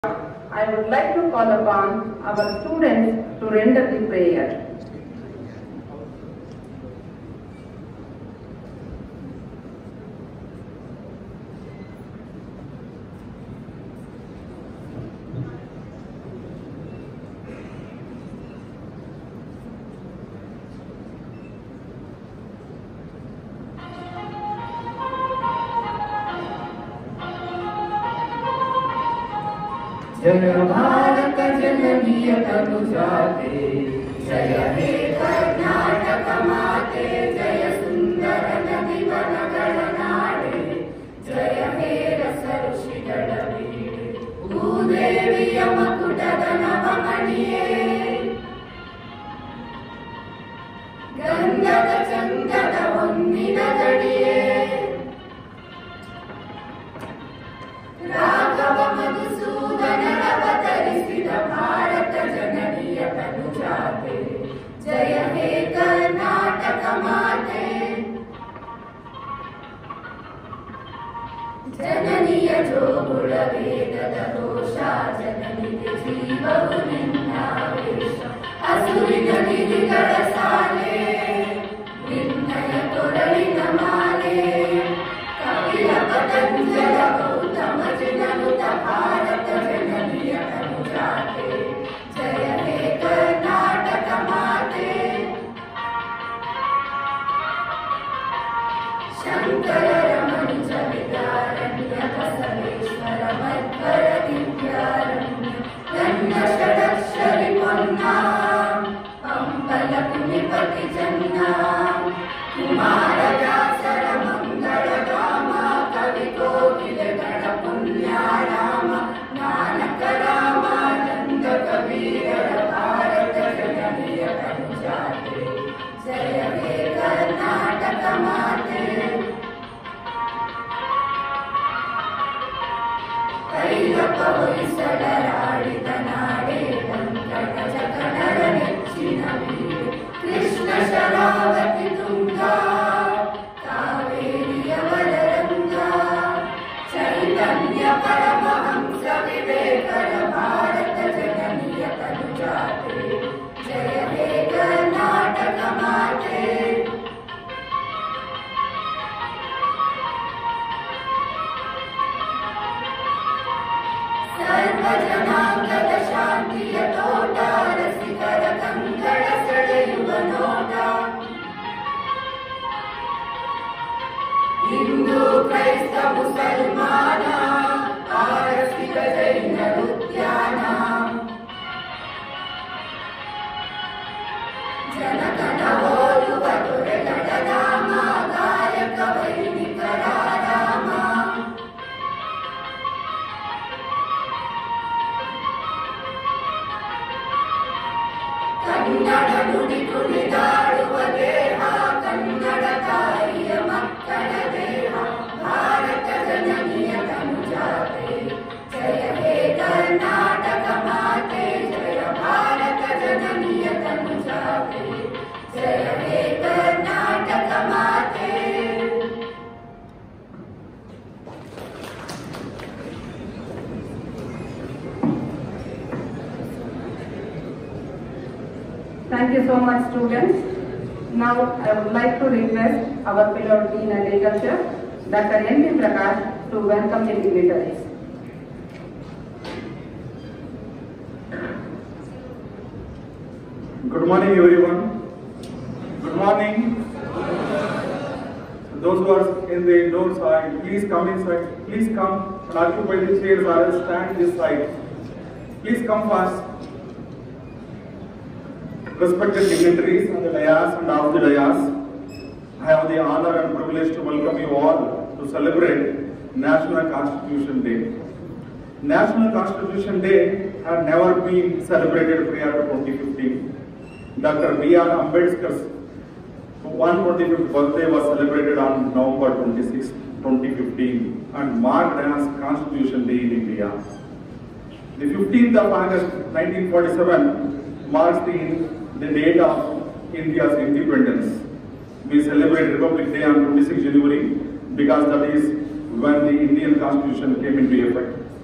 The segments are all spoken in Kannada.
I would like to call upon our students to render the prayer. जय भारत जननीय तनु जाते जय हे कर्नाटक माते जय सुंदर नदी वनಗಳ ನಾಡೆ ಜಯ ಹೇ ರಸ ಋಷಿಗಳ ವೀಡೆ ಭೂದೇವಿಯ ಮಕುಟದ ನವಮಣಿಯೇ ಗಂಧದ ಚಂದದ ಹೊನ್ನಿನ ಗಡಿಯೇ ರಾಘವ ಮಧುಸೂದನರವತರಿಸಿದ ಭಾರತ ಜನನಿಯ ತನುಜಾತೆ ಜಯ ಹೇ ಕರ್ನಾಟಕ ಮಾತೆ ಜನನಿಯ ಜೋಗುಳ ವೇದದ ದೋಷ ಜನನಿಗೆ ಜೀವವು ನಿನ್ನಾವೇಶ ಹಸುರಿನ ಗಿರಿಗಳ ಸಾಲೆ ನಿನ್ನಯ ಕೊರಳಿನ ಮಾಲೆ ಕಪಿಲ ಪತಂಜಲ ಗೌತಮ ಜನನುತ ಭಾರತ ಜನನಿಯ ತನುಜಾತೆ ಜಯ ಹೇ ಕರ್ನಾಟಕ ಮಾತೆ ಶಂಕರ ರಮಣಿ ಚರಿತಾರಣ್ಯ ಬಸವೇಶ್ವರ ಮಧ್ವರ ದಿವ್ಯಾರಣ್ಯ ಗಣ್ಯ ಷಡಕ್ಷರಿ ಪೊನ್ನ ಪಂಪಲ ಕುಣಿಪತಿ ಜನ್ನ ಕುಮಾರ ವ್ಯಾಸರ ಮಂಗಳ ಧಾಮ ಕವಿ ಕೋಗಿಲೆಗಳ ಪುಣ್ಯಾರಾಮ ನಾನಕ ರಾಮಾನಂದ ಕಬೀರರ ಭಾರತ ಜನನಿಯ ತನುಜಾತೆ ಜಯ ಹೇ ಕರ್ನಾಟಕ ಮಾತೆ ಕೈಲಪ ಹೊಯ್ಸಳರಾಡಿದ ನಾಡೆ ವಂಕಟ ಜಗಣರ ನೆಚ್ಚಿನ ವೀಡೆ ಕೃಷ್ಣ ಶರಾವತಿ ತುಂಗ ಕಾವೇರಿಯ ವರರಂಗ ಚೈತನ್ಯ ಪರಮಹಂಸ ವಿವೇಕರ ಭಾರತ ಜನನಿಯ ತನುಜಾತೆ ಜಯ ಹೇ ಕರ್ನಾಟಕ ಮಾತೆ ಸರ್ವಜನಾಂಗದ ಶಾಂತಿಯ ತೋಟ ರಸಿಕರ ಕಂಗಳ ಸೆಳೆಯುವ ನೋಟ ಹಿಂದೂ ಕ್ರೈಸ್ತ ಮುಸಲ್ಮಾನ ಪಾರಸಿಕ ಜೈನ ಉದ್ಯಾನ ಜನತನ ಹೋಲುವ ದೊರೆಗಳ ಧಾಮ ಗಾಯಕ ವೈಣಿಕರ ರಾಮ ಕನ್ನಡ ನುಡಿ ಕುಣಿದಾಡುವ ದೇಹ ಕನ್ನಡ ತಾಯಿಯ ಮಕ್ಕಳ ದೇಹ ಭಾರತ ಜನನಿಯ ತನುಜಾತೆ ಜಯ ಹೇ ಕರ್ನಾಟಕ ಮಾತೆ ಜಯ ಭಾರತ ಜನನಿಯ ತನುಜಾತೆ ಜಯ ಹೇ ಕರ್ನಾಟಕ ಮಾತೆ Thank you so much, students. Now, I would like to request our fellow dean and leadership, Dr. N. D. Prakash, to welcome the dignitaries. Good morning, everyone. Good morning. Those who are in the indoor side, please come inside. Please come and occupy the chairs or else stand this side. Please come fast. Respected dignitaries on the dais and off the dais, I have the honor and privilege to welcome you all to celebrate National Constitution Day. National Constitution Day had never been celebrated prior to 2015. Dr. B.R. Ambedkar's 125th birthday was celebrated on November 26, 2015 and marked as Constitution Day in India. The 15th of August 1947 marks the, the date of India's independence. We celebrate Republic Day on 26 January because that is when the Indian Constitution came into effect.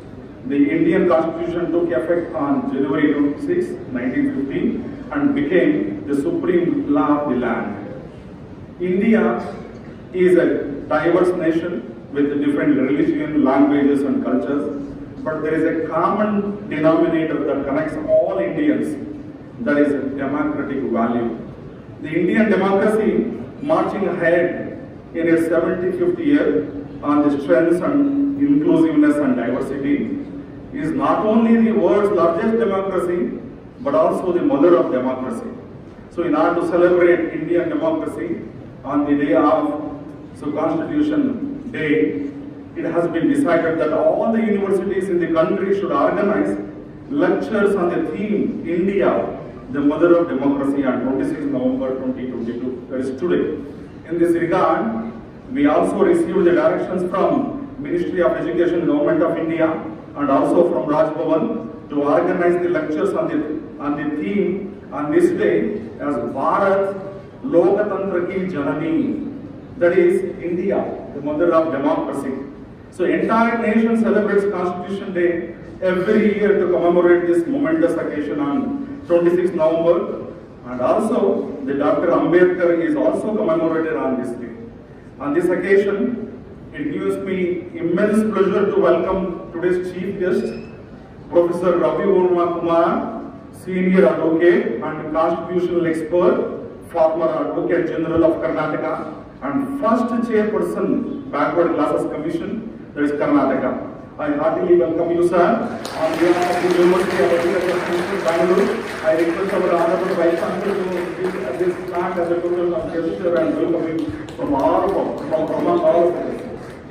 The Indian Constitution took effect on January 26, 1915 and became the supreme law of the land. India is a diverse nation with different religion, languages and cultures, but there is a common denominator that connects all Indians, that is democratic value. The Indian democracy marching ahead in its 75th year on the strengths and inclusiveness and diversity is not only the world's largest democracy, but also the mother of democracy. So in order to celebrate Indian democracy on the day of so Constitution Day, it has been decided that all the universities in the country should organize lectures on the theme India, the mother of democracy on 26 November 2022, that is today. In this regard, we also received the directions from Ministry of Education, Government of India, and also from Raj Bhavan to organize the lectures on the on the theme on this day as Bharat Lokatantra ki Janani, that is India, the mother of democracy. So entire nation celebrates Constitution Day every year to commemorate this momentous occasion on 26 November. And also, the Dr. Ambedkar is also commemorated on this day. On this occasion, it gives me immense pleasure to welcome today's chief guest, Professor Ravi Verma Kumar, senior advocate and constitutional expert, former Advocate General of Karnataka, and first chairperson, Backward Classes Commission, that is Karnataka. I heartily welcome you, sir. On behalf of the University of Agriculture, Bangalore, I request our honorable Vice Chancellor to give this plaque as a total of gesture and welcome you from all of from among all of us.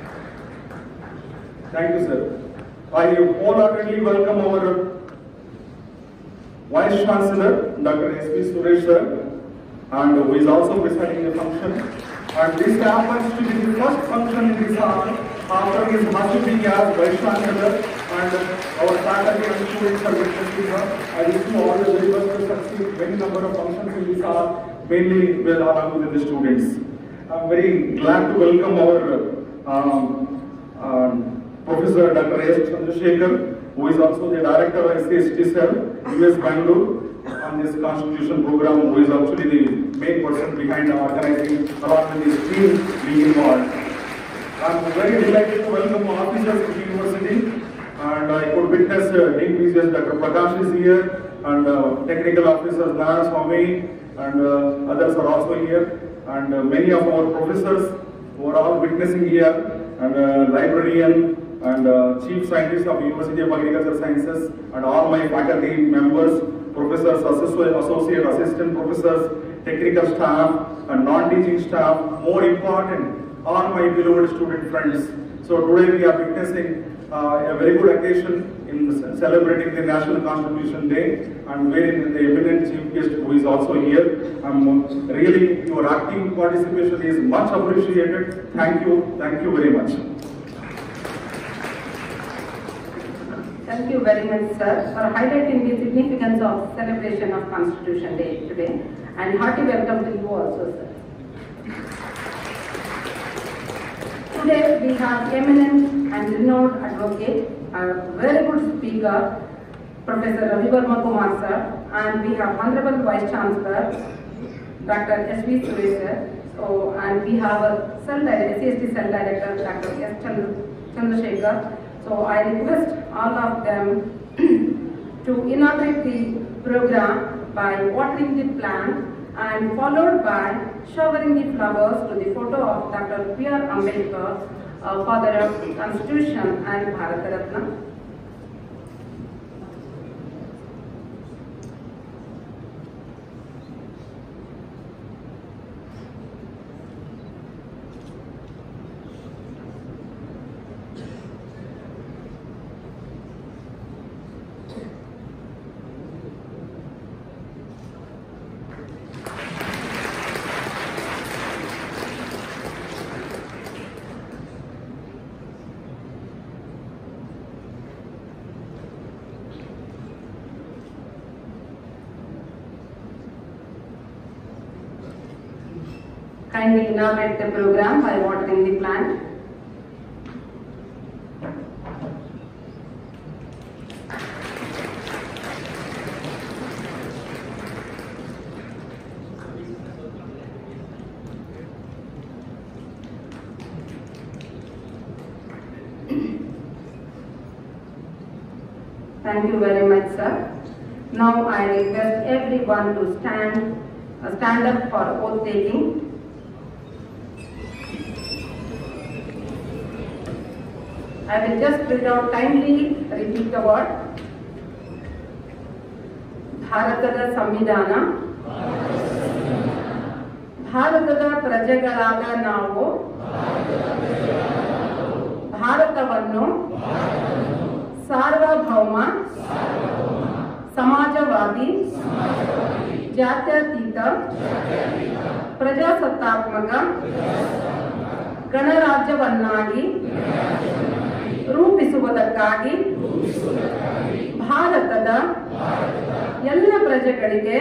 Thank you, sir. I wholeheartedly welcome our Vice Chancellor, Dr. S.P. Suresh, sir, and who is also presiding the function. And this happens to be the first function in this hall after his mastery as Vice Chancellor and our faculty and students are witnessing her. I wish you all the very best to succeed many number of functions in this hall, mainly with along with the students. I'm very glad to welcome our um, um, Professor Dr. S. Chandrasekhar, who is also the Director of SCST Cell, US Bangalore, on this Constitution program, who is actually the main person behind organizing, along with his team being involved. I'm very delighted to welcome officers of the university, and I could witness uh, Dean PCS Dr. Prakash is here, and uh, technical officers Nara Swami, and uh, others are also here, and uh, many of our professors who are all witnessing here, and uh, librarian, and uh, chief scientist of University of Agricultural Sciences, and all my faculty members, professors, associate, associate assistant professors, technical staff, and non-teaching staff. More important, all my beloved student friends. So today we are witnessing uh, a very good occasion in ce- celebrating the National Constitution Day, and wherein the eminent chief guest who is also here. Um, really, your active participation is much appreciated. Thank you, thank you very much. Thank you very much, sir, for highlighting the significance of celebration of Constitution Day today, and hearty welcome to you also, sir. Today we have eminent and renowned advocate, a very good speaker, Professor Ravi Verma Kumar, sir, and we have Honorable Vice Chancellor, Dr. S.V. Suresh, sir. So, and we have a cell director, CST cell director, Dr. S. Chandra- Chandrasekhar. So I request all of them to inaugurate the program by watering the plant and followed by showering the flowers to the photo of Dr. P.R. Ambedkar, uh, father of Constitution and Bharat Ratna. Kindly inaugurate the program by watering the plant. Thank you very much, sir. Now I request everyone to stand, uh, stand up for oath taking. I will just read out kindly repeat the word. ಭಾರತದ ಸಂವಿಧಾನ ಭಾರತದ ಪ್ರಜೆಗಳಾದ ನಾವು ಭಾರತವನ್ನು ಸಾರ್ವಭೌಮ ಸಮಾಜವಾದಿ ಜಾತ್ಯತೀತ ಪ್ರಜಾಸತ್ತಾತ್ಮಕ ಗಣರಾಜ್ಯವನ್ನಾಗಿ ರೂಪಿಸುವುದಕ್ಕಾಗಿ ಭಾರತದ ಎಲ್ಲ ಪ್ರಜೆಗಳಿಗೆ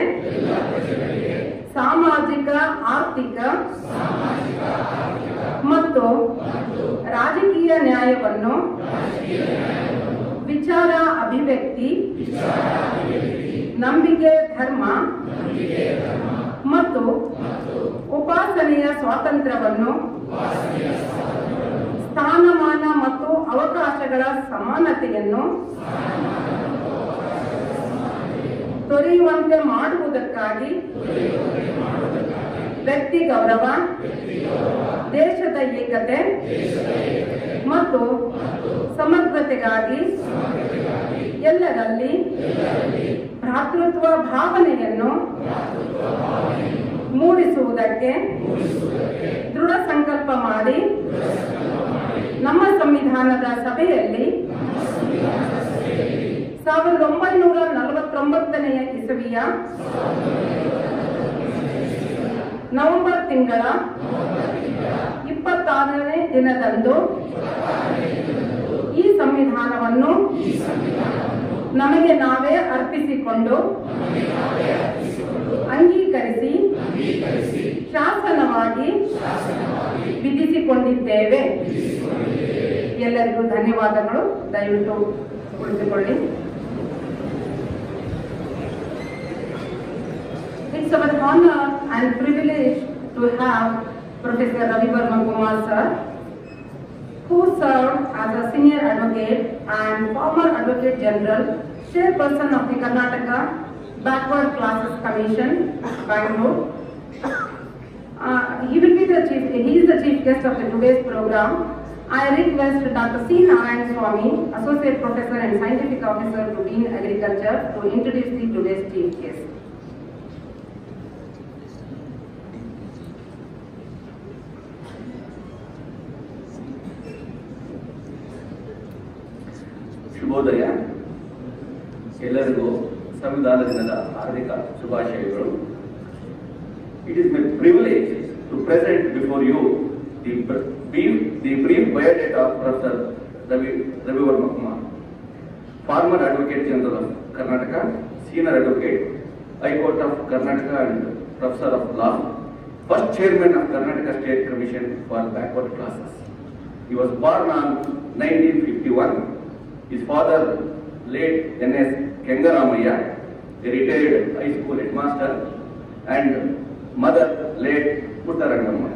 ಸಾಮಾಜಿಕ ಆರ್ಥಿಕ ಮತ್ತು ರಾಜಕೀಯ ನ್ಯಾಯವನ್ನು ವಿಚಾರ ಅಭಿವ್ಯಕ್ತಿ ನಂಬಿಕೆ ಧರ್ಮ ಮತ್ತು ಉಪಾಸನೆಯ ಸ್ವಾತಂತ್ರ್ಯವನ್ನು ಸ್ಥಾನಮಾನ ಮತ್ತು ಅವಕಾಶಗಳ ಸಮಾನತೆಯನ್ನು ದೊರೆಯುವಂತೆ ಮಾಡುವುದಕ್ಕಾಗಿ ವ್ಯಕ್ತಿ ಗೌರವ ದೇಶದ ಏಕತೆ ಮತ್ತು ಸಮಗ್ರತೆಗಾಗಿ ಎಲ್ಲರಲ್ಲಿ ಭ್ರಾತೃತ್ವ ಭಾವನೆಯನ್ನು ಮೂಡಿಸುವುದಕ್ಕೆ ದೃಢ ಸಂಕಲ್ಪ ಮಾಡಿ ನಮ್ಮ ಸಂವಿಧಾನದ ಸಭೆಯಲ್ಲಿ ಸಾವಿರದ ಒಂಬೈನೂರ ನಲವತ್ತೊಂಬತ್ತನೆಯ ಇಸವಿಯ ನವೆಂಬರ್ ತಿಂಗಳ ಇಪ್ಪತ್ತಾರನೇ ದಿನದಂದು ಈ ಸಂವಿಧಾನವನ್ನು ನಮಗೆ ನಾವೇ ಅರ್ಪಿಸಿಕೊಂಡು ಅಂಗೀಕರಿಸಿ ಶಾಸನವಾಗಿ ವಿಧಿಸಿಕೊಂಡಿದ್ದೇವೆ ಎಲ್ಲರಿಗೂ ಧನ್ಯವಾದಗಳು ದಯವಿಟ್ಟು ಕುಳಿತುಕೊಳ್ಳಿ It's our honor and privilege to have Professor Ravi Verma Kumar sir, who served as a senior advocate and former advocate general, chairperson of the Karnataka Backward Classes Commission, Bangalore. Uh, he will be the chief, he is the chief guest of the today's program. I request Dr. C. Narayan Swami, Associate Professor and Scientific Officer to Dean Agriculture, to introduce the today's chief guest. ಶುಭೋದಯ ಎಲ್ಲರಿಗೂ ಸಂವಿಧಾನ ದಿನದ ಹಾರ್ದಿಕ ಶುಭಾಶಯಗಳು it is my privilege to present before you the brief the brief biodata of professor Ravi Ravivarma Kumar former advocate general of Karnataka senior advocate high court of Karnataka and professor of law first chairman of Karnataka state commission for backward classes He was born on 1951. His father, late N.S. Kengaramaya, a retired high school headmaster, and mother, late Puttarangamma.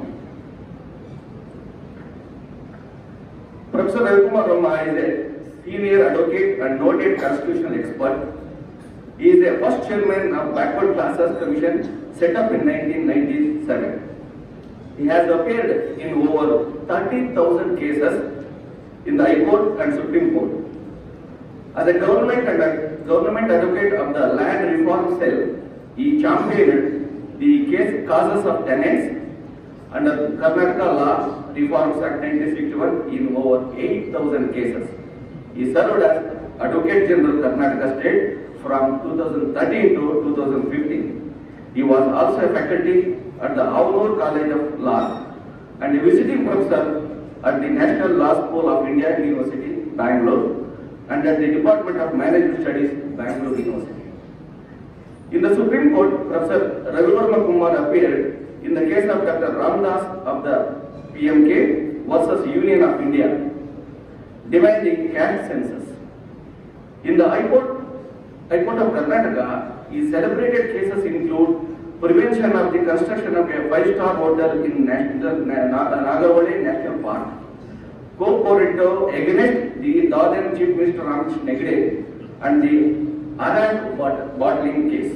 Professor Ravikumar Ramma is a senior advocate and noted constitutional expert. He is the first chairman of Backward Classes Commission set up in 1997. He has appeared in over 30,000 cases in the High Court and Supreme Court. As a government and a government advocate of the Land Reform Cell, he championed the case causes of tenants under Karnataka Law Reforms Act 1961 in over 8,000 cases. He served as Advocate General Karnataka State from 2013 to 2015. He was also a faculty at the Avnur College of Law and a visiting professor at the National Law School of India University, Bangalore, and at the Department of Management Studies, Bangalore University. In the Supreme Court, Professor Ravivarma Kumar appeared in the case of Dr. Ramdas of the PMK versus Union of India, demanding cash census. In the High Court, High Court of Karnataka, his celebrated cases include prevention of the construction of a five-star hotel in National, Na- Nagavali National Park, co-corridor against the Northern Chief Minister Ramesh Negde and the Arad bot- bottling case.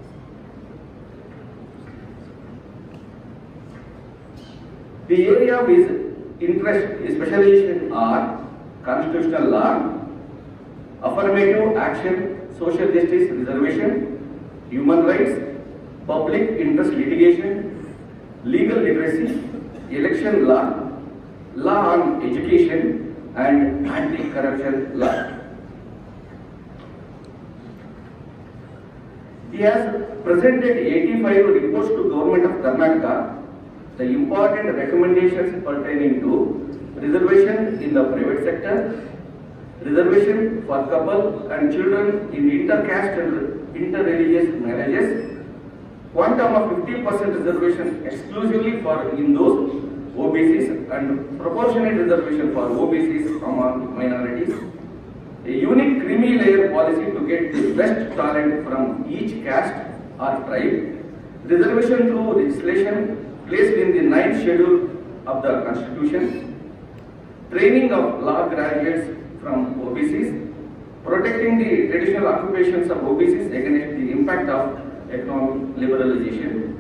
The area of his interest specialization are constitutional law, affirmative action, social justice reservation, human rights, public interest litigation, legal literacy, election law, law on education, and anti-corruption law. He has presented 85 reports to government of Karnataka, the important recommendations pertaining to reservation in the private sector, reservation for couple and children in intercaste and interreligious marriages, quantum of 50% reservation exclusively for Hindus, OBCs and proportionate reservation for OBCs among minorities, a unique creamy layer policy to get the best talent from each caste or tribe, reservation through legislation placed in the ninth schedule of the constitution, training of law graduates from OBCs, protecting the traditional occupations of OBCs against the impact of economic liberalization.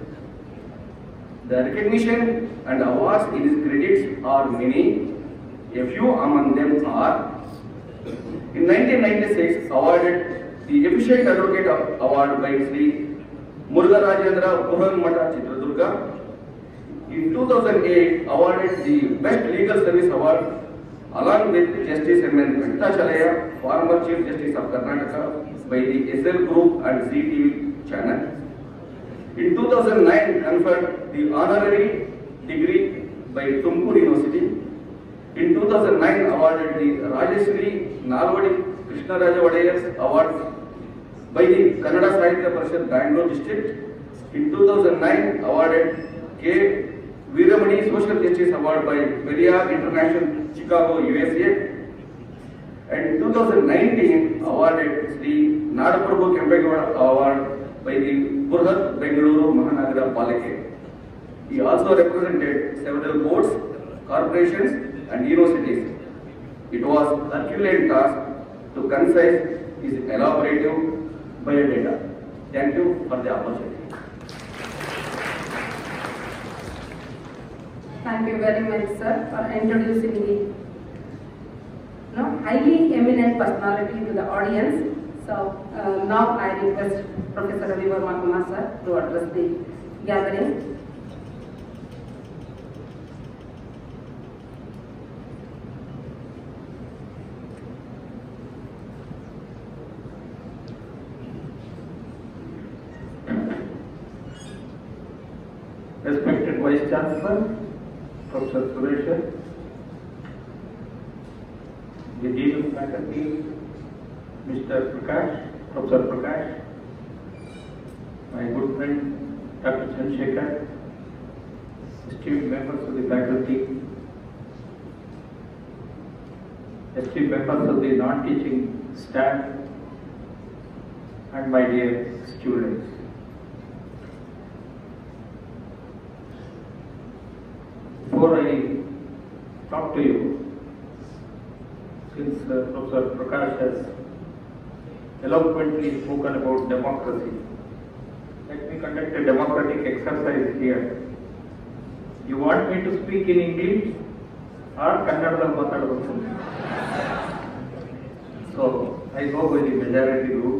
The recognition and awards in his credits are many. A few among them are in 1996 awarded the Efficient Advocate Award by Sri Murugarajendra Puranmata Chitradurga. In 2008 awarded the Best Legal Service Award along with Justice M. N. Venkatachalaya, former Chief Justice of Karnataka by the SL Group and ZTV channel. In 2009 conferred the honorary degree by Tumkur University. In 2009 awarded the Rajeshri Nalwadi Krishnaraja Vadayas Award by the Kannada Sahitya Parishad Bangalore district. In 2009 awarded K. Veeramani Social Justice Award by Periyar International Chicago USA. And in 2019 awarded Sri Nadaprabhu Kempegowda Award by the Burhat Bengaluru Mahanagara Palike. He also represented several boards, corporations and universities. It was Herculean task to concise his elaborative biodata. Thank you for the opportunity. Thank you very much, sir, for introducing the you know, highly eminent personality to the audience. So uh, now I request Professor Ravi Verma Kumar sir to address the gathering. Respected Vice Chancellor, Professor Suresh, the Dean of Faculty, Mr. Prakash, Professor Prakash, my good friend Dr. Chandrasekhar, esteemed members of the faculty, esteemed members of the non-teaching staff, and my dear students. Before I talk to you, since uh, Professor Prakash has eloquently spoken about democracy, let me conduct a democratic exercise here. You want me to speak in English or Kannadದಲ್ಲಿ ಮಾತಾಡಬೇಕು So I go by the majority rule.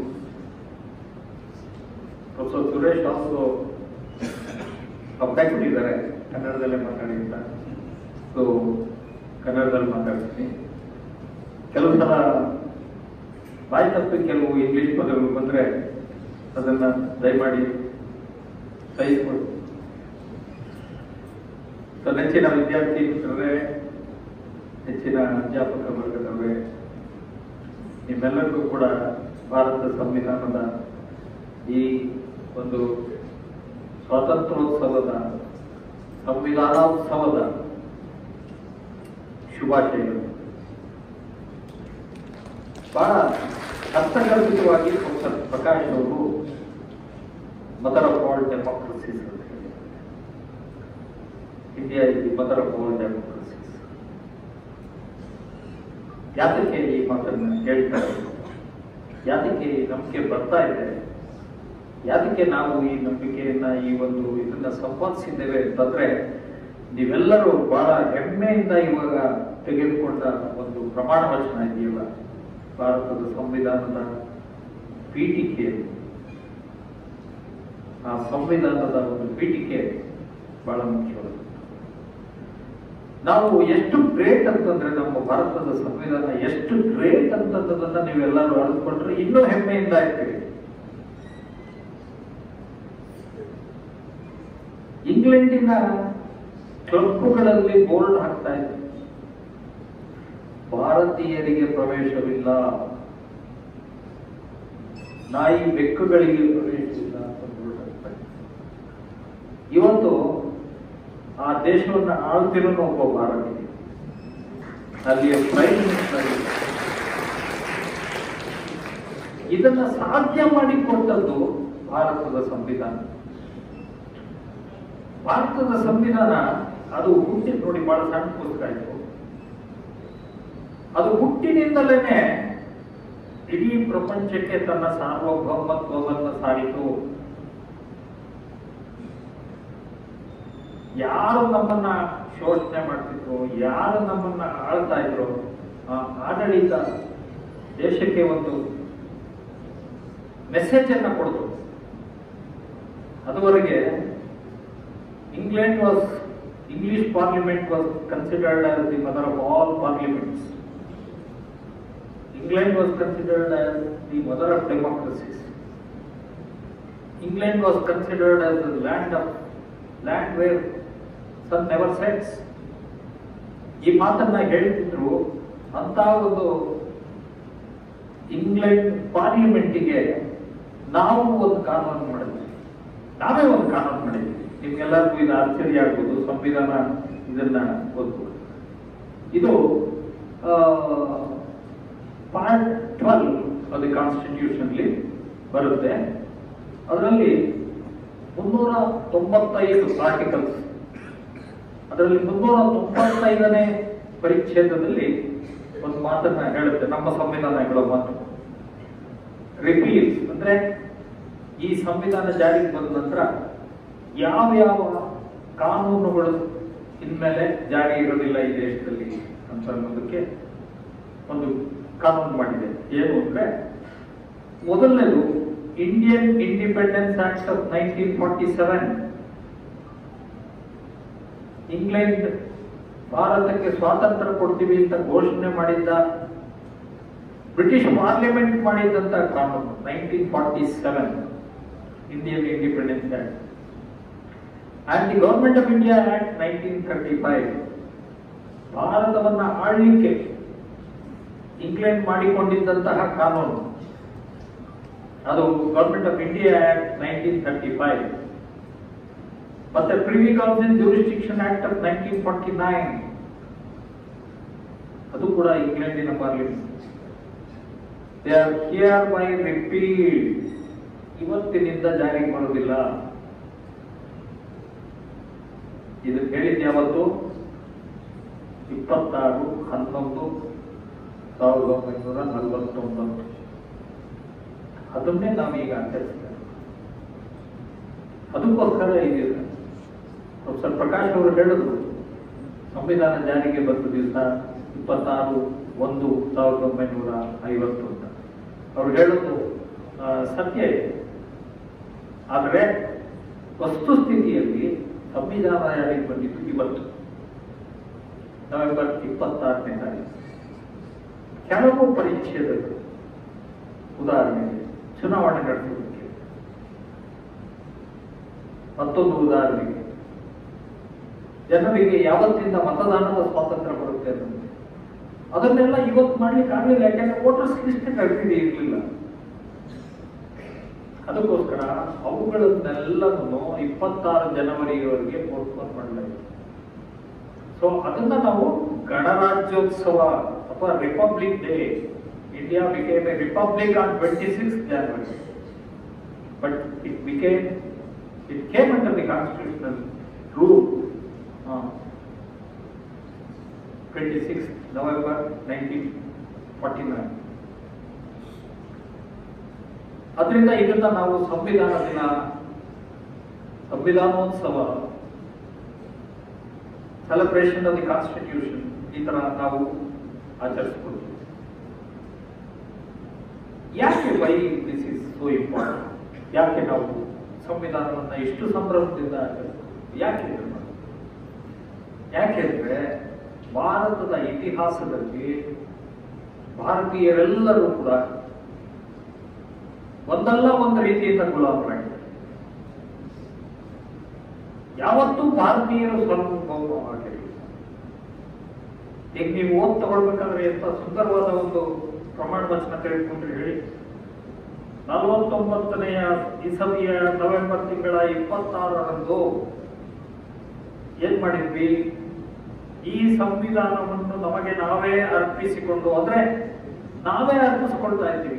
Professor Suresh also ಒಪ್ಪಿಕೊಂಡಿದ್ದಾರೆ ಕನ್ನಡದಲ್ಲೇ ಮಾತಾಡಿ ಅಂತ ಸೊ ಕನ್ನಡದಲ್ಲಿ ಮಾತಾಡ್ತೀನಿ ಕೆಲವು ಸಲ ಬಾಯಿ ತಪ್ಪಿ ಕೆಲವು ಇಂಗ್ಲಿಷ್ ಪದಗಳು ಬಂದರೆ ಅದನ್ನು ದಯಮಾಡಿ ಸಹಿಸ್ಕೊಡಿ ಸೊ ನೆಚ್ಚಿನ ವಿದ್ಯಾರ್ಥಿ ಮಿತ್ರರೇ ಹೆಚ್ಚಿನ ಅಧ್ಯಾಪಕ ವರ್ಗದವರೇ ನಿಮ್ಮೆಲ್ಲರಿಗೂ ಕೂಡ ಭಾರತ ಸಂವಿಧಾನದ ಈ ಒಂದು ಸ್ವಾತಂತ್ರ್ಯೋತ್ಸವದ ಸಂವಿಧಾನೋತ್ಸವದ ಶುಭಾಶಯಗಳು ಬಹಳ ಅರ್ಥಗರ್ಭಿತವಾಗಿ ಪ್ರೊಫೆಸರ್ ಪ್ರಕಾಶ್ ಅವರು ಮದರ್ ಆಫ್ ಆಲ್ ಡೆಮೋಕ್ರಸೀಸ್ ಅಂತ ಹೇಳಿ India is the mother of all democracies ಯಾತಕ್ಕೆ ಈ ಮಾತನ್ನು ಹೇಳ್ತಾರೆ ಯಾತಕ್ಕೆ ಈ ನಂಬಿಕೆ ಬರ್ತಾ ಇದೆ ಯಾತಕ್ಕೆ ನಾವು ಈ ನಂಬಿಕೆಯನ್ನ ಈ ಒಂದು ಇದನ್ನ ಸಂಪಾದಿಸಿದ್ದೇವೆ ಅಂತಂದ್ರೆ ನೀವೆಲ್ಲರೂ ಬಹಳ ಹೆಮ್ಮೆಯಿಂದ ಇವಾಗ ತೆಗೆದುಕೊಂಡ ಒಂದು ಪ್ರಮಾಣ ವಚನ ಇದೆಯಲ್ಲ ಭಾರತದ ಸಂವಿಧಾನದ ಪೀಠಿಕೆ ಆ ಸಂವಿಧಾನದ ಒಂದು ಪೀಠಿಕೆ ಬಹಳ ಮುಖ್ಯವಾದ ನಾವು ಎಷ್ಟು ಗ್ರೇಟ್ ಅಂತಂದ್ರೆ ನಮ್ಮ ಭಾರತದ ಸಂವಿಧಾನ ಎಷ್ಟು ಗ್ರೇಟ್ ಅಂತಂದದನ್ನ ನೀವೆಲ್ಲರೂ ಅರಿದುಕೊಂಡ್ರೆ ಇನ್ನೂ ಹೆಮ್ಮೆಯಿಂದ ಇರ್ತೀವಿ ಇಂಗ್ಲೆಂಡಿನ ಕ್ಲಬ್ಗಳಲ್ಲಿ ಬೋರ್ಡ್ ಹಾಕ್ತಾ ಇದೆ ಭಾರತೀಯರಿಗೆ ಪ್ರವೇಶವಿಲ್ಲ ನಾಯಿ ಬೆಕ್ಕುಗಳಿಗೆ ಪ್ರವೇಶವಿಲ್ಲ ಅಂತ ಬೋರ್ಡ್ ಹಾಕ್ತಾ ಇದೆ. ಇವತ್ತು ಆ ದೇಶವನ್ನು ಆಳ್ತಿರೋ ಒಬ್ಬ ಭಾರತೀಯ ಅಲ್ಲಿಯ ಪ್ರೈಮ್ ಮಿನಿಸ್ಟರ್ ಇದನ್ನ ಸಾಧ್ಯ ಮಾಡಿಕೊಟ್ಟದ್ದು ಭಾರತದ ಸಂವಿಧಾನ ಭಾರತದ ಸಂವಿಧಾನ ಅದು ಹುಟ್ಟಿ ನೋಡಿ ಬಹಳ ಸಣ್ಣ ಪುಸ್ತಕ ಆಯ್ತು ಅದು ಹುಟ್ಟಿನಿಂದಲೇ ಇಡೀ ಪ್ರಪಂಚಕ್ಕೆ ತನ್ನ ಸಾರ್ವಭೌಮತ್ವವನ್ನು ಸಾರಿತು ಯಾರು ನಮ್ಮನ್ನ ಶೋಷಣೆ ಮಾಡ್ತಿದ್ರು ಯಾರು ನಮ್ಮನ್ನ ಆಳ್ತಾ ಇದ್ರು ಆ ಆಡಳಿತ ದೇಶಕ್ಕೆ ಒಂದು ಮೆಸೇಜ್ ಅನ್ನ ಕೊಡ್ತು ಅದುವರೆಗೆ England was English parliament was considered as the mother of all parliaments England was considered as the mother of democracies England was considered as the land of land where sun never sets. ಈ ಮಾತನ್ನ ಹೇಳ್ತಿದ್ರು ಅಂತ ಒಂದು ಇಂಗ್ಲೆಂಡ್ ಪಾರ್ಲಿಮೆಂಟಿಗೆ ನಾವು ಒಂದು ಕಾನೂನು ಮಾಡಿದ್ವಿ ನಾವೇ ಒಂದು ಕಾನೂನು ಮಾಡಿದ್ವಿ ನಿಮ್ಗೆಲ್ಲರಿಗೂ ಇದು ಆಶ್ಚರ್ಯ ಆಗ್ಬೋದು ಸಂವಿಧಾನ ಇದನ್ನ ಓದ್ಬೋದು ಇದು ಪಾರ್ಟ್ ಟ್ವೆಲ್ ಅದು ಕಾನ್ಸ್ಟಿಟ್ಯೂಷನ್ಲಿ ಬರುತ್ತೆ ಅದರಲ್ಲಿ ಮುನ್ನೂರ ತೊಂಬತ್ತೈದು ಆರ್ಟಿಕಲ್ಸ್ ಅದರಲ್ಲಿ ಮುನ್ನೂರ ತೊಂಬತ್ತೈದನೇ ಪರಿಚ್ಛೇದದಲ್ಲಿ ಒಂದು ಮಾತನ್ನ ಹೇಳುತ್ತೆ ನಮ್ಮ ಸಂವಿಧಾನ ಹೇಳೋ ಮಾತು ರಿಪೀಲ್ಸ್ ಅಂದ್ರೆ ಈ ಸಂವಿಧಾನ ಜಾರಿಗೆ ಬಂದ ನಂತರ ಯಾವ ಯಾವ ಕಾನೂನುಗಳು ಇನ್ಮೇಲೆ ಜಾರಿ ಇರೋದಿಲ್ಲ ಈ ದೇಶದಲ್ಲಿ ಅಂತ ಅನ್ನೋದಕ್ಕೆ ಒಂದು ಕಾನೂನು ಮಾಡಿದೆ ಏನು ಅಂದ್ರೆ ಮೊದಲನೇದು Indian independence act of nineteen forty seven England ಭಾರತಕ್ಕೆ ಸ್ವಾತಂತ್ರ್ಯ ಕೊಡ್ತೀವಿ ಅಂತ ಘೋಷಣೆ ಮಾಡಿದ್ದ ಬ್ರಿಟಿಷ್ ಪಾರ್ಲಿಮೆಂಟ್ ಮಾಡಿದ್ದಂತ ಕಾನೂನು nineteen forty seven Indian independence act and the government of India act nineteen thirty five ಭಾರತವನ್ನ ಆಳ್ಲಿಕ್ಕೆ ಇಂಗ್ಲೆಂಡ್ ಮಾಡಿಕೊಂಡಿದ್ದಂತಹ ಕಾನೂನು ಅದು government of India act nineteen thirty five ಮತ್ತೆ privy council jurisdiction act of nineteen forty nine ಅದು ಕೂಡ ಇಂಗ್ಲೆಂಡಿನ parliament they are hereby repeat ಇವತ್ತಿನಿಂದ ಜಾರಿಗೆ ಬರುವುದಿಲ್ಲ ಇದು ಹೇಳಿದ್ ಯಾವತ್ತು ಇಪ್ಪತ್ತಾರು ಹನ್ನೊಂದು ಸಾವಿರದ ಒಂಬೈನೂರ ನಲವತ್ತೊಂಬತ್ತು ಅದನ್ನೇ ನಾವೀಗ ಆಚರಿಸ್ತೇವೆ ಅದಕ್ಕೋಸ್ಕರ ಇದೆ ಪ್ರೊಫೆಸರ್ ಪ್ರಕಾಶ್ ಅವರು ಹೇಳಿದ್ರು ಸಂವಿಧಾನ ಜಾರಿಗೆ ಬಂದ ದಿವಸ ಇಪ್ಪತ್ತಾರು ಒಂದು ಸಾವಿರದ ಒಂಬೈನೂರ ಐವತ್ತು ಅಂತ ಅವ್ರು ಹೇಳೋದು ಆ, ಸತ್ಯ ಇದೆ ಆದರೆ ವಸ್ತುಸ್ಥಿತಿಯಲ್ಲಿ ಸಂವಿಧಾನ ಜಾರಿಗೆ ಬಂದಿದ್ದು ಇವತ್ತು ನವೆಂಬರ್ ಇಪ್ಪತ್ತಾರನೇ ತಾರೀಕು ಕೆಲವು ಪರಿಚ್ಛೇದಗಳು ಉದಾಹರಣೆಗೆ ಚುನಾವಣೆ ನಡೆಸುವುದಕ್ಕೆ ಮತ್ತೊಂದು ಉದಾಹರಣೆಗೆ ಜನರಿಗೆ ಯಾವತ್ತಿಂದ ಮತದಾನದ ಸ್ವಾತಂತ್ರ್ಯ ಬರುತ್ತೆ ಅನ್ನೋದು ಅದನ್ನೆಲ್ಲ ಇವತ್ತು ಮಾಡ್ಲಿಕ್ಕೆ ಆಗಲಿಲ್ಲ ಯಾಕಂದ್ರೆ ವೋಟರ್ಸ್ ಲಿಸ್ಟ್ ಕರೆದಿದೆ ಇರಲಿಲ್ಲ ಅದಕ್ಕೋಸ್ಕರ ಅವುಗಳನ್ನೆಲ್ಲವನ್ನು ಇಪ್ಪತ್ತಾರು ಜನವರಿಯವರೆಗೆ ಪೋಸ್ಟ್ಪೋನ್ ಮಾಡಲಾಗಿದೆ ಸೊ ಅದನ್ನ ನಾವು ಗಣರಾಜ್ಯೋತ್ಸವ ಅಥವಾ republic day India became a republic on twenty six January but it became it came under the constitutional rule twenty six November nineteen forty nine ಅದರಿಂದ ಇದನ್ನ ನಾವು ಸಂವಿಧಾನ ದಿನ ಸಂವಿಧಾನೋತ್ಸವ ಸೆಲೆಬ್ರೇಷನ್ ಆಫ್ ದಿ ಕಾನ್ಸ್ಟಿಟ್ಯೂಷನ್ ಈ ತರ ನಾವು ಆಚರಿಸ್ಬೋದು ಯಾಕೆ why this is so important ಯಾಕೆ ನಾವು ಸಂವಿಧಾನವನ್ನ ಇಷ್ಟು ಸಂಭ್ರಮದಿಂದ ಆಚರಿಸ್ಬೋದು ಯಾಕೆ ಇದನ್ನ ಮಾಡೋದು? ಯಾಕೆಂದ್ರೆ ಭಾರತದ ಇತಿಹಾಸದಲ್ಲಿ ಭಾರತೀಯರೆಲ್ಲರೂ ಕೂಡ ಒಂದಲ್ಲ ಒಂದು ರೀತಿಯಿಂದ ಗುಲಾಮರಾಗಿದ್ದಾರೆ ಯಾವತ್ತೂ ಭಾರತೀಯರು ಸಾರ್ವಭೌಮವಾಗಿರಲಿಲ್ಲ ಈಗ ನೀವು ಓದ್ ತಗೊಳ್ಬೇಕಾದ್ರೆ ಎಂತ ಸುಂದರವಾದ ಒಂದು ಪ್ರಮಾಣ ವಚನ ತೆಗೆದುಕೊಂಡ್ರೆ ಹೇಳಿ ನಲವತ್ತೊಂಬತ್ತನೆಯ ಇಸವಿಯ ನವೆಂಬರ್ ತಿಂಗಳ ಇಪ್ಪತ್ತಾರರಂದು ಏನ್ ಮಾಡಿದ್ವಿ ಈ ಸಂವಿಧಾನವನ್ನು ನಮಗೆ ನಾವೇ ಅರ್ಪಿಸಿಕೊಂಡು ಅಂದ್ರೆ ನಾವೇ ಅರ್ಪಿಸಿಕೊಳ್ತಾ ಇದ್ದೀವಿ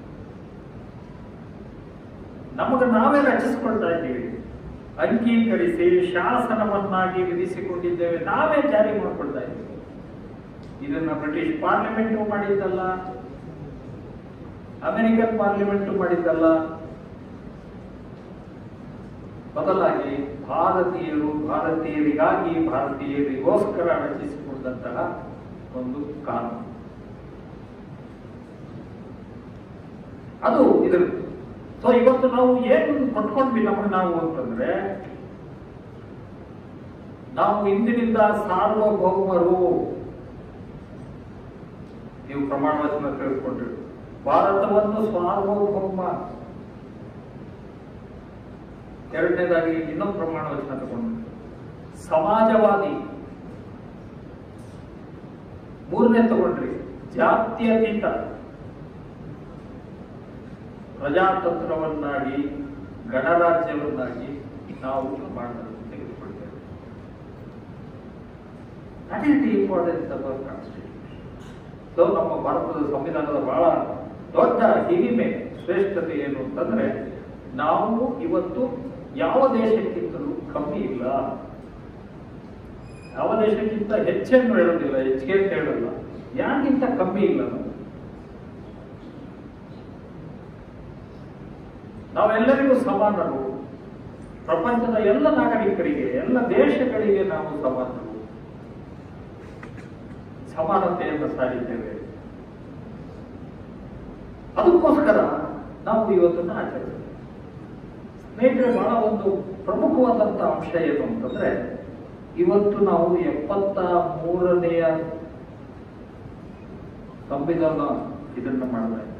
ನಮಗೆ ನಾವೇ ರಚಿಸಿಕೊಳ್ತಾ ಇದ್ದೀವಿ ಅಂಗೀಕರಿಸಿ ಶಾಸನವನ್ನಾಗಿ ವಿಧಿಸಿಕೊಂಡಿದ್ದೇವೆ ನಾವೇ ಜಾರಿ ಮಾಡಿಕೊಳ್ತಾ ಇದ್ದೀವಿ ಇದನ್ನ ಬ್ರಿಟಿಷ್ ಪಾರ್ಲಿಮೆಂಟ್ ಮಾಡಿದ್ದಲ್ಲ ಅಮೆರಿಕನ್ ಪಾರ್ಲಿಮೆಂಟ್ ಮಾಡಿದ್ದಲ್ಲ ಬದಲಾಗಿ ಭಾರತೀಯರು ಭಾರತೀಯರಿಗಾಗಿ ಭಾರತೀಯರಿಗೋಸ್ಕರ ರಚಿಸಿಕೊಂಡಂತಹ ಒಂದು ಕಾನೂನು ಅದು ಇದ್ರ ಸೊ ಇವತ್ತು ನಾವು ಏನು ಕೊಟ್ಕೊಂಡ್ವಿ ನಮಗೆ ನಾವು ಅಂತಂದ್ರೆ ನಾವು ಇಂದಿನಿಂದ ಸಾರ್ವಭೌಮರು ನೀವು ಪ್ರಮಾಣ ವಚನ ತಿಳಿದುಕೊಂಡ್ರಿ ಭಾರತವನ್ನು ಸಾರ್ವಭೌಮ ಎರಡನೇದಾಗಿ ಇನ್ನೊಂದು ಪ್ರಮಾಣ ವಚನ ತಗೊಂಡು ಸಮಾಜವಾದಿ ಮೂರನೇ ತಗೊಂಡ್ರಿ ಜಾತ್ಯತೀತ ಪ್ರಜಾತಂತ್ರವನ್ನಾಗಿ ಗಣರಾಜ್ಯವನ್ನಾಗಿ ನಾವು ಪ್ರಮಾಣವನ್ನು ತೆಗೆದುಕೊಳ್ತೇವೆ that is the importance of our constitution so ನಮ್ಮ ಭಾರತದ ಸಂವಿಧಾನದ ಬಹಳ ದೊಡ್ಡ ಹಿರಿಮೆ ಶ್ರೇಷ್ಠತೆ ಏನು ಅಂತಂದ್ರೆ ನಾವು ಇವತ್ತು ಯಾವ ದೇಶಕ್ಕಿಂತಲೂ ಕಮ್ಮಿ ಇಲ್ಲ ಯಾವ ದೇಶಕ್ಕಿಂತ ಹೆಚ್ಚೇನು ಹೇಳೋದಿಲ್ಲ ಹೆಚ್ಚಿಗೆ ಅಂತ ಹೇಳಲ್ಲ ಯಾರಿಗಿಂತ ಕಮ್ಮಿ ಇಲ್ಲ ನಾವು ನಾವೆಲ್ಲರಿಗೂ ಸಮಾನರು ಪ್ರಪಂಚದ ಎಲ್ಲ ನಾಗರಿಕರಿಗೆ ಎಲ್ಲ ದೇಶಗಳಿಗೆ ನಾವು ಸಮಾನರು ಸಮಾನತೆಯನ್ನು ಸಾರಿದ್ದೇವೆ ಅದಕ್ಕೋಸ್ಕರ ನಾವು ಇವತ್ತನ್ನು ಆಚರಿಸ್ತೇವೆ ಸ್ನೇಹಿತರೆ ಬಹಳ ಒಂದು ಪ್ರಮುಖವಾದಂತ ಅಂಶ ಏನು ಅಂತಂದ್ರೆ ಇವತ್ತು ನಾವು ಎಪ್ಪತ್ತ ಮೂರನೆಯ ಸಂವಿಧಾನ ಇದನ್ನ ಮಾಡ್ತಾ ಇದ್ದೇವೆ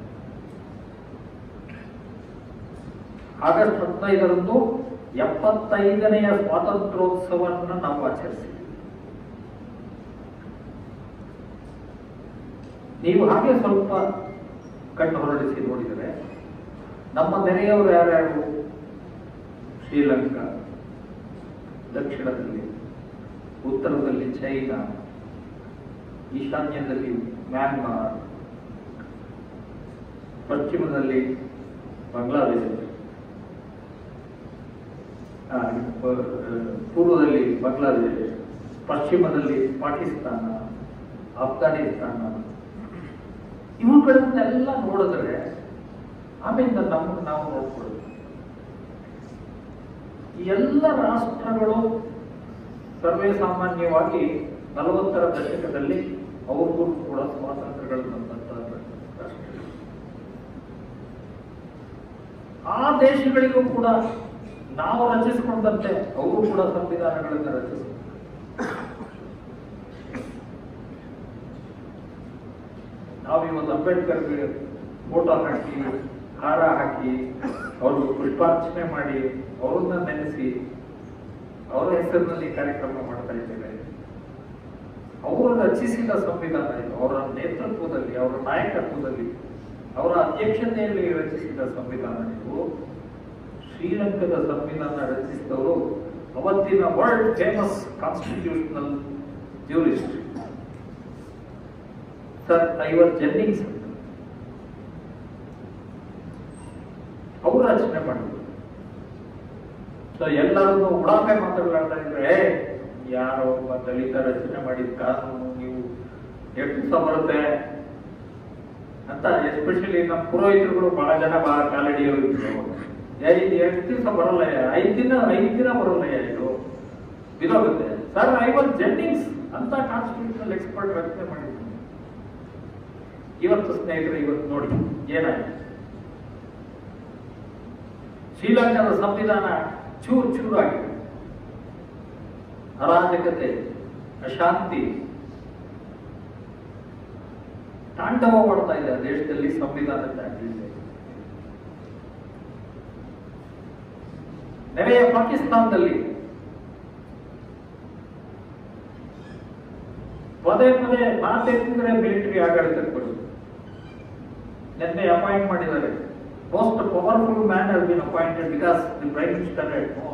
ಆಗಸ್ಟ್ ಹದಿನೈದರಂದು ಎಪ್ಪತ್ತೈದನೆಯ ಸ್ವಾತಂತ್ರ್ಯೋತ್ಸವವನ್ನು ನಾವು ಆಚರಿಸಿದ್ವಿ ನೀವು ಹಾಗೆ ಸ್ವಲ್ಪ ಕಣ್ಣು ಹೊರಡಿಸಿ ನೋಡಿದರೆ ನಮ್ಮ ನೆರೆಯವರು ಯಾರ್ಯಾರು ಶ್ರೀಲಂಕಾ ದಕ್ಷಿಣದಲ್ಲಿ ಉತ್ತರದಲ್ಲಿ ಚೈನಾ ಈಶಾನ್ಯದಲ್ಲಿ ಮ್ಯಾನ್ಮಾರ್ ಪಶ್ಚಿಮದಲ್ಲಿ ಬಾಂಗ್ಲಾದೇಶ ಆ, ಪ- ಪೂರ್ವದಲ್ಲಿ ಬಾಂಗ್ಲಾದೇಶ ಪಶ್ಚಿಮದಲ್ಲಿ ಪಾಕಿಸ್ತಾನ ಅಫ್ಘಾನಿಸ್ತಾನ ಇವುಗಳನ್ನೆಲ್ಲ ನೋಡಿದ್ರೆ ಆಮೇಲೆ ನಮಗೆ ನಾವು ನೋಡ್ಕೊಳ್ಳೋದು ಈ ಎಲ್ಲ ರಾಷ್ಟ್ರಗಳು ಸರ್ವೇ ಸಾಮಾನ್ಯವಾಗಿ ನಲವತ್ತರ ದಶಕದಲ್ಲಿ ಅವ್ರಿಗೂ ಕೂಡ ಸ್ವಾತಂತ್ರ್ಯಗಳು ಬಂದಂತಹ ರಾಷ್ಟ್ರಗಳು ಆ ದೇಶಗಳಿಗೂ ಕೂಡ ನಾವು ರಚಿಸಿಕೊಂಡಂತೆ ಅವರು ಕೂಡ ಸಂವಿಧಾನಗಳನ್ನು ರಚಿಸಿ ನಾವು ಇವತ್ತು ಅಂಬೇಡ್ಕರ್ಗೆ ಫೋಟೋ ಹಾಕಿ ಹಾರ ಹಾಕಿ ಅವರು ಪುಷ್ಪಾರ್ಚನೆ ಮಾಡಿ ಅವ್ರನ್ನ ನೆನೆಸಿ ಅವರ ಹೆಸರಿನಲ್ಲಿ ಕಾರ್ಯಕ್ರಮ ಮಾಡ್ತಾ ಇದ್ದೇವೆ ಅವರು ರಚಿಸಿದ ಸಂವಿಧಾನ ಇದು ಅವರ ನೇತೃತ್ವದಲ್ಲಿ ಅವರ ನಾಯಕತ್ವದಲ್ಲಿ ಅವರ ಅಧ್ಯಕ್ಷತೆಯಲ್ಲಿ ರಚಿಸಿದ ಸಂವಿಧಾನ ಇದು ಶ್ರೀಲಂಕಾದ ಸಂವಿಧಾನ ರಚಿಸಿದವರು ಅವತ್ತಿನ world famous constitutional jurist sir Ivor Jennings ಅಂತ ಅವರು ರಚನೆ ಮಾಡಿದ್ರು ಸೊ ಎಲ್ಲರನ್ನು ಉಡಾಫೆ ಮಾತುಗಳಾಡ್ತಾ ಇದ್ರೆ "ಏ, ಯಾರೋ ಒಬ್ಬ ದಲಿತ ರಚನೆ ಮಾಡಿದ ಕಾನೂನು ನೀವು ಎಷ್ಟು ದಿವಸ ಬರುತ್ತೆ ಅಂತ ಎಸ್ಪೆಷಲಿ ನಮ್ಮ ಪುರೋಹಿತರುಗಳು ಬಹಳ ಜನ ಬಹಳ ಕಾಲಡಿಯವರು ಇದ್ರು ಐದು ಎಷ್ಟು ದಿವಸ ಬರಲ್ಲ ಐದು ದಿನ ಐದು ದಿನ ಬರಲ್ಲ ಇದು ಬಿದೋಗುತ್ತೆ ಸರ್ ಐ ವಾಸ್ ಜೆನ್ನಿಂಗ್ಸ್ ಅಂತ ಕಾನ್ಸ್ಟಿಟ್ಯೂಷನಲ್ ಎಕ್ಸ್ಪರ್ಟ್ ರಚನೆ ಮಾಡಿದ್ದೀನಿ ಇವತ್ತು ಸ್ನೇಹಿತರೆ ಇವತ್ತು ನೋಡಿ ಏನಾಯ್ತು ಶ್ರೀಲಂಕಾದ ಸಂವಿಧಾನ ಚೂರು ಚೂರಾಗಿದೆ ಅರಾಜಕತೆ ಅಶಾಂತಿ ತಾಂಡವ ಮಾಡ್ತಾ ಇದೆ ಆ ದೇಶದಲ್ಲಿ ಸಂವಿಧಾನ ಜಾಗೃತಿ ನೆರೆಯ ಪಾಕಿಸ್ತಾನದಲ್ಲಿ ಪದೇ ಪದೇ ಮಾತೆತ್ತಿದ್ರೆ ಮಿಲಿಟರಿ ಆಡಳಿತಕ್ಕೆ ಬರುದು ನಿನ್ನೆ ಅಪಾಯಿಂಟ್ ಮಾಡಿದ್ದಾರೆ most powerful man has been appointed because the prime minister head no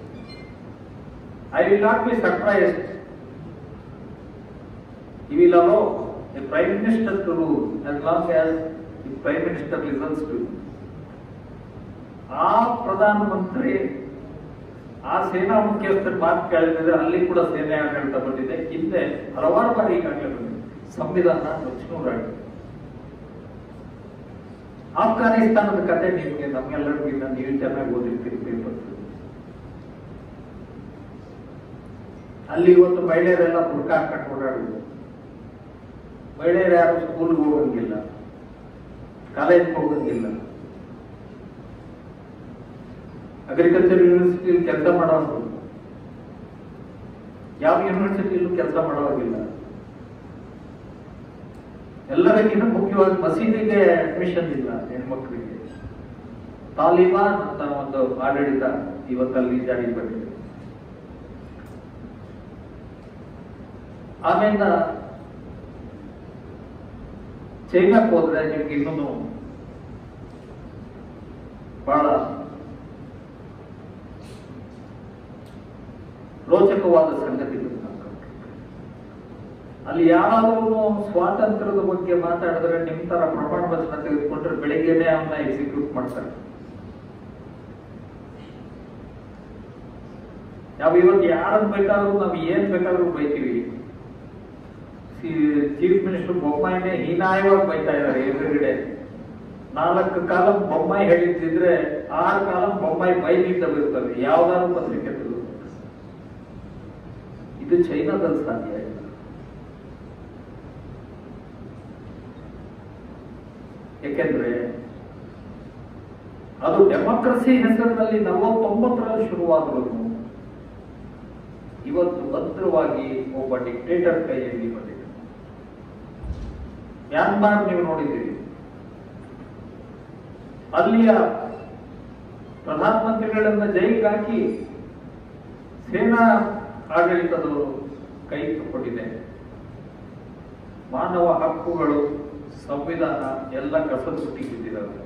I will not be surprised He will allow the Prime Minister to rule as long as the Prime Minister listens to him. ಆ ಪ್ರಧಾನಮಂತ್ರಿ ಆ ಸೇನಾ ಮುಖ್ಯಸ್ಥರ ಮಾತು ಕೇಳಿದ್ರೆ ಅಲ್ಲಿ ಕೂಡ ಸೇನೆ ಆಡಳಿತ ಬಂದಿದೆ ಹಿಂದೆ ಹಲವಾರು ಬಾರಿ ಈಗಾಗಲೇ ಬಂದಿದೆ ಸಂವಿಧಾನ ನುಚ್ಚುನೂರಾಗಿದೆ ಆಫ್ಘಾನಿಸ್ತಾನದ ಕತೆ ನಿಮಗೆ ನಮ್ಗೆಲ್ಲರಿಗಿಂತ ನೀವು ಚೆನ್ನಾಗಿ ಓದಿರ್ತೀರಿ ಪೇಪರ್ ಅಲ್ಲಿ ಇವತ್ತು ಮಹಿಳೆಯರೆಲ್ಲ ಬುರ್ಕ ಹಾಕೊಂಡು ಓಡಾಡುದು ಮಹಿಳೆಯರು ಯಾರು ಸ್ಕೂಲ್ಗೆ ಹೋಗಂಗಿಲ್ಲ ಕಾಲೇಜ್ಗೆ ಹೋಗಂಗಿಲ್ಲ ಅಗ್ರಿಕಲ್ಚರ್ ಯೂನಿವರ್ಸಿಟಿಯಲ್ಲಿ ಕೆಲಸ ಮಾಡೋರು ಯಾವ ಯೂನಿವರ್ಸಿಟಿಯಲ್ಲೂ ಕೆಲಸ ಮಾಡೋವಾಗಿಲ್ಲ ಎಲ್ಲರಿಗಿಂತ ಮುಖ್ಯವಾಗಿ ಮಸೀದಿಗೆ ಅಡ್ಮಿಷನ್ ಇಲ್ಲ ಹೆಣ್ಮಕ್ಳಿಗೆ ತಾಲಿಬಾನ್ ಅಂತ ಒಂದು ಆಡಳಿತ ಇವತ್ತಲ್ಲಿ ಜಾರಿಗೆ ಬಂದಿದೆ ಆಮೇಲೆ ಚೈನಾಕ್ಕೆ ಹೋದ್ರೆ ನಿಮ್ಗೆ ಇನ್ನೂ ಬಹಳ ರೋಚಕವಾದ ಸಂಗತಿಗಳು ನಾವು ಕಂಡ್ವಿ. ಅಲ್ಲಿ ಯಾರಾದ್ರೂ ಸ್ವಾತಂತ್ರ್ಯದ ಬಗ್ಗೆ ಮಾತಾಡಿದ್ರೆ ನಿಮ್ ತರ ಪ್ರಮಾಣ ವಚನ ತೆಗೆದುಕೊಂಡ್ರೆ ಬೆಳಿಗ್ಗೆನೆ ಅವನ್ನ ಎಕ್ಸಿಕ್ಯೂಟ್ ಮಾಡ್ತಾರೆ ನಾವು ಇವತ್ತು ಯಾರನ್ನ ಬೇಕಾದ್ರೂ ನಾವು ಏನ್ ಬೇಕಾದ್ರೂ ಬೈತೀವಿ ಚೀಫ್ ಮಿನಿಸ್ಟರ್ ಬೊಮ್ಮಾಯಿನೇ ಹೀನಾಯವಾಗಿ ಬೈತಾ ಇದ್ದಾರೆ ಎದುರುಗಡೆ ನಾಲ್ಕು ಕಾಲಂ ಬೊಮ್ಮಾಯಿ ಹೇಳಿದ್ದಿದ್ರೆ ಆರು ಕಾಲಂ ಬೊಮ್ಮಾಯಿ ಬೈಲಿಂದ ಬರ್ತವೆ ಯಾವ್ದಾದ್ರು ಪತ್ರಿಕೆ ತೆಗೆದು ಇದು ಚೈನಾದಲ್ಲಿ ಸಾಧ್ಯ ಇಲ್ಲ ಯಾಕೆಂದ್ರೆ ಅದು ಡೆಮೋಕ್ರಸಿ ಹೆಸರಿನಲ್ಲಿ ನಲವತ್ತೊಂಬತ್ತರಲ್ಲಿ ಶುರುವಾದರೂ ಇವತ್ತು ಭದ್ರವಾಗಿ ಒಬ್ಬ ಡಿಕ್ಟೇಟರ್ ಕೈಯಲ್ಲಿ ಬಂದಿದೆ ಮ್ಯಾನ್ಮಾರ್ ನೀವು ನೋಡಿದ್ದೀರಿ ಅಲ್ಲಿಯ ಪ್ರಧಾನಮಂತ್ರಿಗಳನ್ನ ಜೈಲಿಗೆ ಹಾಕಿ ಸೇನಾ ಆಡಳಿತದವರು ಕೈ ಕೊಟ್ಟಿದೆ ಮಾನವ ಹಕ್ಕುಗಳು ಸಂವಿಧಾನ ಎಲ್ಲ ಕಸದ ಬುಟ್ಟಿಗೆ ಬಿದ್ದಿದ್ದಾವೆ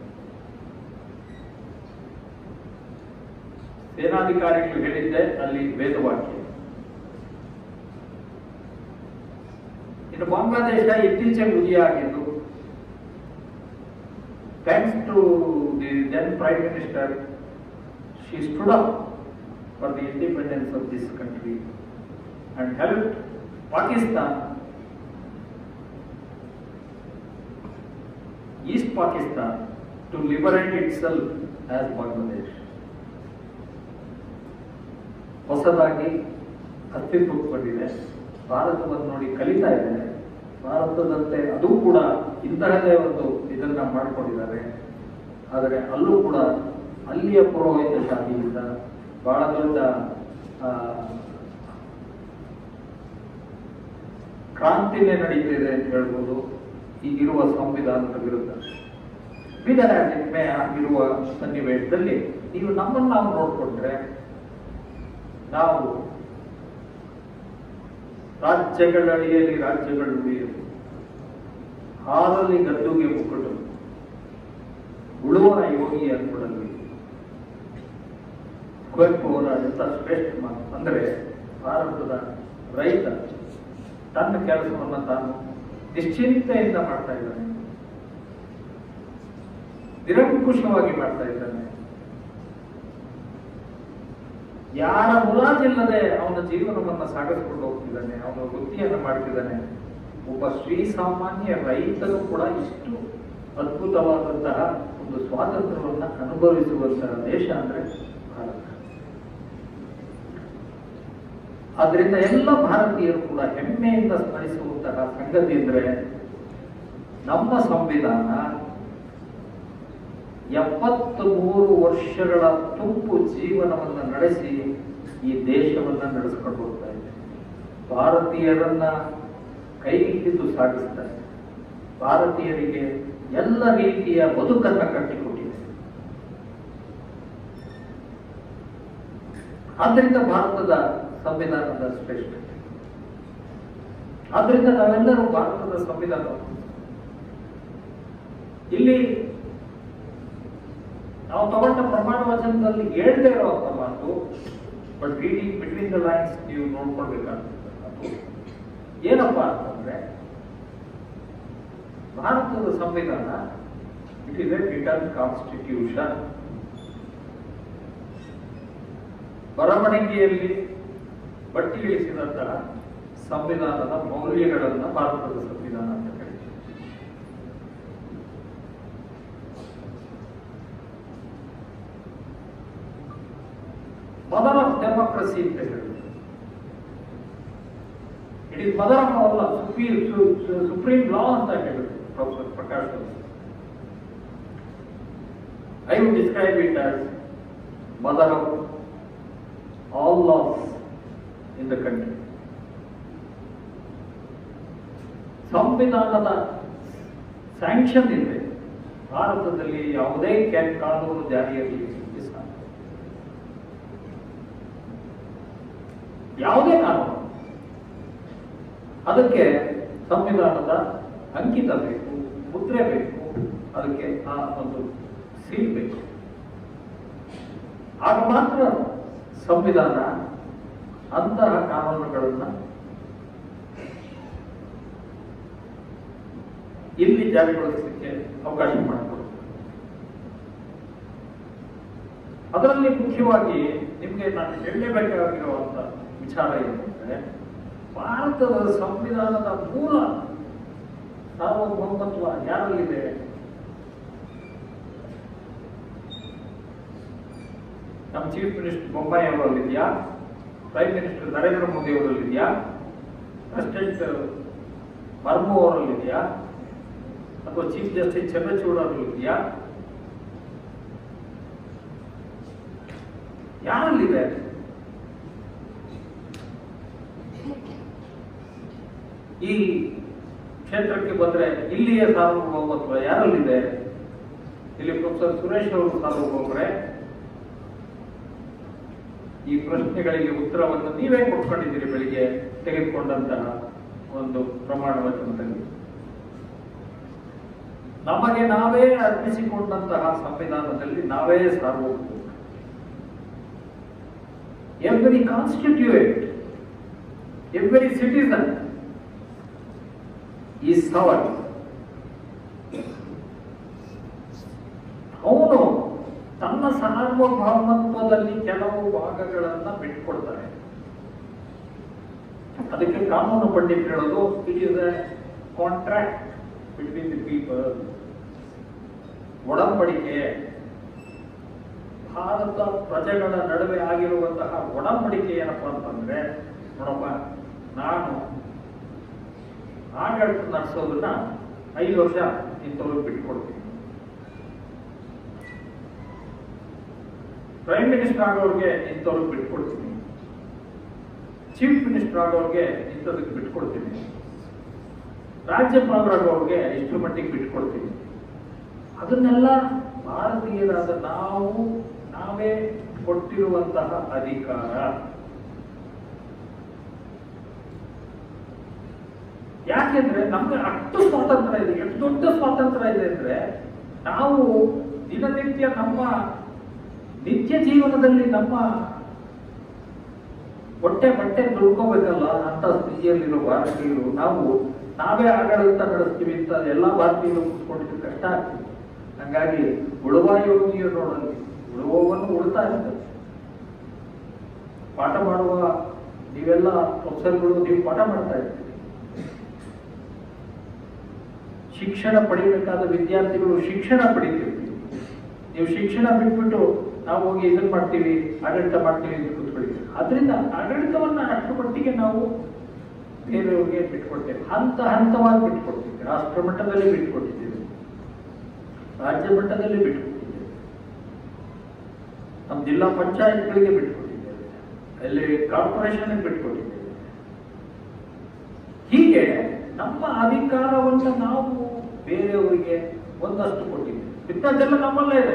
ಸೇನಾಧಿಕಾರಿಗಳು ಹೇಳಿದ್ದೆ ಅಲ್ಲಿ ವೇದವಾಕ್ಯ ಇನ್ನು ಬಾಂಗ್ಲಾದೇಶ ಇತ್ತೀಚೆಗೆ ಉದಿಯಾಗಿದ್ದು thanks to the then prime minister she stood up for the independence of this country and help Pakistan east Pakistan to liberate itself as Bangladesh ಹೊಸದಾಗಿ ಅಸ್ತಿತ್ವಕ್ಕೆ ಬಂದಿದೆ ಭಾರತವನ್ನು ನೋಡಿ ಕಲಿತಾ ಇದೆ ಭಾರತದಂತೆ ಅದು ಕೂಡ ಇಂತಹದೇ ಒಂದು ಇದನ್ನ ಮಾಡಿಕೊಂಡಿದ್ದಾರೆ ಆದರೆ ಅಲ್ಲೂ ಕೂಡ ಅಲ್ಲಿಯ ಪುರೋಹಿತ ಶಾಹಿಯಿಂದ ಬಹಳ ದೊಡ್ಡ ಆ, ಕ್ರಾಂತಿನೇ ನಡೀತಿದೆ ಅಂತ ಹೇಳ್ಬೋದು ಈಗಿರುವ ಸಂವಿಧಾನದ ವಿರುದ್ಧ ವಿಧಾನಮೆ ಆಗಿರುವ ಸನ್ನಿವೇಶದಲ್ಲಿ ನೀವು ನಮ್ಮನ್ನು ನಾವು ನೋಡಿಕೊಂಡ್ರೆ ನಾವು ರಾಜ್ಯಗಳ ಅಡಿಯಲ್ಲಿ ರಾಜ್ಯಗಳು ಉಳಿಯಲು ಹಾಲಲ್ಲಿ ಗದ್ದುಗೆ ಮುಕ್ಕಳು ಉಳುವನ ಯೋಗಿ ಅನ್ಕೊಡಲ್ಲಿ ಕುವೆಂಪು ಅವರ ಎಂತ ಶ್ರೇಷ್ಠ ಮಾತು ಅಂದರೆ ಭಾರತದ ರೈತ ತನ್ನ ಕೆಲಸವನ್ನು ತಾನು ನಿಶ್ಚಿಂತೆಯಿಂದ ಮಾಡ್ತಾ ಇದ್ದಾನೆ ನಿರಂಕುಶವಾಗಿ ಮಾಡ್ತಾ ಇದ್ದಾನೆ ಯಾರ ಮುಲಾಜಿಲ್ಲದೆ ಅವನ ಜೀವನವನ್ನ ಸಾಗಿಸ್ಕೊಂಡು ಹೋಗ್ತಿದ್ದಾನೆ ಅವನ ವೃತ್ತಿಯನ್ನು ಮಾಡ್ತಿದ್ದಾನೆ ಒಬ್ಬ ಶ್ರೀ ಸಾಮಾನ್ಯ ರೈತನು ಕೂಡ ಇಷ್ಟು ಅದ್ಭುತವಾದಂತಹ ಒಂದು ಸ್ವಾತಂತ್ರ್ಯವನ್ನು ಅನುಭವಿಸುವಂತಹ ದೇಶ ಅಂದ್ರೆ ಭಾರತ ಆದ್ರಿಂದ ಎಲ್ಲ ಭಾರತೀಯರು ಕೂಡ ಹೆಮ್ಮೆಯಿಂದ ಸ್ಮರಿಸುವಂತಹ ಸಂಗತಿ ಅಂದ್ರೆ ನಮ್ಮ ಸಂವಿಧಾನ ಎಪ್ಪತ್ತು ಮೂರು ವರ್ಷಗಳ ತುಂಬು ಜೀವನವನ್ನು ನಡೆಸಿ ಈ ದೇಶವನ್ನ ನಡೆಸ್ಕೊಂಡು ಹೋಗ್ತಾ ಇದೆ ಭಾರತೀಯರನ್ನ ಕೈ ಹಿಡಿದು ಸಾಗಿಸ್ತಾ ಇದೆ ಭಾರತೀಯರಿಗೆ ಎಲ್ಲ ರೀತಿಯ ಬದುಕನ್ನ ಕಟ್ಟಿಕೊಟ್ಟಿದೆ ಆದ್ರಿಂದ ಭಾರತದ ಸಂವಿಧಾನದ ಶ್ರೇಷ್ಠತೆ ಆದ್ರಿಂದ ನಾವೆಲ್ಲರೂ ಭಾರತದ ಸಂವಿಧಾನ ಇಲ್ಲಿ ನಾವು ತಗೊಂಡ ಪ್ರಮಾಣ ವಚನದಲ್ಲಿ ಹೇಳ್ದೇ ಇರುವಂತ ಮಾತು but reading between the lines ನೀವು ನೋಡ್ಕೊಳ್ಬೇಕಾಗ್ತದೆ ಏನಪ್ಪ ಅಂತಂದ್ರೆ ಭಾರತದ ಸಂವಿಧಾನ it is a return constitution ಬರವಣಿಗೆಯಲ್ಲಿ ಬಟ್ಟಿ ಇಳಿಸಿದಂತಹ ಸಂವಿಧಾನದ ಮೌಲ್ಯಗಳನ್ನ ಭಾರತದ ಸಂವಿಧಾನ ಅಂತ ಕರೀತೀವಿ ಮದರ್ ಆಫ್ ಡೆಮೋಕ್ರಸಿ ಅಂತ ಹೇಳಿದ್ರು ಇಟ್ ಇಸ್ ಮದರ್ ಆಫ್ ಅಲ್ಲ ಸುಪ್ರೀಂ ಸುಪ್ರೀಂ ಲಾ ಅಂತ ಹೇಳಿದ್ರು ಪ್ರೊಫೆಸರ್ ಪ್ರಕಾಶ್ ಅವರು I would describe it as mother of all laws in the country ಸಂವಿಧಾನದ ಸ್ಯಾಂಕ್ಷನ್ ಇದೆ ಭಾರತದಲ್ಲಿ ಯಾವುದೇ ಕ್ಯಾನ್ ಕಾನೂನು ಜಾರಿಯಲ್ಲಿ ಇದೆ ಸಾಕು. ಯಾವುದೇ ಕಾನೂನು ಅದಕ್ಕೆ ಸಂವಿಧಾನದ ಅಂಕಿತ ಬೇಕು ಮುದ್ರೆ ಬೇಕು ಅದಕ್ಕೆ ಆ ಒಂದು ಸೀಲ್ ಬೇಕು ಆಗ ಮಾತ್ರ ಸಂವಿಧಾನ ಅಂತಹ ಕಾನೂನುಗಳನ್ನ ಇಲ್ಲಿ ಜಾರಿಗೊಳಿಸಲಿಕ್ಕೆ ಅವಕಾಶ ಮಾಡಿಕೊಡುತ್ತೆ ಅದರಲ್ಲಿ ಮುಖ್ಯವಾಗಿ ನಿಮಗೆ ನಾನು ಹೇಳಲೇಬೇಕಾಗಿರುವಂತ ವಿಚಾರ ಏನಂದ್ರೆ ಭಾರತದ ಸಂವಿಧಾನದ ಮೂಲ ಸಾರ್ವಭೌಮತ್ವ ಯಾರಲ್ಲಿದೆ ನಮ್ಮ ಚೀಫ್ ಮಿನಿಸ್ಟರ್ ಬೊಮ್ಮಾಯಿ ಅವರಲ್ಲಿದೆಯಾ ಪ್ರೈಮ್ ಮಿನಿಸ್ಟರ್ ನರೇಂದ್ರ ಮೋದಿ ಅವರಲ್ಲಿದೆಯಾ ಪ್ರೆಸಿಡೆಂಟ್ ಮರ್ಮು ಅವರಲ್ಲಿದೆಯಾ ಅಥವಾ ಚೀಫ್ ಜಸ್ಟಿಸ್ ಚಂದ್ರಚೂಡ್ ಅವರಲ್ಲಿದೆಯಾ ಯಾರಲ್ಲಿದೆ ಈ ಕ್ಷೇತ್ರಕ್ಕೆ ಬಂದ್ರೆ ಇಲ್ಲಿಯ ಸಾರ್ವಭೌಮತ್ವ ಯಾರಲ್ಲಿದೆ ಇಲ್ಲಿ ಪ್ರೊಫೆಸರ್ ಸುರೇಶ್ ಅವರು ಸಾರ್ವಭೌಮರೇ ಈ ಪ್ರಶ್ನೆಗಳಿಗೆ ಉತ್ತರವನ್ನು ನೀವೇ ಕೊಟ್ಕೊಂಡಿದ್ದೀರಿ ಬೆಳಿಗ್ಗೆ ತೆಗೆದುಕೊಂಡಂತಹ ಒಂದು ಪ್ರಮಾಣ ವಚನದಲ್ಲಿ ನಮಗೆ ನಾವೇ ಅರ್ಪಿಸಿಕೊಂಡಂತಹ ಸಂವಿಧಾನದಲ್ಲಿ ನಾವೇ ಸಾರ್ವಭೌಮ ಎವ್ರಿ ಕಾನ್ಸ್ಟಿಟ್ಯೂಯೆಂಟ್ ಎವ್ರಿ ಸಿಟಿಸನ್ ಈ ಸವರ್ ಅವನು ತನ್ನ ಸಾರ್ವಭೌಮತ್ವದಲ್ಲಿ ಕೆಲವು ಭಾಗಗಳನ್ನ ಬಿಟ್ಕೊಡ್ತಾರೆ ಅದಕ್ಕೆ ಕಾನೂನು ಪಂಡಿತ್ ಹೇಳೋದು it is a contract between the people ಒಡಂಬಡಿಕೆ ಭಾರತ ಪ್ರಜೆಗಳ ನಡುವೆ ಆಗಿರುವಂತಹ ಒಡಂಬಡಿಕೆ ಏನಪ್ಪಾ ಅಂತಂದ್ರೆ ನೋಡಪ್ಪ ನಾನು ಆಡಳಿತ ನಡೆಸೋದನ್ನ ಐದು ವರ್ಷ ಇಂಥವ್ರಿಗೆ ಬಿಟ್ಕೊಡ್ತೀನಿ ಪ್ರೈಮ್ ಮಿನಿಸ್ಟರ್ ಆಗೋರಿಗೆ ಇಂಥವ್ರಿಗೆ ಬಿಟ್ಕೊಡ್ತೀನಿ ಚೀಫ್ ಮಿನಿಸ್ಟರ್ ಆಗೋರಿಗೆ ಇಂಥದಕ್ಕೆ ಬಿಟ್ಕೊಡ್ತೀನಿ ರಾಜ್ಯಪಾಲರಾಗೋರಿಗೆ ಇಷ್ಟು ಮಟ್ಟಿಗೆ ಬಿಟ್ಕೊಡ್ತೀನಿ ಅದನ್ನೆಲ್ಲ ಭಾರತೀಯರಾದ ನಾವು ನಾವೇ ಕೊಟ್ಟಿರುವಂತಹ ಅಧಿಕಾರ ಯಾಕೆಂದ್ರೆ ನಮ್ಗೆ ಅಷ್ಟು ಸ್ವಾತಂತ್ರ್ಯ ಇದೆ ಎಷ್ಟು ದೊಡ್ಡ ಸ್ವಾತಂತ್ರ್ಯ ಇದೆ ಅಂದ್ರೆ ನಾವು ದಿನನಿತ್ಯ ನಮ್ಮ ನಿತ್ಯ ಜೀವನದಲ್ಲಿ ನಮ್ಮ ಹೊಟ್ಟೆ ಬಟ್ಟೆ ದುಡ್ಕೋಬೇಕಲ್ಲ ಅಂತ ಸ್ಥಿತಿಯಲ್ಲಿರೋ ಭಾರತೀಯರು ನಾವು ನಾವೇ ಆಡಳಿತ ನಡೆಸ್ತೀವಿ ಅಂತ ಎಲ್ಲ ಭಾರತೀಯರು ಕೂತ್ಕೊಂಡಿದ್ದು ಕಷ್ಟ ಆಗ್ತದೆ ಹಂಗಾಗಿ ಉಳುವ ಯೋಗಿಯ ನೋಡಲ್ಲಿ ಉಳುವವನ್ನು ಉಳ್ತಾ ಇರ್ತದೆ ಪಾಠ ಮಾಡುವ ನೀವೆಲ್ಲ ಪ್ರೊಫೆಸರ್ಗಳು ನೀವು ಪಾಠ ಮಾಡ್ತಾ ಇರ್ತೀರಿ ಶಿಕ್ಷಣ ಪಡಿಬೇಕಾದ ವಿದ್ಯಾರ್ಥಿಗಳು ಶಿಕ್ಷಣ ಪಡಿತಿರ್ತೀವಿ ನೀವು ಶಿಕ್ಷಣ ಬಿಟ್ಬಿಟ್ಟು ನಾವು ಹೋಗಿ ಇದನ್ನ ಮಾಡ್ತೀವಿ ಆಡಳಿತ ಮಾಡ್ತೀವಿ ಅಂತ ಕೂತ್ಕೊಳ್ತೀವಿ ಅದರಿಂದ ಆಡಳಿತವನ್ನ ಅಷ್ಟು ಮಟ್ಟಿಗೆ ನಾವು ಬೇರೆಯವ್ರಿಗೆ ಬಿಟ್ಕೊಡ್ತೇವೆ ಹಂತ ಹಂತವಾಗಿ ಬಿಟ್ಕೊಡ್ತೀವಿ ರಾಷ್ಟ್ರ ಮಟ್ಟದಲ್ಲಿ ಬಿಟ್ಕೊಟ್ಟಿದ್ದೇವೆ ರಾಜ್ಯ ಮಟ್ಟದಲ್ಲಿ ಬಿಟ್ಕೊಟ್ಟಿದ್ದೇವೆ ನಮ್ಮ ಜಿಲ್ಲಾ ಪಂಚಾಯತ್ಗಳಿಗೆ ಬಿಟ್ಕೊಟ್ಟಿದ್ದೇವೆ ಅಲ್ಲಿ ಕಾರ್ಪೊರೇಷನ್ ಬಿಟ್ಕೊಟ್ಟಿದ್ದೇವೆ ಹೀಗೆ ನಮ್ಮ ಅಧಿಕಾರವನ್ನು ನಾವು ಬೇರೆಯವರಿಗೆ ಒಂದಷ್ಟು ಕೊಟ್ಟಿದ್ದೇವೆ ಮಿಥ್ಯಾಚಲ ನಮ್ಮಲ್ಲೇ ಇದೆ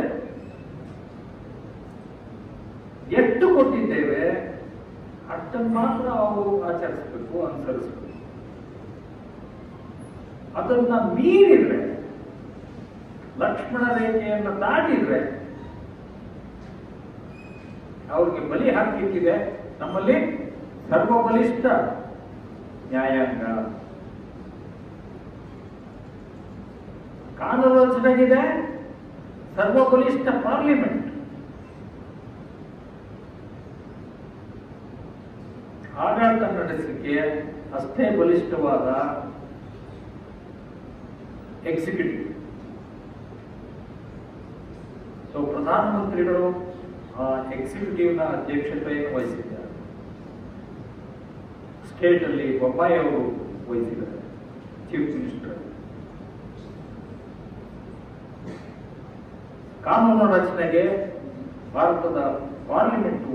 ಎಷ್ಟು ಕೊಟ್ಟಿದ್ದೇವೆ ಅಷ್ಟನ್ನು ಮಾತ್ರ ಅವರು ಆಚರಿಸಬೇಕು ಅನುಸರಿಸಬೇಕು ಅದನ್ನ ಮೀರಿದ್ರೆ ಲಕ್ಷ್ಮಣ ರೇಖೆಯನ್ನು ದಾಟಿದ್ರೆ ಅವ್ರಿಗೆ ಬಲಿ ಹಾಕ್ಲಿಕ್ಕಿದೆ ನಮ್ಮಲ್ಲಿ ಸರ್ವಬಲಿಷ್ಠ ನ್ಯಾಯಾಂಗ ಕಾನೂನು ರಚನೆಗಿದೆ ಸರ್ವಬಲಿಷ್ಠ ಪಾರ್ಲಿಮೆಂಟ್ ಆಡಳಿತ ನಡೆಸಲಿಕ್ಕೆ ಅಷ್ಟೇ ಬಲಿಷ್ಠವಾದ ಎಕ್ಸಿಕ್ಯೂಟಿವ್ ಸೊ ಪ್ರಧಾನಮಂತ್ರಿಗಳು ಆ ಎಕ್ಸಿಕ್ಯೂಟಿವ್ನ ಅಧ್ಯಕ್ಷತೆಯನ್ನು ವಹಿಸಿದ್ದಾರೆ ಸ್ಟೇಟ್ ಅಲ್ಲಿ ಬೊಮ್ಮಾಯಿ ಅವರು ವಹಿಸಿದ್ದಾರೆ ಚೀಫ್ ಮಿನಿಸ್ಟರ್ ಕಾನೂನು ರಚನೆಗೆ ಭಾರತದ ಪಾರ್ಲಿಮೆಂಟು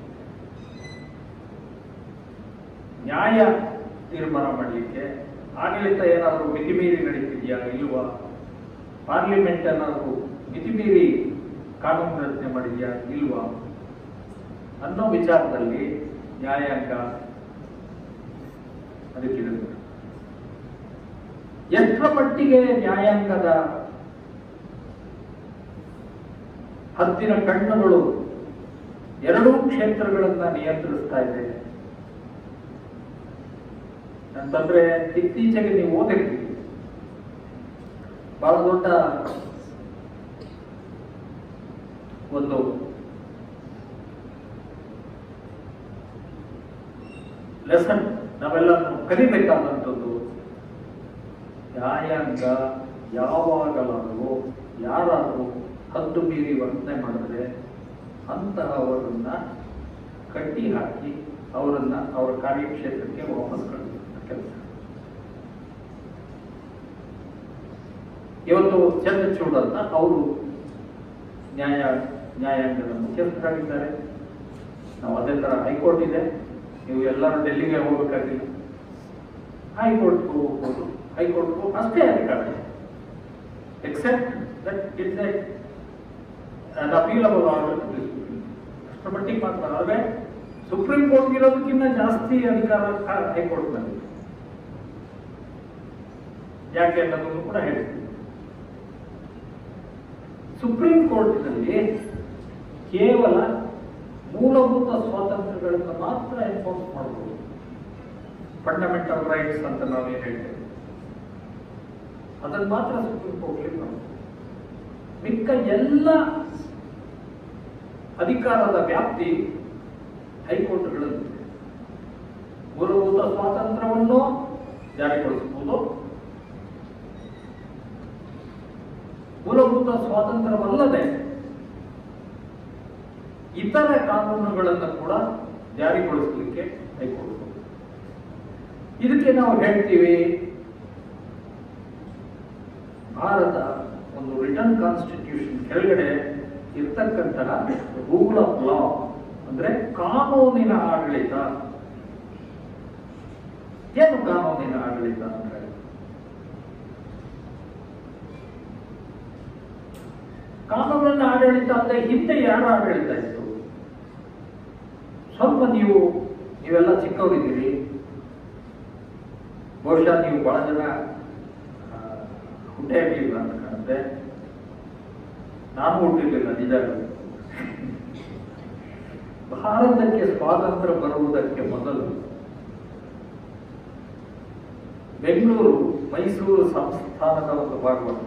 ನ್ಯಾಯ ತೀರ್ಮಾನ ಮಾಡಲಿಕ್ಕೆ ಆಡಳಿತ ಏನಾದರೂ ಮಿತಿಮೀರಿ ನಡೀತಿದೆಯಾ ಇಲ್ವಾ ಪಾರ್ಲಿಮೆಂಟ್ ಏನಾದರೂ ಮಿತಿಮೀರಿ ಕಾನೂನು ರಚನೆ ಮಾಡಿದೆಯಾ ಇಲ್ವಾ ಅನ್ನೋ ವಿಚಾರದಲ್ಲಿ ನ್ಯಾಯಾಂಗ ಅದಕ್ಕಿರುತ್ತೆ ಎಷ್ಟರ ಮಟ್ಟಿಗೆ ನ್ಯಾಯಾಂಗದ ಹದ್ದಿನ ಕಣ್ಣುಗಳು ಎರಡೂ ಕ್ಷೇತ್ರಗಳನ್ನ ನಿಯಂತ್ರಿಸ್ತಾ ಇದೆ ಅಂತಂದ್ರೆ ಇತ್ತೀಚೆಗೆ ನೀವು ಓದಿರ್ತೀವಿ ಬಹಳ ದೊಡ್ಡ ಒಂದು ಲೆಸನ್ ನಾವೆಲ್ಲ ಕಲಿಬೇಕಾದಂಥದ್ದು ನ್ಯಾಯಾಂಗ ಯಾವಾಗಲಾದರೂ ಯಾರಾದರೂ ಹದ್ದು ಮೀರಿ ವರ್ತನೆ ಮಾಡಿದ್ರೆ ಅಂತಹವರನ್ನ ಕಟ್ಟಿ ಹಾಕಿ ಅವರನ್ನ ಅವರ ಕಾರ್ಯಕ್ಷೇತ್ರಕ್ಕೆ ವಾಪಸ್ ಕಳಿಸುವಂತ ಕೆಲಸ ಇವತ್ತು ಚಂದ್ರಚೂಡ್ ಅಂತ ಅವರು ನ್ಯಾಯ ನ್ಯಾಯಾಂಗದ ಮುಖ್ಯಸ್ಥರಾಗಿದ್ದಾರೆ ನಾವು ಅದೇ ತರ ಹೈಕೋರ್ಟ್ ಇದೆ ನೀವು ಎಲ್ಲರೂ ಡೆಲ್ಲಿಗೆ ಹೋಗಬೇಕಾಗಿಲ್ಲ ಹೈಕೋರ್ಟ್ಗೂ ಹೋಗ್ಬೋದು ಹೈಕೋರ್ಟ್ಗೂ ಅಷ್ಟೇ ಅಧಿಕಾರ ಇದೆ except that it's a unappealable order ಅಷ್ಟರ ಮಟ್ಟಿಗೆ ಮಾತ್ರ ಆದರೆ ಸುಪ್ರೀಂ ಕೋರ್ಟ್ ಇರೋದಕ್ಕಿಂತ ಜಾಸ್ತಿ ಅಧಿಕಾರ ಹೈಕೋರ್ಟ್ ನಲ್ಲಿ ಯಾಕೆ ಅನ್ನೋದನ್ನು ಕೂಡ ಹೇಳ್ತೀನಿ ಸುಪ್ರೀಂ ಕೋರ್ಟ್ನಲ್ಲಿ ಕೇವಲ ಮೂಲಭೂತ ಸ್ವಾತಂತ್ರ್ಯಗಳನ್ನು ಮಾತ್ರ ಎನ್ಫೋರ್ಸ್ ಮಾಡಬಹುದು ಫಂಡಮೆಂಟಲ್ ರೈಟ್ಸ್ ಅಂತ ನಾವೇನು ಹೇಳ್ತೇವೆ ಅದನ್ನು ಮಾತ್ರ ಸುಪ್ರೀಂ ಕೋರ್ಟ್ ಮಾಡಬಹುದು ಮಿಕ್ಕ ಎಲ್ಲ ಅಧಿಕಾರದ ವ್ಯಾಪ್ತಿ ಹೈಕೋರ್ಟ್ಗಳಲ್ಲಿ ಮೂಲಭೂತ ಸ್ವಾತಂತ್ರ್ಯವನ್ನು ಜಾರಿಗೊಳಿಸಬಹುದು ಮೂಲಭೂತ ಸ್ವಾತಂತ್ರ್ಯವಲ್ಲದೆ ಇತರ ಕಾನೂನುಗಳನ್ನು ಕೂಡ ಜಾರಿಗೊಳಿಸಲಿಕ್ಕೆ ಹೈಕೋರ್ಟ್ ಇದಕ್ಕೆ ನಾವು ಹೇಳ್ತೀವಿ ಭಾರತ ಒಂದು ರಿಟರ್ನ್ ಕಾನ್ಸ್ಟಿಟ್ಯೂಷನ್ ಕೆಳಗಡೆ ಇರ್ತಕ್ಕಂತಹ ರೂಲ್ ಆಫ್ ಲಾ ಅಂದ್ರೆ ಕಾನೂನಿನ ಆಡಳಿತ ಏನು ಕಾನೂನಿನ ಆಡಳಿತ ಅಂದ್ರೆ ಕಾನೂನಿನ ಆಡಳಿತ ಅಂದ್ರೆ ಹಿಂದೆ ಯಾರು ಆಡಳಿತ ಇತ್ತು ಸ್ವಲ್ಪ ನೀವು ನೀವೆಲ್ಲ ಚಿಕ್ಕವರಿದ್ದೀರಿ ಬಹುಶಃ ನೀವು ಬಹಳ ಜನ ಆ, ಹುಟ್ಟೇ ಇರಲಿಲ್ಲ ಅಂತ ಕಾಣುತ್ತೆ ನಾನು ಹುಟ್ಟಿರ್ಲಿಲ್ಲ ನಿಜ ಭಾರತಕ್ಕೆ ಸ್ವಾತಂತ್ರ್ಯ ಬರುವುದಕ್ಕೆ ಮೊದಲು ಬೆಂಗಳೂರು ಮೈಸೂರು ಸಂಸ್ಥಾನದ ಒಂದು ಭಾಗವಾಗಿತ್ತು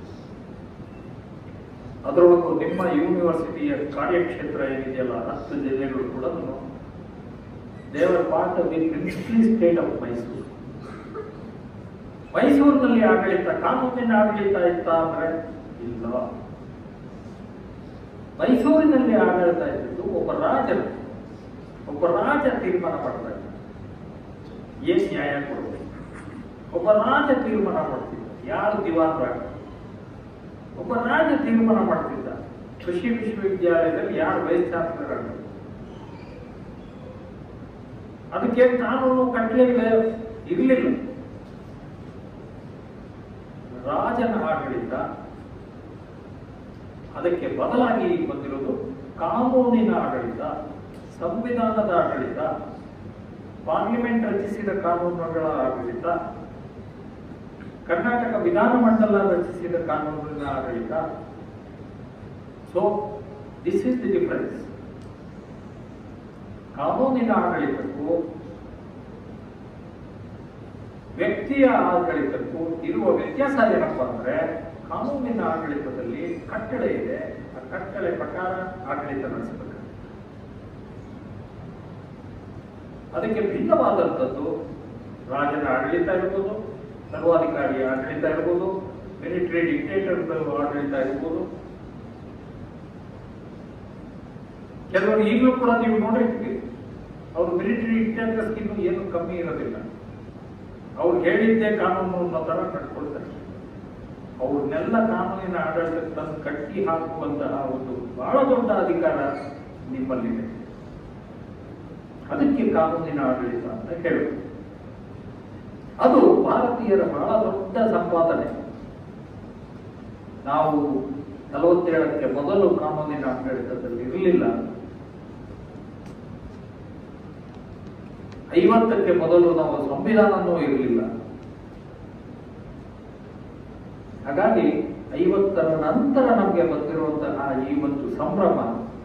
ಅದರೊಳಗೂ ನಿಮ್ಮ ಯೂನಿವರ್ಸಿಟಿಯ ಕಾರ್ಯಕ್ಷೇತ್ರ ಏನಿದೆಯಲ್ಲ ಹತ್ತು ಜಿಲ್ಲೆಗಳು ಕೂಡ ದೇವರ part of the principally state of Mysuru ಮೈಸೂರಿನಲ್ಲಿ ಆಡಳಿತ ಕಾನೂನಿನ ಆಡಳಿತ ಇತ್ತ ಅಂದ್ರೆ ಇಲ್ಲ ಮೈಸೂರಿನಲ್ಲಿ ಆಡಳಿತ ಇದ್ದು ಒಬ್ಬ ರಾಜರು ಒಬ್ಬ ರಾಜ ತೀರ್ಮಾನ ಮಾಡ್ತಾ ಇದ್ದ ಏನ್ ನ್ಯಾಯ ಕೊಡಬೇಕು ಒಬ್ಬ ರಾಜ ತೀರ್ಮಾನ ಮಾಡ್ತಿದ್ದ ಯಾರು ದಿವಾನರಾಗ ಒಬ್ಬ ರಾಜ ತೀರ್ಮಾನ ಮಾಡ್ತಿದ್ದ ಕೃಷಿ ವಿಶ್ವವಿದ್ಯಾಲಯದಲ್ಲಿ ಯಾರು ವೈಸ್ ಚಾನ್ಸಲರ್ ಆಗಬೇಕು ಅದಕ್ಕೆ ಕಾನೂನು ಕಟ್ಟಲೆಗಳೇ ಇರಲಿಲ್ಲ ರಾಜನ ಆಡಳಿತ ಅದಕ್ಕೆ ಬದಲಾಗಿ ಬಂದಿರೋದು ಕಾನೂನಿನ ಆಡಳಿತ ಸಂವಿಧಾನದ ಆಡಳಿತ ಪಾರ್ಲಿಮೆಂಟ್ ರಚಿಸಿದ ಕಾನೂನುಗಳ ಆಡಳಿತ ಕರ್ನಾಟಕ ವಿಧಾನಮಂಡಲ ರಚಿಸಿದ ಕಾನೂನಿನ ಆಡಳಿತ so this is the difference ಕಾನೂನಿನ ಆಡಳಿತಕ್ಕೂ ವ್ಯಕ್ತಿಯ ಆಡಳಿತಕ್ಕೂ ಇರುವ ವ್ಯತ್ಯಾಸ ಏನಪ್ಪ ಅಂದ್ರೆ ಕಾನೂನಿನ ಆಡಳಿತದಲ್ಲಿ ಕಟ್ಟಳೆ ಇದೆ ಆ ಕಟ್ಟಳೆ ಪ್ರಕಾರ ಆಡಳಿತ ನಡೆಸಬೇಕು ಅದಕ್ಕೆ ಭಿನ್ನವಾದಂಥದ್ದು ರಾಜನ ಆಡಳಿತ ಇರ್ಬೋದು ಸರ್ವಾಧಿಕಾರಿಯ ಆಡಳಿತ ಇರ್ಬೋದು ಮಿಲಿಟರಿ ಡಿಕ್ಟೇಟರ್ ಆಡಳಿತ ಇರ್ಬೋದು ಕೆಲವರು ಈಗಲೂ ಕೂಡ ನೀವು ನೋಡಿರ್ತೀವಿ ಅವರು ಮಿಲಿಟರಿ ಡಿಕ್ಟೇಟರ್ಸ್ಗಿನ್ನೂ ಏನು ಕಮ್ಮಿ ಇರೋದಿಲ್ಲ ಅವ್ರು ಹೇಳಿದ್ದೇ ಕಾನೂನು ಅನ್ನೋ ತರ ನಡ್ಕೊಳ್ತಾರೆ ಅವ್ರನ್ನೆಲ್ಲ ಕಾನೂನಿನ ಆಡಳಿತಕ್ಕೆ ತಂದು ಕಟ್ಟಿ ಹಾಕುವಂತಹ ಒಂದು ಬಹಳ ದೊಡ್ಡ ಅಧಿಕಾರ ನಿಮ್ಮಲ್ಲಿದೆ ಅದಕ್ಕೆ ಕಾನೂನಿನ ಆಡಳಿತ ಅಂತ ಹೇಳುವುದು ಅದು ಭಾರತೀಯರ ಬಹಳ ದೊಡ್ಡ ಸಂಪಾದನೆ ನಾವು ನಲವತ್ತೇಳಕ್ಕೆ ಮೊದಲು ಕಾನೂನಿನ ಆಡಳಿತದಲ್ಲಿ ಇರಲಿಲ್ಲ ಐವತ್ತಕ್ಕೆ ಮೊದಲು ನಾವು ಸಂವಿಧಾನನೂ ಇರಲಿಲ್ಲ ಹಾಗಾಗಿ ಐವತ್ತರ ನಂತರ ನಮಗೆ ಬಂದಿರುವಂತಹ ಈ ಒಂದು ಸಂಭ್ರಮ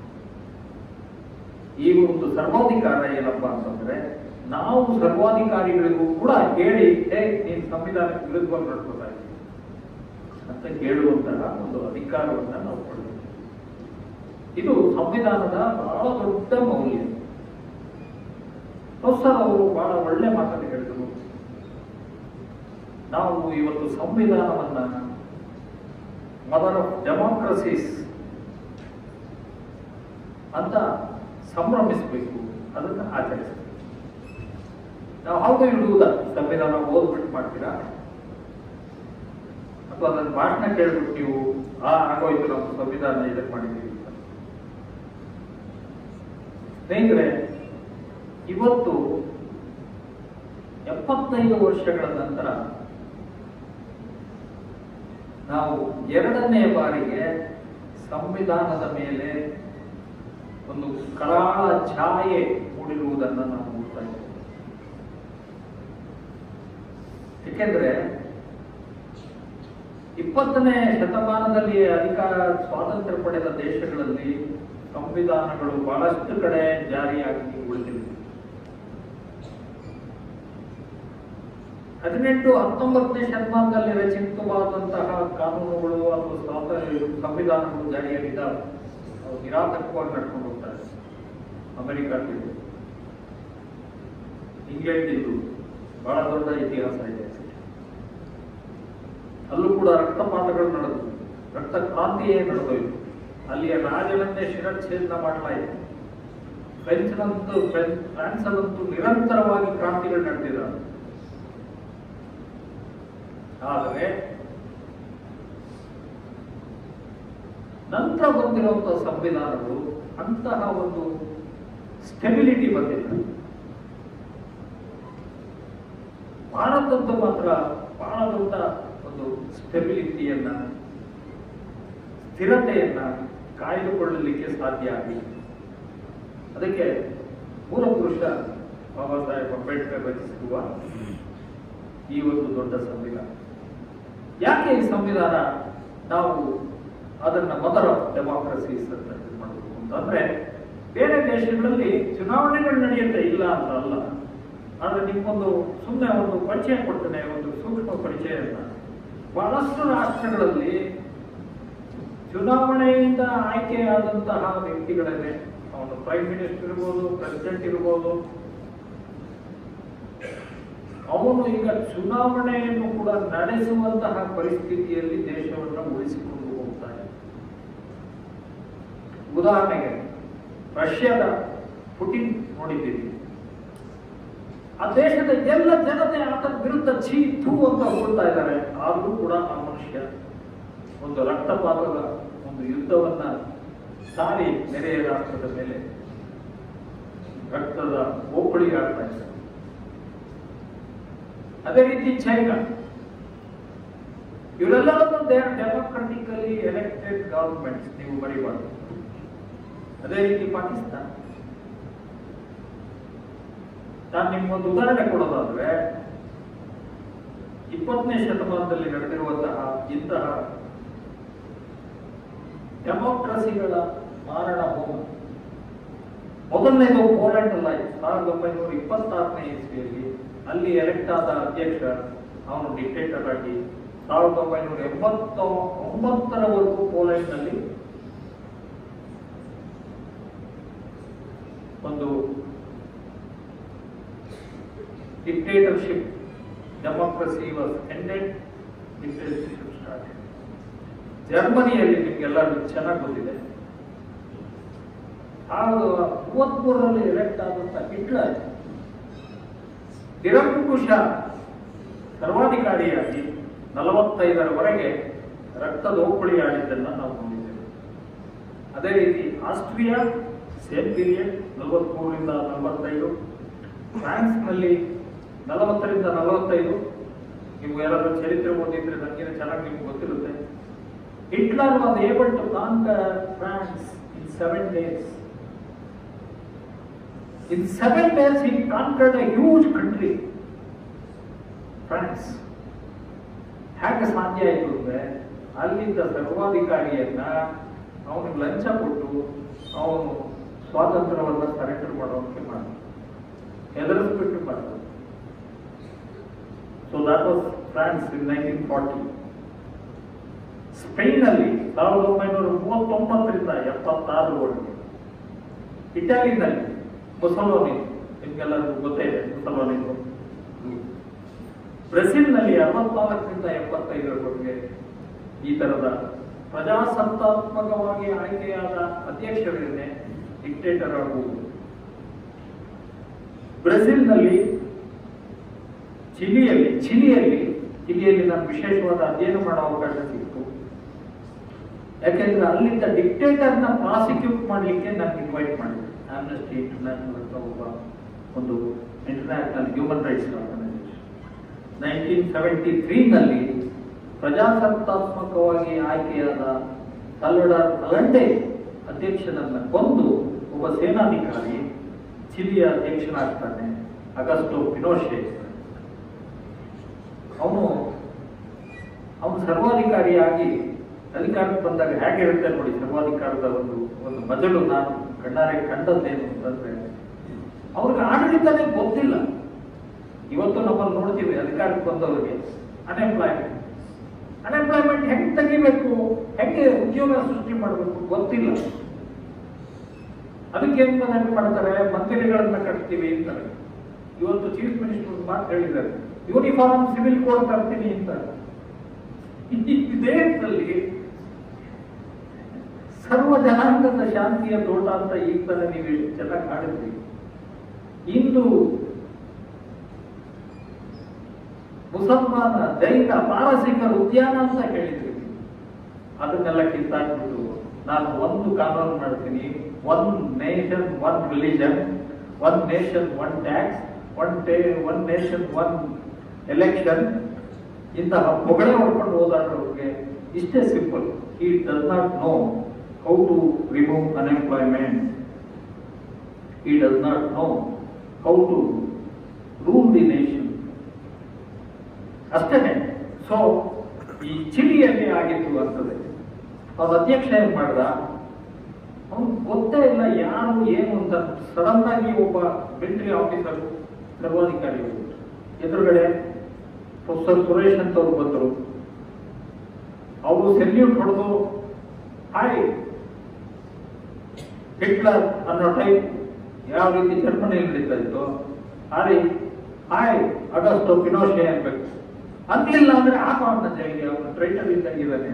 ಈ ಒಂದು ಸರ್ವಾಧಿಕಾರ ಏನಪ್ಪಾ ಅಂತಂದ್ರೆ ನಾವು ಸರ್ವಾಧಿಕಾರಿಗಳಿಗೂ ಕೂಡ ಹೇಳಿ ಹೇ ನೀನ್ ಸಂವಿಧಾನಕ್ಕೆ ವಿರುದ್ಧವಾಗಿ ನಡ್ಕೋತಾ ಇದ್ದೀವಿ ಅಂತ ಹೇಳುವಂತಹ ಒಂದು ಅಧಿಕಾರವನ್ನ ನಾವು ಪಡೆದಿದ್ದೇವೆ ಇದು ಸಂವಿಧಾನದ ಬಹಳ ದೊಡ್ಡ ಮೌಲ್ಯ ಪ್ರೊಫೆಸರ್ ಅವರು ಬಹಳ ಒಳ್ಳೆ ಮಾತನ್ನು ಹೇಳಿದರು ನಾವು ಇವತ್ತು ಸಂವಿಧಾನವನ್ನ ಮದರ್ ಆಫ್ ಡೆಮಾಕ್ರಸೀಸ್ ಅಂತ ಸಂಭ್ರಮಿಸಬೇಕು ಅದನ್ನು ಆಚರಿಸಬೇಕು ನಾವು ಹೌದು ಇಡುವುದ ಸಂವಿಧಾನ ಓದ್ಬಿಟ್ಟು ಮಾಡ್ತೀರಾ ಅಥವಾ ಅದನ್ನ ಭಾಷಣ ಕೇಳ್ಬಿಟ್ಟು ನೀವು ಆ ಆಗೋಯ್ತು ನಮ್ಮ ಸಂವಿಧಾನ ಇದಕ್ಕೆ ಮಾಡಿದ್ದೀವಿ ಅಂತ ಸ್ನೇಹಿತರೆ ಇವತ್ತು ಎಪ್ಪತ್ತೈದು ವರ್ಷಗಳ ನಂತರ ನಾವು ಎರಡನೇ ಬಾರಿಗೆ ಸಂವಿಧಾನದ ಮೇಲೆ ಒಂದು ಕರಾಳ ಛಾಯೆ ಮೂಡಿರುವುದನ್ನು ನಾವು ನೋಡ್ತಾ ಇದ್ದೇವೆ ಏಕೆಂದ್ರೆ ಇಪ್ಪತ್ತನೇ ಶತಮಾನದಲ್ಲಿ ಅಧಿಕಾರ ಸ್ವಾತಂತ್ರ್ಯ ಪಡೆದ ದೇಶಗಳಲ್ಲಿ ಸಂವಿಧಾನಗಳು ಬಹಳಷ್ಟು ಕಡೆ ಜಾರಿಯಾಗಿ ಉಳಿದಿವೆ ಹದಿನೆಂಟು ಹತ್ತೊಂಬತ್ತನೇ ಶತಮಾನದಲ್ಲಿ ರಚಿತವಾದಂತಹ ಕಾನೂನುಗಳು ಅಥವಾ ಸ್ವಾತ- ಸಂವಿಧಾನಗಳು ಜಾರಿಯಾಗಿದ್ದಾವೆ ಅವು ನಿರಾತಕವಾಗಿ ನಡ್ಕೊಂಡು ಹೋಗ್ತಾರೆ ಅಮೆರಿಕದ್ದು ಇಂಗ್ಲೆಂಡ್ ಇದು ಬಹಳ ದೊಡ್ಡ ಇತಿಹಾಸ ಇದೆ ಅಲ್ಲೂ ಕೂಡ ರಕ್ತಪಾತಗಳು ನಡೆದು ರಕ್ತ ಕ್ರಾಂತಿಯೇ ನಡೆದೋಯ್ತು ಅಲ್ಲಿಯ ರಾಜನನ್ನೇ ಶಿರಚ್ಛೇದನ ಮಾಡಲಾಯಿತು ಫ್ರೆಂಚ್ನಂತೂ ಫ್ರೆಂಚ್ ಫ್ರಾನ್ಸಲ್ಲಂತೂ ನಿರಂತರವಾಗಿ ಕ್ರಾಂತಿಗಳು ನಡೆದಿದ್ದಾವೆ ಆದರೆ ನಂತರ ಬಂದಿರುವಂತಹ ಸಂವಿಧಾನಗಳು ಅಂತಹ ಒಂದು ಸ್ಟೆಬಿಲಿಟಿ ಬಂದಿಲ್ಲ ಭಾರತದ್ದು ಮಾತ್ರ ಬಹಳ ದೊಡ್ಡ ಒಂದು ಸ್ಟೆಬಿಲಿಟಿಯನ್ನ ಸ್ಥಿರತೆಯನ್ನ ಕಾಯ್ದುಕೊಳ್ಳಲಿಕ್ಕೆ ಸಾಧ್ಯ ಆಗಿದೆ ಅದಕ್ಕೆ ಮೂಲ ಪುರುಷ ಬಾಬಾ ಸಾಹೇಬ್ ಅಂಬೇಡ್ಕರ್ ರಚಿಸಿರುವ ಈ ಒಂದು ದೊಡ್ಡ ಸಂವಿಧಾನ ಯಾಕೆ ಈ ಸಂವಿಧಾನ ನಾವು ಅದನ್ನ ಮದರ್ ಆಫ್ ಡೆಮಾಕ್ರಸೀಸ್ ಅಂತ ಇದು ಮಾಡಬೇಕು ಅಂತಂದ್ರೆ ಬೇರೆ ದೇಶಗಳಲ್ಲಿ ಚುನಾವಣೆಗಳು ನಡೆಯುತ್ತೆ ಇಲ್ಲ ಅಂತ ಅಲ್ಲ ಆದ್ರೆ ನಿಮ್ಗೊಂದು ಸುಮ್ಮನೆ ಒಂದು ಪರಿಚಯ ಕೊಡ್ತೇನೆ ಒಂದು ಸೂಕ್ಷ್ಮ ಪರಿಚಯನ ಬಹಳಷ್ಟು ರಾಷ್ಟ್ರಗಳಲ್ಲಿ ಚುನಾವಣೆಯಿಂದ ಆಯ್ಕೆಯಾದಂತಹ ವ್ಯಕ್ತಿಗಳನ್ನೇ ಅವನು ಪ್ರೈಮ್ ಮಿನಿಸ್ಟರ್ ಇರ್ಬೋದು ಪ್ರೆಸಿಡೆಂಟ್ ಇರ್ಬೋದು ಅವನು ಈಗ ಚುನಾವಣೆಯನ್ನು ಕೂಡ ನಡೆಸುವಂತಹ ಪರಿಸ್ಥಿತಿಯಲ್ಲಿ ದೇಶವನ್ನು ಉಳಿಸಿಕೊಂಡು ಹೋಗ್ತಾನೆ ಉದಾಹರಣೆಗೆ ರಷ್ಯಾದ ಪುಟಿನ್ ನೋಡಿದ್ದೀವಿ ಆ ದೇಶದ ಎಲ್ಲ ಜನತೆ ಆತನ ವಿರುದ್ಧ ಛೀ ಥೂ ಅಂತ ಹೋಗ್ತಾ ಇದ್ದಾರೆ ಆದರೂ ಕೂಡ ಆ ಮನುಷ್ಯ ಒಂದು ರಕ್ತಪಾತದ ಒಂದು ಯುದ್ಧವನ್ನ ಸಾರಿ ನೆರೆಯ ರಾಷ್ಟ್ರದ ಮೇಲೆ ರಕ್ತದ ಓಕಳಿ ಆಡ್ತಾ ಇದ್ದಾರೆ ಅದೇ ರೀತಿ ಚೈನಾ ಇವರೆಲ್ಲರನ್ನು they are democratically elected governments ನೀವು ಬರೀಬಾರ್ದು ಅದೇ ರೀತಿ ಪಾಕಿಸ್ತಾನ ನಾನು ನಿಮ್ಗೊಂದು ಉದಾಹರಣೆ ಕೊಡೋದಾದ್ರೆ ಇಪ್ಪತ್ತನೇ ಶತಮಾನದಲ್ಲಿ ನಡೆದಿರುವಂತಹ ಇಂತಹ ಡೆಮೋಕ್ರಸಿಗಳ ಮಾರಣ ಹೋಮ ಮೊದಲನೇದು ಪೋಲೆಂಡ್ ಅಲ್ಲ ಸಾವಿರದ ಒಂಬೈನೂರ ಇಪ್ಪತ್ತಾರನೇ ಇಸ್ವಿಯಲ್ಲಿ ಅಲ್ಲಿ ಎಲೆಕ್ಟ್ ಆದ ಅಧ್ಯಕ್ಷ ಅವನು ಡಿಕ್ಟೇಟರ್ ಆಗಿ ಸಾವಿರದ ಒಂಬೈನೂರ ಎಂಬತ್ತ ಒಂಬತ್ತರವರೆಗೂ ಪೋಲೆಂಡ್ನಲ್ಲಿ ಒಂದು dictatorship democracy was ended dictatorship start ಜರ್ಮನಿಯಲ್ಲಿ ನಿಮ್ಗೆಲ್ಲರಿಗೂ ಚೆನ್ನಾಗಿ ಗೊತ್ತಿದೆ ಸಾವಿರದ ಮೂವತ್ಮೂರರಲ್ಲಿ ಎಲೆಕ್ಟ್ ಆದಂತ ಹಿಟ್ಲರ್ ನಿರಂಕುಶ ಸರ್ವಾಧಿಕಾರಿಯಾಗಿ ನಲವತ್ತೈದರವರೆಗೆ ರಕ್ತದೋಕುಳಿ ಆಡಿದ್ದನ್ನು ನಾವು ನೋಡಿದ್ದೇವೆ ಅದೇ ರೀತಿ ಆಸ್ಟ್ರಿಯಾ ಸೇಮ್ ಪೀರಿಯಡ್ ನಲವತ್ಮೂರರಿಂದ ನಲವತ್ತೈದು ಫ್ರಾನ್ಸ್ನಲ್ಲಿ ನಲವತ್ತರಿಂದ ನಲವತ್ತೈದು ನೀವು ಯಾರಾದ್ರೂ ಚರಿತ್ರೆ ಓದಿದ್ರೆ ನನಗಿನ ಚೆನ್ನಾಗಿ ನಿಮ್ಗೆ ಗೊತ್ತಿರುತ್ತೆ Hitler was able to conquer France in seven days in seven days he conquered a huge country France ಹೇಗೆ ಸಾಧ್ಯ ಆಯಿತು ಅಂದ್ರೆ ಅಲ್ಲಿದ್ದ ಸರ್ವಾಧಿಕಾರಿಯನ್ನ ಅವನಿಗೆ ಲಂಚ ಕೊಟ್ಟು ಅವನು ಸ್ವಾತಂತ್ರ್ಯವನ್ನ ಸರೆಂಡರ್ ಮಾಡೋಕೆ ಮಾಡ ಹೆದರಿಸ್ಬಿಟ್ಟು ಮಾಡಿದ so that was France in nineteen forty Spain ಅಲ್ಲಿ ಸಾವಿರದ ಒಂಬೈನೂರ ಮೂವತ್ತೊಂಬತ್ತರಿಂದ ಎಪ್ಪತ್ತಾರರವರೆಗೆ ಇಟಲಿನಲ್ಲಿ ಮುಸಲೋನಿ ನಿಮ್ಗೆಲ್ಲರಿಗೂ ಗೊತ್ತೇ ಇದೆ ಮುಸಲೋನಿ ಬ್ರೆಜಿಲ್ನಲ್ಲಿ ಅರವತ್ನಾಲ್ಕರಿಂದ ಎಪ್ಪತ್ತೈದರವರೆಗೆ ಈ ತರದ ಪ್ರಜಾಸತ್ತಾತ್ಮಕವಾಗಿ ಆಯ್ಕೆಯಾದ ಅಧ್ಯಕ್ಷರಿಗೆ ಡಿಕ್ಟೇಟರ್ ಆಗುವುದು ಬ್ರೆಜಿಲ್ನಲ್ಲಿ ಚಿಲಿಯಲ್ಲಿ ಚಿಲಿಯಲ್ಲಿ ಚಿಲಿಯಲ್ಲಿ ನಾನು ವಿಶೇಷವಾದ ಅಧ್ಯಯನ ಮಾಡೋ ಅವಕಾಶ ಸಿಕ್ತು ಯಾಕೆಂದ್ರೆ ಅಲ್ಲಿದ್ದ ಡಿಕ್ಟೇಟರ್ನ ಪ್ರಾಸಿಕ್ಯೂಟ್ ಮಾಡಲಿಕ್ಕೆ ನನಗೆ ಇನ್ವೈಟ್ ಮಾಡಿದ್ರು ಆಮ್ನೆಸ್ಟಿ ಇಂಟರ್ನ್ಯಾಷನಲ್ ಅಂತ ಒಬ್ಬ ಒಂದು international human rights organisation nineteen seventy ತ್ರೀನಲ್ಲಿ ಪ್ರಜಾಸತ್ತಾತ್ಮಕವಾಗಿ ಆಯ್ಕೆಯಾದ ಸಲ್ವಡಾರ್ ಅಲಂಡೆ ಅಧ್ಯಕ್ಷನನ್ನ ಕೊಂದು ಒಬ್ಬ ಸೇನಾಧಿಕಾರಿ ಚಿಲಿಯ ಅಧ್ಯಕ್ಷನಾಗ್ತಾನೆ ಅಗಸ್ಟೋ ಪಿನೋಶೆ ಅವನು ಅವನು ಸರ್ವಾಧಿಕಾರಿಯಾಗಿ ಅಧಿಕಾರಕ್ಕೆ ಬಂದಾಗ ಹೇಗಿರುತ್ತೆ ನೋಡಿ ಸರ್ವಾಧಿಕಾರದ ಒಂದು ಒಂದು ಮಜಲು ನಾನು ಕಣ್ಣಾರೆ ಕಂಡದ್ದೇನು ಅಂತಂದ್ರೆ ಅವ್ರಿಗೆ ಆಡಳಿತನೇ ಗೊತ್ತಿಲ್ಲ ಇವತ್ತು ನಮ್ಮಲ್ಲಿ ನೋಡ್ತೀವಿ ಅಧಿಕಾರಕ್ಕೆ ಬಂದವರಿಗೆ ಅನ್ಎಂಪ್ಲಾಯ್ಮೆಂಟ್ ಅನ್ಎಂಪ್ಲಾಯ್ಮೆಂಟ್ ಹೆಂಗೆ ತೆಗಿಬೇಕು ಹೆಂಗೆ ಉದ್ಯೋಗ ಸೃಷ್ಟಿ ಮಾಡಬೇಕು ಗೊತ್ತಿಲ್ಲ ಅದಕ್ಕೆ ಏನ್ ಮನವಿ ಮಾಡ್ತಾರೆ ಮಂದಿರಗಳನ್ನ ಕಟ್ತೀವಿ ಅಂತಾರೆ ಇವತ್ತು ಚೀಫ್ ಮಿನಿಸ್ಟರ್ ಒಂದು ಮಾತು ಹೇಳಿದ್ದಾರೆ ಯೂನಿಫಾರ್ಮ್ ಸಿವಿಲ್ ಕೋಡ್ ತರ್ತೀನಿ ಅಂತ ಈ ದೇಶದಲ್ಲಿ ಸರ್ವ ಜನಾಂಗದ ಶಾಂತಿಯ ತೋಟ ಅಂತ ಈಗ ತಾನೇ ನೀವು ಎಷ್ಟು ಚೆನ್ನಾಗಿ ಹಾಡಿದ್ರಿ ಇಂದು ಮುಸಲ್ಮಾನ ಜೈನ ಪಾರಸಿಕರ ಉದ್ಯಾನ ಅಂತ ಹೇಳಿದ್ರಿ ಅದನ್ನೆಲ್ಲ ಕಿತ್ತಾಕ್ಬಿಟ್ಟು ನಾನು ಒಂದು ಕಾನೂನು ಮಾಡ್ತೀನಿ one nation one religion one nation one tax one ಟೇ ಒನ್ ನೇಷನ್ ಒನ್ ಎಲೆಕ್ಷನ್ ಇಂತಹ ಹೊಗಳೇ ಹೊಡ್ಕೊಂಡು ಹೋದಾಡ್ರವ್ರಿಗೆ ಇಷ್ಟೇ simple he does not know how to remove unemployment he does not know how to rule the nation ಅಷ್ಟೇ ಸೊ ಈ ಚಿಲಿಯಲ್ಲಿ ಆಗಿತ್ತು ಅಂತದೆ ಅವ್ರ ಅಧ್ಯಕ್ಷ ಏನ್ ಮಾಡ್ದ ಅವ್ನು ಗೊತ್ತೇ ಇಲ್ಲ ಯಾರು ಏನು ಅಂತ ಸಡನ್ ಆಗಿ ಒಬ್ಬ ಮಿಲಿಟರಿ ಆಫೀಸರ್ ಸರ್ವಾಧಿಕಾರಿ ಹೋಗ್ಬಿಟ್ರು. ಎದುರುಗಡೆ ಪ್ರೊಫೆಸರ್ ಸುರೇಶ್ ಅಂತ ಅವ್ರು ಬಂದರು ಅವರು ಸೆಲ್ಯೂಟ್ ಹೊಡೆದು ಹಾಯ್ ಹಿಟ್ಲರ್ ಅನ್ನೋ ಟೈಪ್ ಯಾವ ರೀತಿ ಜರ್ಮನಿಯಲ್ಲಿ ನಡೀತಾ ಇತ್ತು ಹಾರಿ ಹಾಯ್ ಅಗಸ್ಟೋ ಪಿನೋಶೆ ಅನ್ಬೇಕು ಅನ್ಲಿಲ್ಲ ಅಂದ್ರೆ ಹಾಕೋ ಅವನ ಜೈಲಿಗೆ ಅವನು ಟ್ರೈಟರ್ ಇದ್ದಂಗಿದ್ದಾನೆ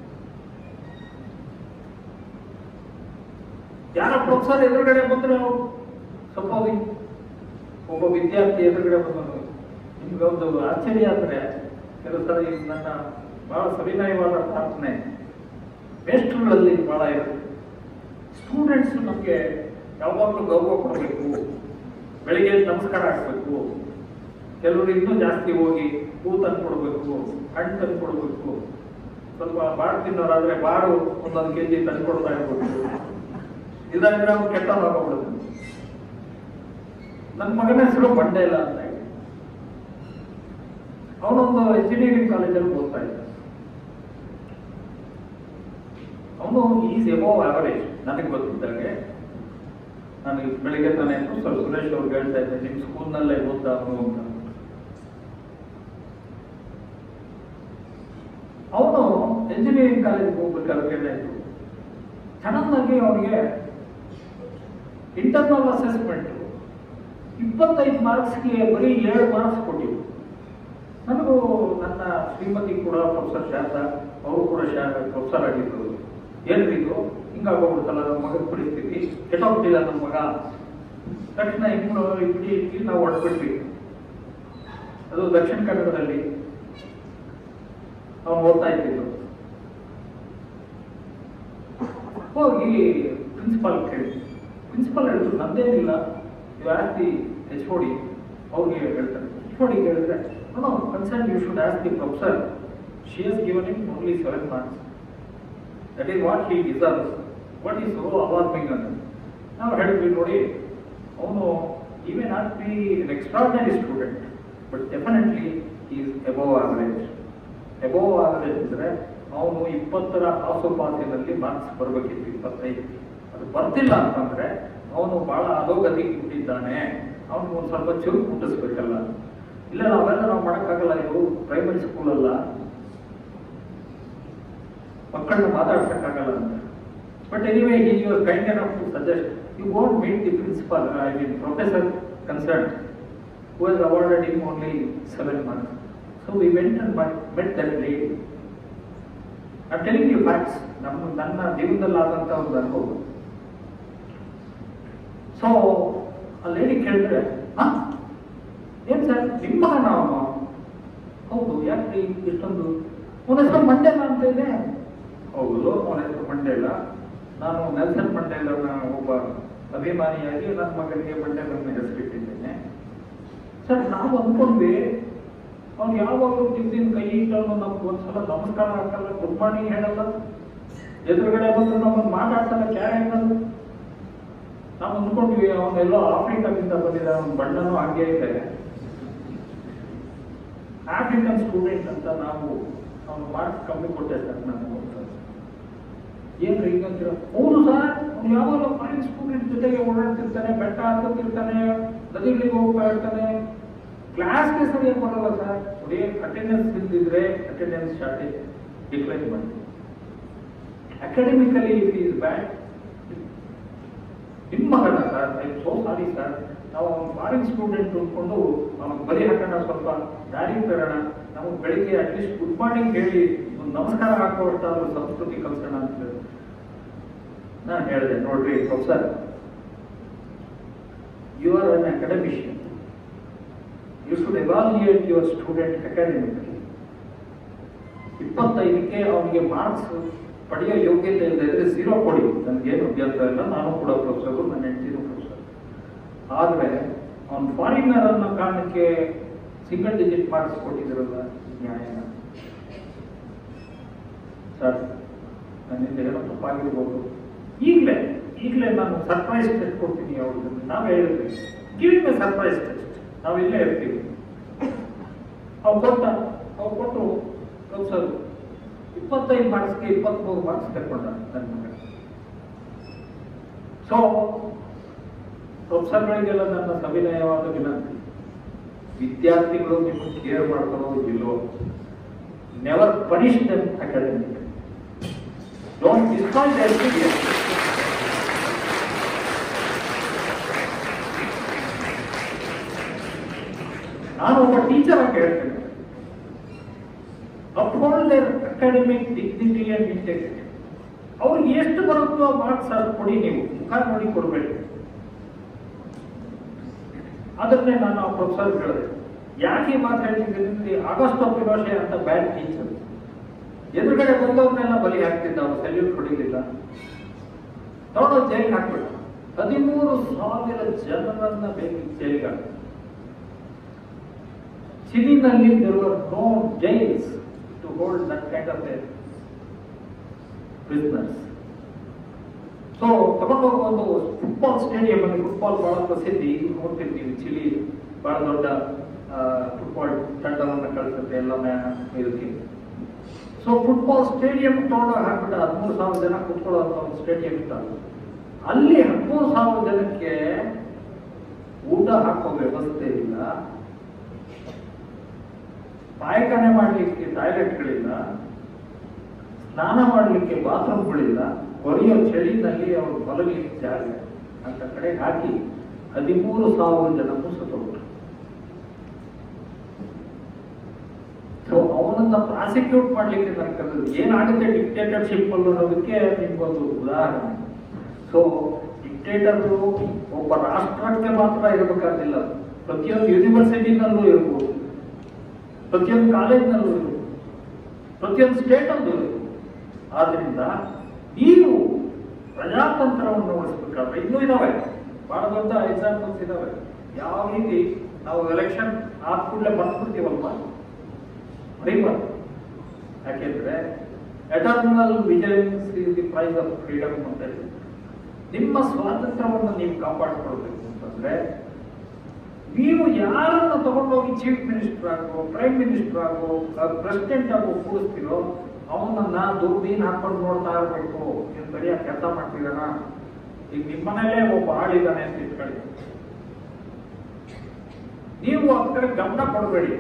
ಯಾರ ಪ್ರೊಫೆಸರ್ ಎದುರುಗಡೆ ಬಂದ್ರೆ ಸಪೋಸಿಂಗ್ ಒಬ್ಬ ವಿದ್ಯಾರ್ಥಿ ಎದುರುಗಡೆ ಬಂದನು ನಿಮ್ಗೆ ಒಂದು ಆಶ್ಚರ್ಯ ಅಂದ್ರೆ ಕೆಲವು ಸಲ ಇದು ನನ್ನ ಬಹಳ ಸವಿನಯವಾದ ಪ್ರಾರ್ಥನೆ ಮೇಸ್ಟ್ರುಗಳಲ್ಲಿ ಬಹಳ ಇರುತ್ತೆ ಸ್ಟೂಡೆಂಟ್ಸ್ ನಮಗೆ ಯಾವಾಗಲೂ ಗೌರವ ಕೊಡಬೇಕು ಬೆಳಿಗ್ಗೆ ಎದ್ದು ನಮಸ್ಕಾರ ಹಾಕ್ಬೇಕು ಕೆಲವರು ಇನ್ನೂ ಜಾಸ್ತಿ ಹೋಗಿ ಹೂ ತಂದು ಕೊಡಬೇಕು ಹಣ್ಣು ತಂದು ಕೊಡಬೇಕು ಸ್ವಲ್ಪ ಬಾಡು ತಿನ್ನೋರಾದ್ರೆ ಬಾಡು ಒಂದೊಂದು ಕೆ ಜಿ ತಂದು ಕೊಡ್ತಾ ಇರ್ಬೇಕು ಇಲ್ಲಾಂದ್ರೆ ಅವ್ನು ಕೆಟ್ಟ ಹೋಗ್ಬಿಡುತ್ತೆ ನನ್ನ ಮಗನ ಹೆಸರು ಬಂಡೇಲ ಅಂತ ಹೇಳಿ ಅವನೊಂದು ಇಂಜಿನಿಯರಿಂಗ್ ಕಾಲೇಜಲ್ಲಿ ಓದ್ತಾ ಇದ್ದ ಅವನು ಈಸ್ ಎಬೋವ್ ಆವರೇಜ್ ನನಗೆ ಗೊತ್ತಿದ್ದಾಗೆ ನನಗೆ ಬೆಳಿಗ್ಗೆ ತಾನೇ ಸರ್ ಸುರೇಶ್ ಅವ್ರಿಗೆ ಹೇಳ್ತಾ ಇದ್ದೆ ನಿಮ್ಮ ಸ್ಕೂಲ್ನಲ್ಲೇ ಓದ್ದ ಅವನು ಅಂತ ಅವನು ಇಂಜಿನಿಯರಿಂಗ್ ಕಾಲೇಜ್ಗೆ ಹೋಗ್ಬೇಕಾದ್ರೆ ಏನಾಯ್ತು ಸಡನ್ ಆಗಿ ಅವನಿಗೆ ಇಂಟರ್ನಲ್ ಅಸೆಸ್ಮೆಂಟ್ ಇಪ್ಪತ್ತೈದು ಮಾರ್ಕ್ಸ್ಗೆ ಬರೀ ಏಳು ಮಾರ್ಕ್ಸ್ ಕೊಟ್ಟಿದ್ರು ನನಗೂ ನನ್ನ ಶ್ರೀಮತಿ ಕೂಡ ಪ್ರೊಫೆಸರ್ ಶಾರದಾ ಅವರು ಕೂಡ ಶಾ ಪ್ರೊಫೆಸರ್ ಆಗಿದ್ರು ಏನ್ರಿದು ಹಿಂಗಾಗೋಗ್ಬಿಡ್ತಲ್ಲ ನಮ್ಮ ಮಗನ ಪರಿಸ್ಥಿತಿ ಕೆಟ್ಟೋಗ್ಬಿಟ್ಟಿಲ್ಲ ನಮ್ಮ ಮಗ ತಕ್ಷಣ ಇನ್ನು ಇಡೀ ಇಲ್ಲಿ ನಾವು ಹೊಡ್ಬಿಟ್ವಿ ಅದು ದಕ್ಷಿಣ ಕನ್ನಡದಲ್ಲಿ ಅವನು ಓದ್ತಾ ಇದ್ದಿದ್ದು ಹೋಗಿ ಪ್ರಿನ್ಸಿಪಾಲ್ ಕೇಳಿ ಪ್ರಿನ್ಸಿಪಾಲ್ ಹೇಳಿದ್ರು ನಂದೇನಿಲ್ಲ you ask the H O D ಅವ್ರಿಗೆ ಹೇಳ್ತಾರೆ ಎಚ್ ಓ ಡಿ ಹೇಳಿದ್ರೆ no concern you should ask the professor she has given in only seven marks that is what he deserves what is so alarming ಅಂತ ನಾವು ಹೇಳಿದ್ವಿ ನೋಡಿ ಅವನು ಈವೇ not be an extraordinary student but definitely is above average above average ಅಂದರೆ ಅವನು ಇಪ್ಪತ್ತರ ಆಸುಪಾಸಿನಲ್ಲಿ ಮಾರ್ಕ್ಸ್ ಬರಬೇಕಿತ್ತು ಇಪ್ಪತ್ತೈದು ಅದು ಬರ್ತಿಲ್ಲ ಅಂತಂದ್ರೆ ಅವನು ಬಹಳ ಅಧೋಗತಿಗೆ ಬಿಟ್ಟಿದ್ದಾನೆ ಅವನು ಒಂದು ಸ್ವಲ್ಪ ಚುರುಕು ಮುಟ್ಟಿಸ್ಬೇಕಲ್ಲ ಇಲ್ಲ ನಾವೆಲ್ಲ ನಾವು ಮಾಡೋಕ್ಕಾಗಲ್ಲ ಇದು ಪ್ರೈಮರಿ ಸ್ಕೂಲ್ ಅಲ್ಲ ಮಕ್ಕಳನ್ನ ಮಾತಾಡ್ಸಕ್ಕಾಗಲ್ಲ ಅಂತ but anyway he your kind enough to suggest you go and meet the principal I mean professor concern who has awarded him only seven months so we went and met that lady I telling you facts ನಮ್ಮ ನನ್ನ ಜೀವನದಲ್ಲಾದಂಥ ಒಂದು ಅನುಭವ ಸೊ ಆ ಲೇಡಿ ಕೇಳಿದ್ರೆ ಹಾ ಏನ್ ಸರ್ ನಿಮ್ಮ ಮಗನ ಅವನು ಹೌದು ಯಾಕೆ ಇಷ್ಟೊಂದು ಅವನ ಹೆಸರು ಮಂಡೇಲ ಅಂತ ಇದೆ ಹೌದು ಅವನ ಹೆಸರು ಮಂಡೇಲ ನಾನು ನೆಲ್ಸನ್ ಮಂಡೇಲನ ಒಬ್ಬ ಅಭಿಮಾನಿಯಾಗಿ ನನ್ನ ಮಗನಿಗೆ ಮಂಡೇಲನ ಹೆಸರಿಟ್ಟಿದ್ದೇನೆ ಸರ್ ನಾವು ಅಂದ್ಕೊಂಡ್ವಿ ಅವ್ನು ಯಾವಾಗಲೂ ದಿವ್ಸಿನ ಕೈ ಇಟ್ಟವನು ನಮ್ಗೆ ಒಂದ್ಸಲ ನಮಸ್ಕಾರ ಹಾಕಲ್ಲ ಗುಡ್ ಮಾರ್ನಿಂಗ್ ಹೇಳಲ್ಲ ಎದುರುಗಡೆ ಬಂದು ನಮ್ಮನ್ನು ಮಾತಾಡ್ಸಲ್ಲ ಕ್ಯಾರೆ ಅನ್ನಲ್ಲ ನಾವು ಅಂದ್ಕೊಂಡ್ವಿ ಅವನೆಲ್ಲೋ ಆಫ್ರಿಕಾದಿಂದ ಬಂದಿದ್ದ ಅವನ ಬಣ್ಣನೂ ಹಾಗೆ ಇದೆ ಆಫ್ರಿಕನ್ ಸ್ಟೂಡೆಂಟ್ ಅಂತ ನಾವು ಅವನು ಮಾರ್ಕ್ಸ್ ಕಮ್ಮಿ ಕೊಟ್ಟೆ ಸರ್ ನಾನು ಏನ್ರಿ ಹಿಂಗಂತೀರ ಹೌದು ಸರ್ ಅವ್ನು ಯಾವಾಗಲೂ ಫಾರಿನ್ ಸ್ಟೂಡೆಂಟ್ ಜೊತೆಗೆ ಓಡಾಡ್ತಿರ್ತಾನೆ ಬೆಟ್ಟ ಹತ್ತಿರ್ತಾನೆ ನದಿಗಳಿಗೆ ಹೋಗ್ತಾ ಇರ್ತಾನೆ ಕ್ಲಾಸ್ಗೆ ಸರಿಯಾಗಿ ಬರಲ್ಲ ಸರ್ ನೋಡಿ ಅಟೆಂಡೆನ್ಸ್ ಇಲ್ದಿದ್ರೆ ಅಟೆಂಡೆನ್ಸ್ ಶಾರ್ಟೇಜ್ ಡಿಕ್ಲೈನ್ ಮಾಡ್ತೀವಿ ಅಕಾಡೆಮಿಕಲಿ ಇಟ್ ಈಸ್ ಬ್ಯಾಡ್ ನಿಮ್ಮ ಮಗನ sir I so sorry sir ನಾವು ಅವ್ನು ಫಾರಿನ್ ಸ್ಟೂಡೆಂಟ್ ಅಂದ್ಕೊಂಡು ಅವ್ನಿಗೆ ಬರಿ ಹಾಕೋಣ ಸ್ವಲ್ಪ ದಾರಿ ತರೋಣ ನಮಗೆ ಬೆಳಿಗ್ಗೆ ಅಟ್ಲೀಸ್ಟ್ ಗುಡ್ ಮಾರ್ನಿಂಗ್ ಹೇಳಿ ಒಂದು ನಮಸ್ಕಾರ ಹಾಕೋಷ್ಟಾದ್ರೂ ಸಂಸ್ಕೃತಿ ಕಲ್ಸೋಣ ಅಂತ ಹೇಳಿ ನಾನು ಹೇಳಿದೆ ನೋಡ್ರಿ professor you are an academician you should evaluate your student academically ಇಪ್ಪತ್ತೈದಕ್ಕೆ ಅವನಿಗೆ ಮಾರ್ಕ್ಸ್ ಪಡೆಯೋ ಯೋಗ್ಯತೆ ಇಲ್ಲದೆ ಝೀರೋ ಕೊಡಿ ನನಗೇನು ಅಭ್ಯಂತರ ಇಲ್ಲ ನಾನು ಕೂಡ ಪ್ರೊಫೆಸರು ನನ್ನ ಹೆಂಡತಿನೂ ಪ್ರೊಫೆಸರ್ ಆದರೆ ಅವನು ಫಾರಿನರ್ ಅನ್ನೋ ಕಾರಣಕ್ಕೆ ಸಿಂಗಲ್ ಡಿಜಿಟ್ ಮಾರ್ಕ್ಸ್ ಕೊಟ್ಟಿದ್ರಲ್ಲ ನ್ಯಾಯನ ಸರ್ ನನ್ನಿಂದ ಏನೋ ತಪ್ಪಾಗಿರ್ಬೋದು ಈಗಲೇ ಈಗಲೇ ನಾನು ಸರ್ಪ್ರೈಸ್ ಟೆಸ್ಟ್ ಕೊಡ್ತೀನಿ ಅವ್ರಿಗೆ ನಾವೇ ಹೇಳಿದ್ವಿ ಗಿವಿಂಗ್ ಎ ಸರ್ಪ್ರೈಸ್ ಟೆಸ್ಟ್ ನಾವು ಇಲ್ಲೇ ಇರ್ತೀವಿ ಅವ್ರು ಕೊಟ್ಟ ಅವ್ರು ಕೊಟ್ಟು ಪ್ರೊಫೆಸರ್ ಇಪ್ಪತ್ತೈದು ಮಾರ್ಕ್ಸ್ಗೆ ಇಪ್ಪತ್ಮೂರು ಮಾರ್ಕ್ಸ್ ತಗೊಂಡ ನನ್ನ ಮಗ ಸೊ ಪ್ರೊಫೆಸರ್ಗಳಿಗೆಲ್ಲ ನನ್ನ ಸವಿನಯವಾದ ವಿನಂತಿ ವಿದ್ಯಾರ್ಥಿಗಳು ನಿಮ್ಮನ್ನು ಕೇರ್ ಮಾಡ್ತಾರೋ ಇಲ್ಲೋ never punish them academic don't destroy the experience ನಾನು ಒಬ್ಬ ಟೀಚರ್ ಅಂತ ಹೇಳ್ತೇನೆ uphold their academic dignity and integrity ಅವ್ರಿಗೆ ಎಷ್ಟು ಬರುತ್ತೋ ಮಾರ್ಕ್ಸ್ ಅದು ಕೊಡಿ ನೀವು ಮುಖ ನೋಡಿ ಕೊಡಬೇಡಿ ಅದನ್ನೇ ನಾನು ಆ ಪ್ರೊಫೆಸರ್ ಹೇಳಿದೆ ಯಾಕೆ ಈ ಮಾತು ಹೇಳ್ತಿದ್ದೀನಿ ಆಗಸ್ಟ್ ಪಿನೋಷೆ ಅಂತ ಬ್ಯಾಡ್ ಟೀಚರ್ ಎದುರುಗಡೆ ಬಂದವ್ರನ್ನೆಲ್ಲ ಬಲಿ ಹಾಕ್ತಿದ್ದ ಅವ್ರು ಸೆಲ್ಯೂಟ್ ಹೊಡಿಲಿಲ್ಲ ತಗೊಂಡು ಜೈಲಿಗೆ ಹಾಕ್ಬಿಟ್ಟ ಹದಿಮೂರು ಸಾವಿರ ಜನರನ್ನ ಬೇಕು ಜೈಲಿಗೆ ಹಾಕ್ಬಿಟ್ಟ. ಚಿಲಿನಲ್ಲಿ there were no jails to hold that kind of a prisoners. So ತಗೊಂಡೋಗಿ ಒಂದು ಫುಟ್ಬಾಲ್ ಸ್ಟೇಡಿಯಂ ಅಲ್ಲಿ ಫುಟ್ಬಾಲ್ ಬಹಳ ಪ್ರಸಿದ್ಧಿ ಈಗ ನೋಡ್ತಿರ್ತೀವಿ ಚಿಲಿ ಬಹಳ ದೊಡ್ಡ ಫುಟ್ಬಾಲ್ ತಂಡವನ್ನು ಕಳಿಸುತ್ತೆ ಎಲ್ಲ ಮ್ಯಾ ಇದಕ್ಕೆ ಸೊ ಫುಟ್ಬಾಲ್ ಸ್ಟೇಡಿಯಂ ತಗೊಂಡೋಗಿ ಹಾಕ್ಬಿಟ್ಟ ಹದಿಮೂರು ಸಾವಿರ ಜನ ಕುತ್ಕೊಳ್ಳೋ ಒಂದು ಸ್ಟೇಡಿಯಂ ಇತ್ತ ಅಲ್ಲಿ ಹದಿಮೂರು ಸಾವಿರ ಜನಕ್ಕೆ ಊಟ ಹಾಕೋ ವ್ಯವಸ್ಥೆ ಇಲ್ಲ ಪಾಯಖಾನೆ ಮಾಡಲಿಕ್ಕೆ ಟಾಯ್ಲೆಟ್ಗಳಿಲ್ಲ ಸ್ನಾನ ಮಾಡಲಿಕ್ಕೆ ಬಾತ್ರೂಮ್ಗಳಿಲ್ಲ ಕೊರಿಯೋ ಚಳಿನಲ್ಲಿ ಅವರು ಮಲಗಲಿಕ್ಕೆ ಜಾಗ ಇಲ್ಲ. ಅಂತ ಕಡೆ ಹಾಕಿ ಹದಿಮೂರು ಸಾವಿರ ಜನ ಸತ್ತೋಗ್ರು ಸೊ ಅವನನ್ನ ಪ್ರಾಸಿಕ್ಯೂಟ್ ಮಾಡ್ಲಿಕ್ಕೆ ನನಗೆ ಕಲಿತು ಏನಾಗುತ್ತೆ ಡಿಕ್ಟೇಟರ್ಶಿಪ್ ಅನ್ನೋದಕ್ಕೆ ನಿಮ್ಗೊಂದು ಉದಾಹರಣೆ ಸೊ ಡಿಕ್ಟೇಟರು ಒಬ್ಬ ರಾಷ್ಟ್ರಕ್ಕೆ ಮಾತ್ರ ಇರಬೇಕಾಗಿಲ್ಲ ಪ್ರತಿಯೊಂದು ಯೂನಿವರ್ಸಿಟಿನಲ್ಲೂ ಇರ್ಬೋದು ಪ್ರತಿಯೊಂದು ಕಾಲೇಜ್ನಲ್ಲೂ ಇರ್ಬೋದು ಪ್ರತಿಯೊಂದು ಸ್ಟೇಟಲ್ಲೂ ಇರ್ಬೋದು ಆದ್ರಿಂದ ನೀವು ಪ್ರಜಾತಂತ್ರವನ್ನು ಉಳಿಸ್ಬೇಕಾದ್ರೆ ಇನ್ನೂ ಇದಾವೆ ಬಹಳ ದೊಡ್ಡ ಎಕ್ಸಾಂಪಲ್ಸ್ ಇದಾವೆ ಯಾವ ರೀತಿ ನಾವು ಎಲೆಕ್ಷನ್ ಆದ ಕೂಡಲೇ ಬಂದ್ಬಿಡ್ತೀವಲ್ವ ಮರಿಬಾರ್ದು ಯಾಕೆಂದ್ರೆ eternal vigilance is the price of freedom ಅಂತ ಹೇಳಿ ನಿಮ್ಮ ಸ್ವಾತಂತ್ರ್ಯವನ್ನು ನೀವು ಕಾಪಾಡಿಕೊಳ್ಬೇಕು ಅಂತಂದ್ರೆ ನೀವು ಯಾರನ್ನ ತಗೊಂಡೋಗಿ ಚೀಫ್ ಮಿನಿಸ್ಟರ್ ಆಗೋ ಪ್ರೈಮ್ ಮಿನಿಸ್ಟರ್ ಆಗೋ ಪ್ರೆಸಿಡೆಂಟ್ ಆಗೋ ಕೂಡಿಸ್ತೀರೋ ಅವನನ್ನ ದುರ್ಬೀನ್ ಹಾಕೊಂಡು ನೋಡ್ತಾ ಇರಬೇಕು ನೀವು ಸರಿಯಾಗಿ ಕೆಲಸ ಮಾಡ್ತಿದಾನ ಈಗ ನಿಮ್ಮನೇಲೇ ಒಬ್ಬ ಆಳಿದಾನೆ ಅಂತ ಇಟ್ಕೊಳ್ಳಿ ನೀವು ಅದ್ ಕಡೆ ಗಮನ ಕೊಡಬೇಡಿ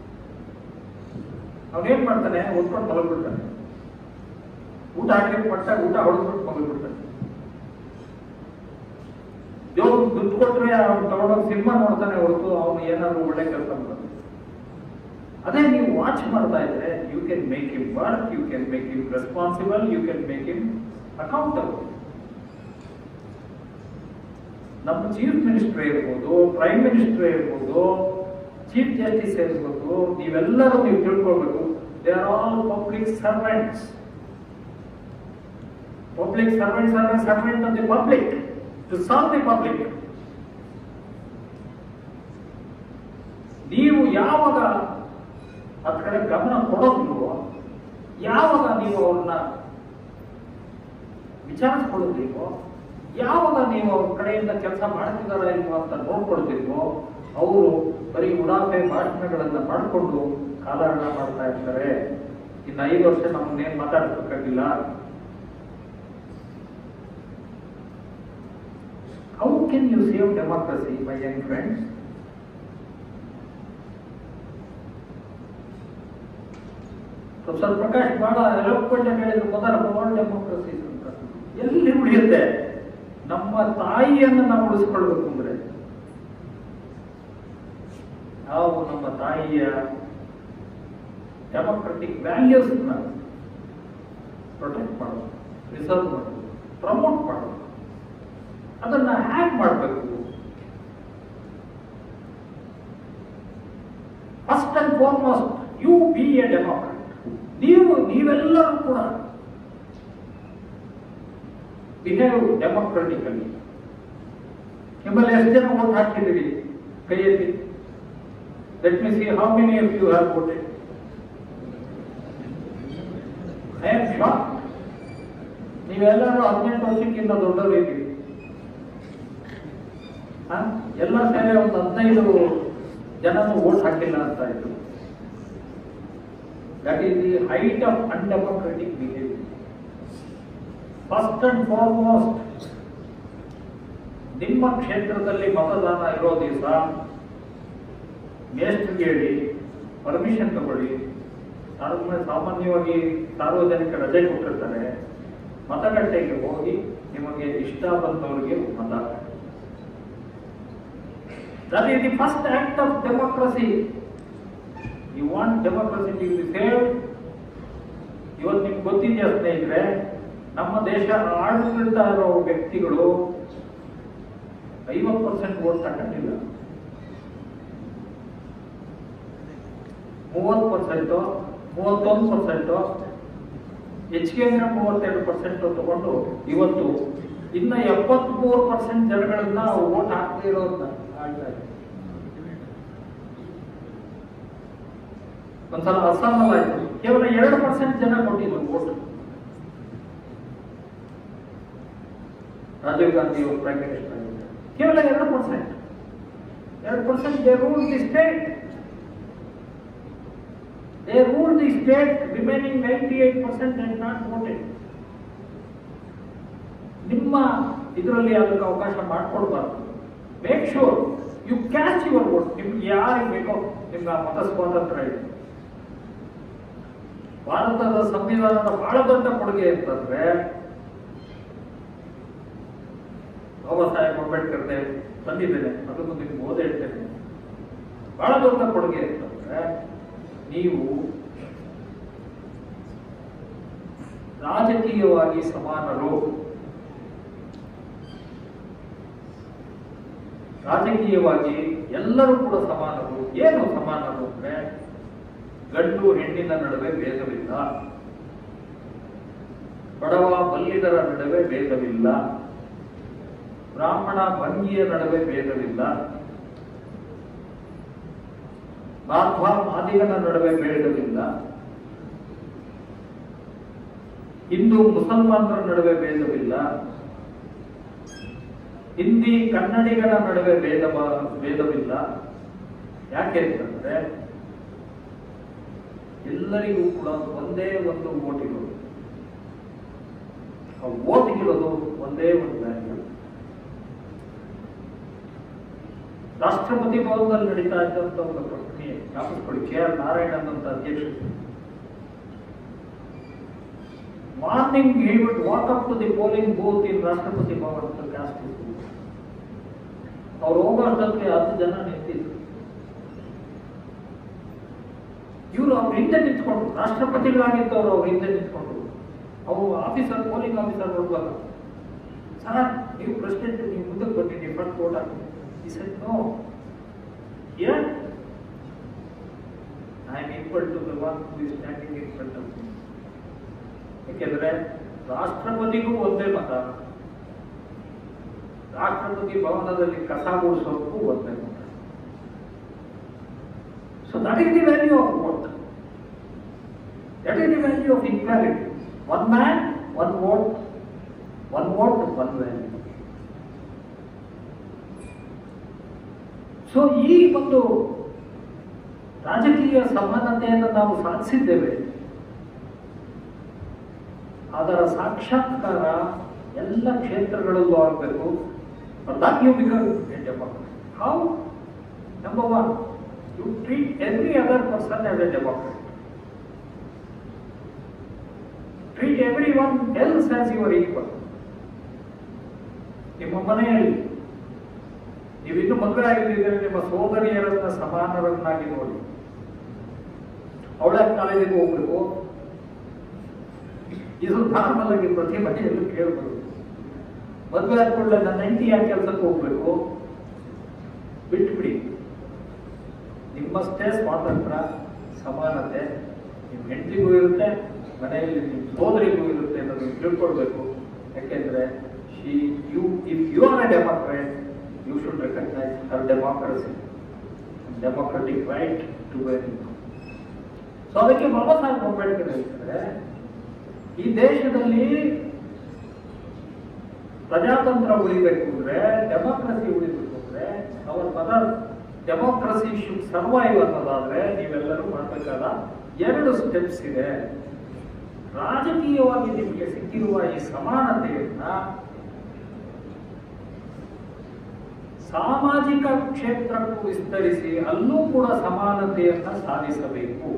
ಅವನೇನ್ ಮಾಡ್ತಾನೆ ಒದ್ಕೊಂಡು ಮಲಗ್ಬಿಡ್ತಾನೆ ಊಟ ಹಾಕಿ ಪಟ್ಟ ಊಟ ಹೊಡೆದ್ಬಿಟ್ಟು ಮಲಗ್ಬಿಡ್ತಾನೆ ದೇವ್ರು ದುಡ್ಡು ಕೊಟ್ರೆ ಅವ್ನು ತಗೊಂಡೋಗಿ ಸಿನಿಮಾ ನೋಡ್ತಾನೆ ಹೊರತು ಅವನು ಏನಾದ್ರು ಒಳ್ಳೆ ಕೆಲಸ ಮಾಡ್ತಾನೆ ಅದೇ ನೀವು ವಾಚ್ ಮಾಡ್ತಾ ಇದ್ರೆ you can make him work you can make him responsible you can make him accountable ನಮ್ಮ ಚೀಫ್ ಮಿನಿಸ್ಟರ್ ಇರ್ಬೋದು ಪ್ರೈಮ್ ಮಿನಿಸ್ಟರ್ ಇರ್ಬೋದು ಚೀಫ್ ಜಸ್ಟಿಸ್ ಇರ್ಬೋದು ನೀವೆಲ್ಲರೂ ನೀವು ತಿಳ್ಕೊಳ್ಬೇಕು they are all public servants public servants are servant of the public to serve the public ನೀವು ಯಾವಾಗ ಅದ್ ಕಡೆ ಗಮನ ಕೊಡೋದಿಲ್ವೋ ಯಾವಾಗ ನೀವು ಅವ್ರನ್ನ ವಿಚಾರಿಸ್ಕೊಳ್ಳೋದಿಲ್ವೋ ಯಾವಾಗ ನೀವು ಅವ್ರ ಕಡೆಯಿಂದ ಕೆಲಸ ಮಾಡ್ತಿದಾರ ಇಲ್ವೋ ಅಂತ ನೋಡ್ಕೊಳ್ತಿಲ್ವೋ ಅವರು ಬರೀ ಉಡಾಫೆ ಭಾಷಣಗಳನ್ನ ಮಾಡಿಕೊಂಡು ಕಾಲಹರಣ ಮಾಡ್ತಾ ಇರ್ತಾರೆ ಇನ್ನು ಐದು ವರ್ಷ ನಮ್ಮನ್ನೇನ್ ಮಾತಾಡ್ಬೇಕಾಗಿಲ್ಲ how can you save democracy my young friends professor Prakash ಬಹಳ ಎಲೋಕ್ವೆಂಟ್ ಆಗಿ ಹೇಳಿದ್ರು ಮೊದಲ ವರ್ಲ್ಡ್ ಡೆಮೋಕ್ರಸಿ ಅಂತ ಎಲ್ಲಿ ಉಳಿಯುತ್ತೆ ನಮ್ಮ ತಾಯಿಯನ್ನು ನಾವು ಉಳಿಸ್ಕೊಳ್ಬೇಕು ಅಂದ್ರೆ ನಾವು ನಮ್ಮ ತಾಯಿಯ ಡೆಮೋಕ್ರೆಟಿಕ್ ವ್ಯಾಲ್ಯೂಸ್ ಪ್ರೊಟೆಕ್ಟ್ ಮಾಡೋದು ರಿಸರ್ವ್ ಮಾಡೋದು ಪ್ರಮೋಟ್ ಮಾಡೋದು ಅದನ್ನ ಹ್ಯಾಕ್ ಮಾಡಬೇಕು first and foremost you be a democrat ನೀವು ನೀವೆಲ್ಲರೂ ಕೂಡ ಬಿಹೇವ್ ಡೆಮೋಕ್ರೆಟಿಕಲಿ ನಿಮ್ಮಲ್ಲಿ ಎಷ್ಟು ಜನ ವೋಟ್ ಹಾಕಿದ್ದೀರಿ ಕೈಯಲ್ಲಿ let me see how many of you have voted I am shock ನೀವೆಲ್ಲರೂ ಹದಿನೆಂಟು ವರ್ಷಕ್ಕಿಂತ ದೊಡ್ಡವರು ಇದ್ದೀವಿ ಹ? ಎಲ್ಲ ಸೇರಿ ಒಂದು ಹದಿನೈದು ಜನನು ವೋಟ್ ಹಾಕಿಲ್ಲ ಅಂತ ಇದ್ರು that is the height of undemocratic behaviour first and foremost ನಿಮ್ಮ ಕ್ಷೇತ್ರದಲ್ಲಿ ಮತದಾನ ಇರೋ ದಿವಸ ಮೇಸ್ಟ್ರಿಗೆ ಹೇಳಿ ಪರ್ಮಿಷನ್ ತಗೊಳ್ಳಿ ಸಾಮಾನ್ಯ ಸಾಮಾನ್ಯವಾಗಿ ಸಾರ್ವಜನಿಕ ರಜೆ ಕೊಟ್ಟಿರ್ತಾರೆ ಮತಗಟ್ಟೆಗೆ ಹೋಗಿ ನಿಮಗೆ ಇಷ್ಟ ಬಂದವರಿಗೆ ಮತ ಹಾಕಿ. That is the first act of democracy. You want democracy to be saved? ಇವತ್ತು ನಿಮ್ಗೆ ಗೊತ್ತಿದೆಯಾ ಸ್ನೇಹಿತರೆ ನಮ್ಮ ದೇಶ ಆಳ್ತಾ ಇರೋ ವ್ಯಕ್ತಿಗಳು ಐವತ್ತು ಪರ್ಸೆಂಟ್ ವೋಟ್ ತಗೊಂಡಿಲ್ಲ ಮೂವತ್ತು ಪರ್ಸೆಂಟು ಮೂವತ್ತೊಂದು ಪರ್ಸೆಂಟು ಹೆಚ್ಚಿಗೆ ಅಂದ್ರೆ ಮೂವತ್ತೆರಡು ಪರ್ಸೆಂಟ್ ತಗೊಂಡು ಇವತ್ತು ಇನ್ನ ಎಪ್ಪತ್ಮೂರು ಪರ್ಸೆಂಟ್ ಜನಗಳನ್ನ ವೋಟ್ ಹಾಕದೇ ಇರೋದನ್ನ ಆಳ್ತಾ ಇದೆ ಒಂದ್ಸಲ ಅಸ್ಸಾಮಲ್ಲಾಯ್ತು ಕೇವಲ ಎರಡು ಪರ್ಸೆಂಟ್ ಜನ ಕೊಟ್ಟಿದ್ರು ವೋಟ್ ರಾಜೀವ್ ಗಾಂಧಿ ಅವರು ಪ್ರೈಮ್ ಮಿನಿಸ್ಟರ್ ಆಗಿದ್ದಾರೆ ಕೇವಲ ಎರಡು ಪರ್ಸೆಂಟ್ ಎರಡು percent they rule the state they rule the state remaining ninety eight percent and not voted ನಿಮ್ಮ ಇದರಲ್ಲಿ ಅದಕ್ಕೆ ಅವಕಾಶ ಮಾಡಿಕೊಡ್ಬಾರ್ದು make sure you catch your vote ನಿಮ್ಗೆ ಯಾರಿಗೆ ಬೇಕೋ ನಿಮ್ಮ ಮತ ಸ್ವಾತಂತ್ರ್ಯ ಇದೆ ಭಾರತದ ಸಂವಿಧಾನದ ಬಹಳ ದೊಡ್ಡ ಕೊಡುಗೆ ಅಂತಂದ್ರೆ ಬಾಬಾ ಸಾಹೇಬ್ ಅಂಬೇಡ್ಕರ್ ತಂದಿದ್ದೇನೆ ಅದನ್ನು ನಿಮ್ಗೆ ಓದಿ ಹೇಳ್ತೇನೆ ಬಹಳ ದೊಡ್ಡ ಕೊಡುಗೆ ಅಂತಂದ್ರೆ ನೀವು ರಾಜಕೀಯವಾಗಿ ಸಮಾನರು ರಾಜಕೀಯವಾಗಿ ಎಲ್ಲರೂ ಕೂಡ ಸಮಾನರು ಏನು ಸಮಾನರು ಅಂದ್ರೆ ಗಂಡು ಹೆಣ್ಣಿನ ನಡುವೆ ಭೇದವಿಲ್ಲ ಬಡವ ಬಲ್ಲಿದರ ನಡುವೆ ಭೇದವಿಲ್ಲ ಬ್ರಾಹ್ಮಣ ಭಂಗಿಯ ನಡುವೆ ಭೇದವಿಲ್ಲ ಮಾಧ್ವ ಮಾದಿಗನ ನಡುವೆ ಭೇದವಿಲ್ಲ ಹಿಂದೂ ಮುಸಲ್ಮಾನರ ನಡುವೆ ಭೇದವಿಲ್ಲ ಹಿಂದಿ ಕನ್ನಡಿಗರ ನಡುವೆ ಭೇದ ಭೇದವಿಲ್ಲ ಯಾಕೆ ಅಂತಂದ್ರೆ ಎಲ್ಲರಿಗೂ ಕೂಡ ಒಂದೇ ಒಂದು ಓಟಿರೋದು ಆ ಓಟಿಗಿರೋದು ಒಂದೇ ಒಂದು ವ್ಯಾಲ್ಯೂ ರಾಷ್ಟ್ರಪತಿ ಭವನದಲ್ಲಿ ನಡೀತಾ ಇದ್ದಂತ ಒಂದು ಪ್ರಕ್ರಿಯೆ ಜ್ಞಾಪಿಸ್ಕೊಳ್ಳಿ ಕೆ ಆರ್ ನಾರಾಯಣನ್ ಅಂತ ಅಧ್ಯಕ್ಷರು morning he would walk up to the polling booth in ರಾಷ್ಟ್ರಪತಿ Bhavan to cast his vote. ಅವ್ರು ಹೋಗೋ ಅಷ್ಟೊತ್ತಿಗೆ ಹತ್ತು ಜನ ನಿಂತಿದ್ರು ಇವರು ಅವ್ರ ಹಿಂದೆ ನಿಂತ್ಕೊಂಡ್ರು ರಾಷ್ಟ್ರಪತಿಗಳಾಗಿದ್ದವರು ಅವ್ರ ಹಿಂದೆ ನಿಂತ್ಕೊಂಡ್ರು ಅವರು ಆಫೀಸರ್ ಪೋಲಿಂಗ್ ಆಫೀಸರ್ ನೋಡ್ಬಾರ ಸರ್ ನೀವು ಪ್ರೆಸಿಡೆಂಟ್ ನೀವು ಮುಂದಕ್ಕೆ ಬನ್ನಿ ನೀವು ಫಸ್ಟ್ ವೋಟ್ ಹಾಕಿ he said no and I am equal to the one who is standing in front of me ಯಾಕೆಂದ್ರೆ ರಾಷ್ಟ್ರಪತಿಗೂ ಒಂದೇ ಮತ ರಾಷ್ಟ್ರಪತಿ ಭವನದಲ್ಲಿ ಕಸ ಗುಡಿಸೋಕ್ಕೂ ಒಂದೇ ಮತ so that is the value of vote that is the value of equality one man one vote one vote one value so ಈ ಒಂದು ರಾಜಕೀಯ ಸಮಾನತೆಯನ್ನು ನಾವು ಸಾಧಿಸಿದ್ದೇವೆ ಅದರ ಸಾಕ್ಷಾತ್ಕಾರ ಎಲ್ಲ ಕ್ಷೇತ್ರಗಳಲ್ಲೂ ಆಗಬೇಕು that you become a democrat. How? Number one, you treat every other person as a democrat. Treat everyone else as your equal. ನಿಮ್ಮ ಮನೆಯಲ್ಲಿ ನೀವಿನ್ನು ಮದುವೆ ಆಗಿದ್ದರೆ ನಿಮ್ಮ ಸೋದರಿಯರನ್ನ ಸಮಾನರನ್ನಾಗಿ ನೋಡಿ ಅವಳ ಕಾಲೇಜಿಗೆ ಹೋಗ್ಬೇಕು ಇದು ನಾರ್ಮಲ್ ಆಗಿ ಪ್ರತಿ ಮನೆಯಲ್ಲೂ ಕೇಳ್ಬೋದು ಮದುವೆ ಆದ ಕೂಡಲೇ ನನ್ನ ಹೆಂಡತಿ ಯಾಕೆ ಕೆಲಸಕ್ಕೆ ಹೋಗ್ಬೇಕು ಬಿಟ್ಬಿಡಿ ನಿಮ್ಮಷ್ಟೇ ಸ್ವಾತಂತ್ರ್ಯ ಸಮಾನತೆ ನಿಮ್ಮ ಹೆಂಡತಿಗೂ ಇರುತ್ತೆ ಮನೆಯಲ್ಲಿ ನಿಮ್ಮ ಸೋದರಿಗೂ ಇರುತ್ತೆ ಅನ್ನೋದನ್ನು ತಿಳ್ಕೊಳ್ಬೇಕು ಯಾಕೆಂದ್ರೆ she you if you are a democrat you should recognise her democracy democratic right to where so ಅದಕ್ಕೆ ಬಾಬಾ ಸಾಹೇಬ್ ಅಂಬೇಡ್ಕರ್ ಹೇಳ್ತಾರೆ ಈ ದೇಶದಲ್ಲಿ ಪ್ರಜಾತಂತ್ರ ಉಳಿಬೇಕು ಅಂದ್ರೆ ಡೆಮಾಕ್ರಸಿ ಉಳಿಬೇಕು ಅಂದ್ರೆ ಅವರ ಪದ ಡೆಮಾಕ್ರಸಿ ಶುಡ್ ಸರ್ವೈವ್ ಅನ್ನೋದಾದ್ರೆ ನೀವೆಲ್ಲರೂ ಮಾಡಬೇಕಾದ ಎರಡು ಸ್ಟೆಪ್ಸ್ ಇದೆ ರಾಜಕೀಯವಾಗಿ ನಿಮಗೆ ಸಿಕ್ಕಿರುವ ಈ ಸಮಾನತೆಯನ್ನ ಸಾಮಾಜಿಕ ಕ್ಷೇತ್ರಕ್ಕೂ ವಿಸ್ತರಿಸಿ ಅಲ್ಲೂ ಕೂಡ ಸಮಾನತೆಯನ್ನ ಸಾಧಿಸಬೇಕು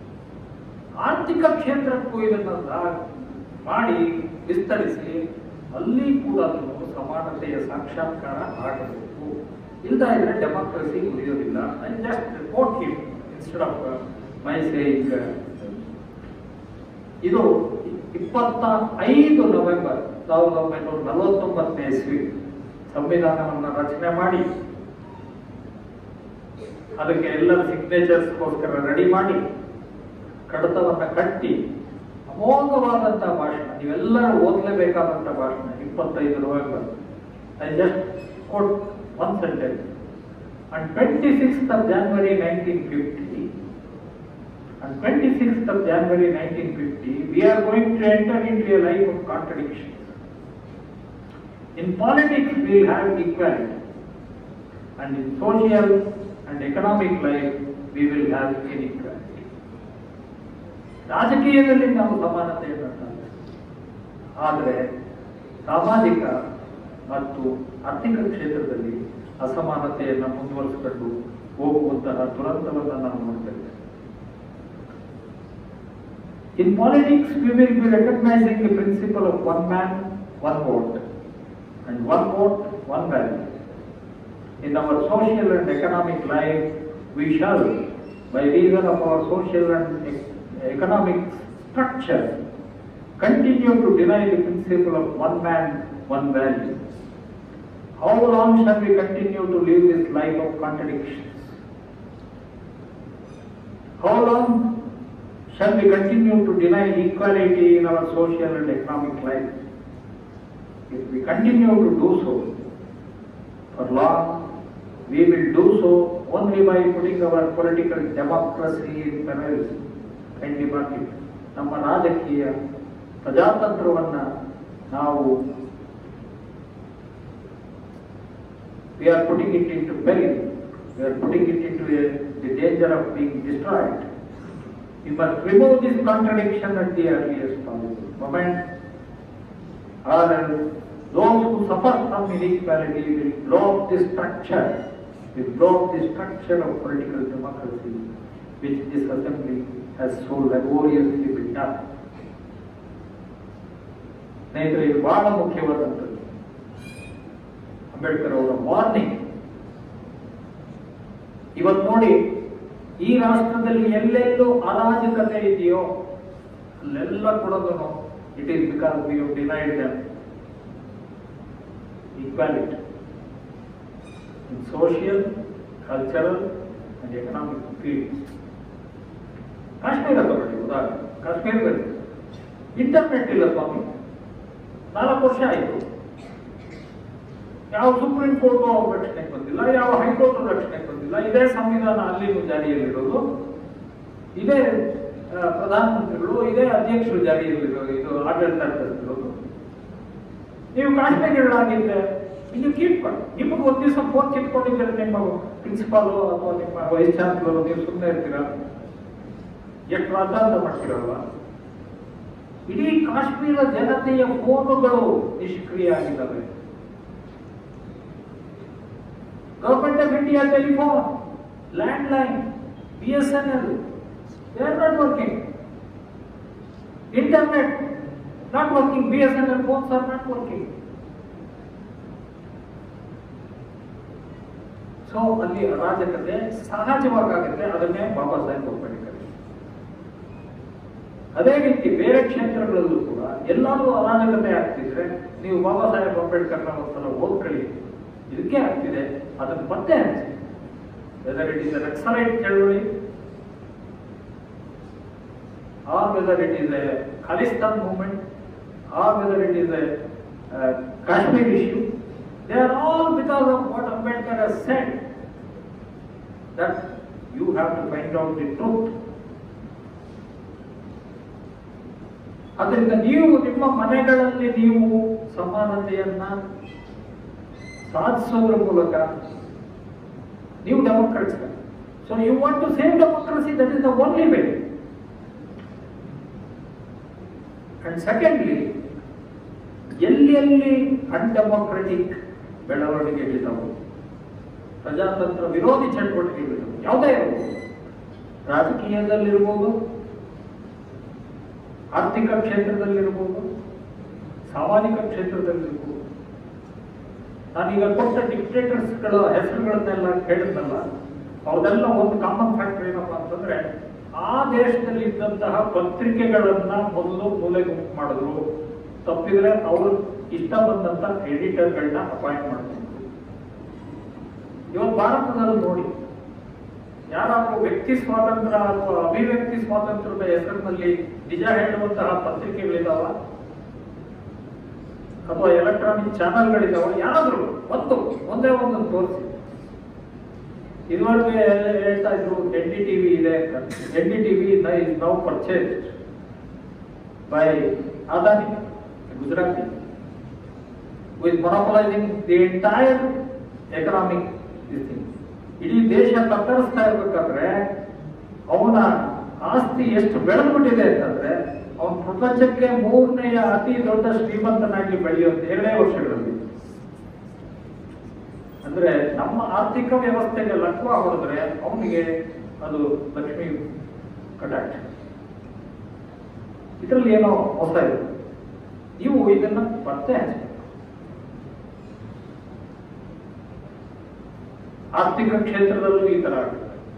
ಆರ್ಥಿಕ ಕ್ಷೇತ್ರಕ್ಕೂ ಇದನ್ನ ಮಾಡಿ ವಿಸ್ತರಿಸಿ ಅಲ್ಲಿ ಕೂಡ ಸಮಾನತೆಯ ಸಾಕ್ಷಾತ್ಕಾರ ಆಗಬೇಕು ಇಲ್ದ ಇದ್ರೆ ಡೆಮಾಕ್ರಸಿ ಉಳಿಯೋದಿಲ್ಲ I just quote him instead of my saying ಇದು ಇಪ್ಪತ್ತ ಐದು ನವೆಂಬರ್ ಸಾವಿರದ ಒಂಬೈನೂರ ನಲವತ್ತೊಂಬತ್ತನೇ ಇಸ್ವಿ ಸಂವಿಧಾನವನ್ನು ರಚನೆ ಮಾಡಿ ಅದಕ್ಕೆ ಎಲ್ಲರ ಸಿಗ್ನೇಚರ್ಸ್ಗೋಸ್ಕರ ರೆಡಿ ಮಾಡಿ ಕಡತವನ್ನ ಕಟ್ಟಿ ಅಮೋಘವಾದಂತಹ ಭಾಷಣ ನೀವೆಲ್ಲರೂ ಓದಲೇಬೇಕಾದಂತಹ ಭಾಷಣ ಇಪ್ಪತ್ತೈದು November I just quote one sentence and twenty sixth of January nineteen fifty On 26th of January 1950, we are going to enter into a life of contradictions. In politics, we will have equality, and in social and economic life, we will have inequality. ರಾಜಕೀಯದಲ್ಲಿ ನಾವು ಸಮಾನತೆಯನ್ನು ಕಾಣ್ತೇವೆ. ಆದರೆ ಸಾಮಾಜಿಕ ಮತ್ತು ಆರ್ಥಿಕ ಕ್ಷೇತ್ರದಲ್ಲಿ ಅಸಮಾನತೆಯನ್ನು ಮುಂದುವರಿಸಿಕೊಂಡು ಹೋಗುವಂತಹ ದುರಂತವನ್ನು ನಾವು ನೋಡ್ತೇವೆ In politics, we will be recognizing the principle of one man, one vote, and one vote, one value. In our social and economic life, we shall, by reason of our social and e- economic structure, continue to deny the principle of one man, one value. How long shall we continue to live this life of contradictions? How long shall we continue to deny equality in our social and economic life? If we continue to do so for long, we will do so only by putting our political democracy in peril. Kindly mark it. ನಮ್ಮ ರಾಜಕೀಯ ಪ್ರಜಾತಂತ್ರವನ್ನ ನಾವು we are putting it into peril. We are putting it into a, the danger of being destroyed. We must remove this contradiction at the earliest possible moment, or else those who suffer from inequality will blow up the structure, will blow up the structure of political democracy, which this assembly has so laboriously built up. ಸ್ನೇಹಿತರೆ ಇದು ಬಹಳ ಮುಖ್ಯವಾದಂಥದ್ದು ಅಂಬೇಡ್ಕರ್ ಅವರ ವಾರ್ನಿಂಗ್ ಇವತ್ತು ನೋಡಿ ಈ ರಾಷ್ಟ್ರದಲ್ಲಿ ಎಲ್ಲೆಲ್ಲೂ ಅರಾಜಕತೆ ಇದೆಯೋ ಅಲ್ಲೆಲ್ಲ ಕೂಡ it is because we have denied them equality in social cultural and economic field Kashmir ತಗೊಳ್ಳಿ ಉದಾಹರಣೆ ಕಾಶ್ಮೀರದಲ್ಲಿ ಇಂಟರ್ನೆಟ್ ಇಲ್ಲ ಸ್ವಾಮಿ ನಾಲ್ಕು ವರ್ಷ ಆಯಿತು ಯಾವ ಸುಪ್ರೀಂ ಕೋರ್ಟ್ ರಕ್ಷಣೆಗೆ ಬಂದಿಲ್ಲ ಯಾವ ಹೈಕೋರ್ಟ್ ರಕ್ಷಣೆಗೆ ಬಂದಿಲ್ಲ ಇದೇ ಸಂವಿಧಾನ ಅಲ್ಲಿನೂ ಜಾರಿಯಲ್ಲಿರೋದು ಇದೇ ಆ, ಪ್ರಧಾನಮಂತ್ರಿಗಳು ಇದೇ ಅಧ್ಯಕ್ಷರು ಜಾರಿಯಲ್ಲಿರೋದು ಇದು ಆಡಳಿತ ನಡೆಸ್ತಿರೋದು ನೀವು ಕಾಶ್ಮೀರಿಗಳಾಗಿದ್ರೆ ಇನ್ನು ಕೀಪ್ ನಿಮಗೆ ಒಂದು ದಿವಸ ಫೋನ್ ಕಿತ್ಕೊಂಡಿದ್ರೆ ನಿಮ್ಮ ಪ್ರಿನ್ಸಿಪಾಲು ಅಥವಾ ನಿಮ್ಮ ವೈಸ್ ಚಾನ್ಸಲರ್ ನೀವು ಸುಮ್ಮನೆ ಇರ್ತೀರಾ ಎಷ್ಟು ರಾಜಾಂತ ಮಾಡ್ತೀರಲ್ವಾ ಇಡೀ ಕಾಶ್ಮೀರ ಜನತೆಯ ಫೋನುಗಳು ನಿಷ್ಕ್ರಿಯ ಆಗಿದ್ದಾವೆ government of India telephone land line B S N L they are not working internet not working B S N L phones are not working so ಅಲ್ಲಿ ಅರಾಜಕತೆ ಸಹಜವಾಗುತ್ತೆ ಅದನ್ನೇ ಬಾಬಾ ಸಾಹೇಬ್ ಅಂಬೇಡ್ಕರ್ ಅದೇ ರೀತಿ ಬೇರೆ ಕ್ಷೇತ್ರಗಳಲ್ಲೂ ಕೂಡ ಎಲ್ಲಾದ್ರೂ ಅರಾಜಕತೆ ಆಗ್ತಿದ್ರೆ ನೀವು ಬಾಬಾ ಸಾಹೇಬ್ ಅಂಬೇಡ್ಕರ್ನ ಒಂದ್ಸಲ ಓದ್ಕೊಳ್ಳಿ ಇದಕ್ಕೆ ಆಗ್ತಿದೆ ಅದನ್ನ ಮತ್ತೆ ಹಂಚಿ ವೆದರ್ ಇಟ್ ಇಸ್ ನಕ್ಸಲೈಟ್ ಚಳವಳಿ or whether it is a Khalistan movement or whether it is a Kashmir issue they are all because of what Ambedkar has said that you have to find out the truth ಅದರಿಂದ ನೀವು ನಿಮ್ಮ ಮನೆಗಳಲ್ಲಿ ನೀವು ಸಮಾನತೆಯನ್ನ ಸಾಧಿಸೋದ್ರ ಮೂಲಕ ನೀವು democrats so you want to save democracy that is the only way and secondly ಎಲ್ಲೆಲ್ಲಿ ಅನ್ಡೆಮೋಕ್ರೆಟಿಕ್ ಬೆಳವಣಿಗೆಗಳಿದ್ದಾವೆ ಪ್ರಜಾತಂತ್ರ ವಿರೋಧಿ ಚಟುವಟಿಕೆಗಳಿದ್ದಾವೆ ಯಾವುದೇ ಇರಬಹುದು ರಾಜಕೀಯದಲ್ಲಿರ್ಬೋದು ಆರ್ಥಿಕ ಕ್ಷೇತ್ರದಲ್ಲಿರ್ಬೋದು ಸಾಮಾಜಿಕ ಕ್ಷೇತ್ರದಲ್ಲಿರ್ಬೋದು ನಾನೀಗ ಕೊಟ್ಟ ಡಿಕ್ಟೇಟರ್ಸ್ಗಳ ಹೆಸರುಗಳನ್ನೆಲ್ಲ ಕೇಳಿದ್ನಲ್ಲ ಅವ್ರದೆಲ್ಲ ಒಂದು ಕಾಮನ್ ಫ್ಯಾಕ್ಟರ್ ಏನಪ್ಪ ಅಂತಂದ್ರೆ ಆ ದೇಶದಲ್ಲಿ ಇದ್ದಂತಹ ಪತ್ರಿಕೆಗಳನ್ನ ಮೊದಲು ಮೂಲೆಗೆ ಗುಂಪು ಮಾಡಿದ್ರು ತಪ್ಪಿದ್ರೆ ಅವರು ಇಷ್ಟ ಬಂದಂತ ಎಡಿಟರ್ಗಳನ್ನ ಅಪಾಯಿಂಟ್ ಮಾಡ್ತಿದ್ರು ಇವತ್ತು ಭಾರತದಲ್ಲಿ ನೋಡಿ ಯಾರಾದ್ರೂ ವ್ಯಕ್ತಿ ಸ್ವಾತಂತ್ರ್ಯ ಅಥವಾ ಅಭಿವ್ಯಕ್ತಿ ಸ್ವಾತಂತ್ರ್ಯದ ಹೆಸರಿನಲ್ಲಿ ನಿಜ ಹೇಳುವಂತಹ ಪತ್ರಿಕೆಗಳಿದಾವ ಅಥವಾ ಎಲೆಕ್ಟ್ರಾನಿಕ್ ಚಾನಲ್ಗಳಿದಾವ ಯಾರಾದ್ರೂ ಒಂದು ಒಂದೇ ಒಂದನ್ನು ತೋರಿಸಿ ಇದುವರೆಗೆ ಹೇಳ್ತಾ ಇದ್ರು ಎನ್ ಡಿ ಟಿವಿ ಇದೆ N D TV is now purchase by Adani Gujarati with monopolising the entire economic ಇಡೀ ದೇಶ ತತ್ತರಿಸ್ತಾ ಇರ್ಬೇಕಾದ್ರೆ ಅವನ ಆಸ್ತಿ ಎಷ್ಟು ಬೆಳೆದ್ಬಿಟ್ಟಿದೆ ಅಂತಂದ್ರೆ ಅವನ ಪ್ರಪಂಚಕ್ಕೆ ಮೂರನೆಯ ಅತಿ ದೊಡ್ಡ ಶ್ರೀಮಂತನಾಗಿ ಬೆಳೆಯುವಂತ ಎರಡೇ ವರ್ಷಗಳಲ್ಲಿ ಅಂದ್ರೆ ನಮ್ಮ ಆರ್ಥಿಕ ವ್ಯವಸ್ಥೆಗೆ ಲಕ್ವ ಹೊಡೆದ್ರೆ ಅವನಿಗೆ ಅದು ಲಕ್ಷ್ಮಿ ಕಟಾಕ್ಷ ಇದರಲ್ಲಿ ಏನೋ ಹೊಸ ಇದೆ ನೀವು ಇದನ್ನ ಪತ್ತೆ ಹಚ್ಚಿ ಆರ್ಥಿಕ ಕ್ಷೇತ್ರದಲ್ಲೂ ಈ ತರ ಆಗುತ್ತೆ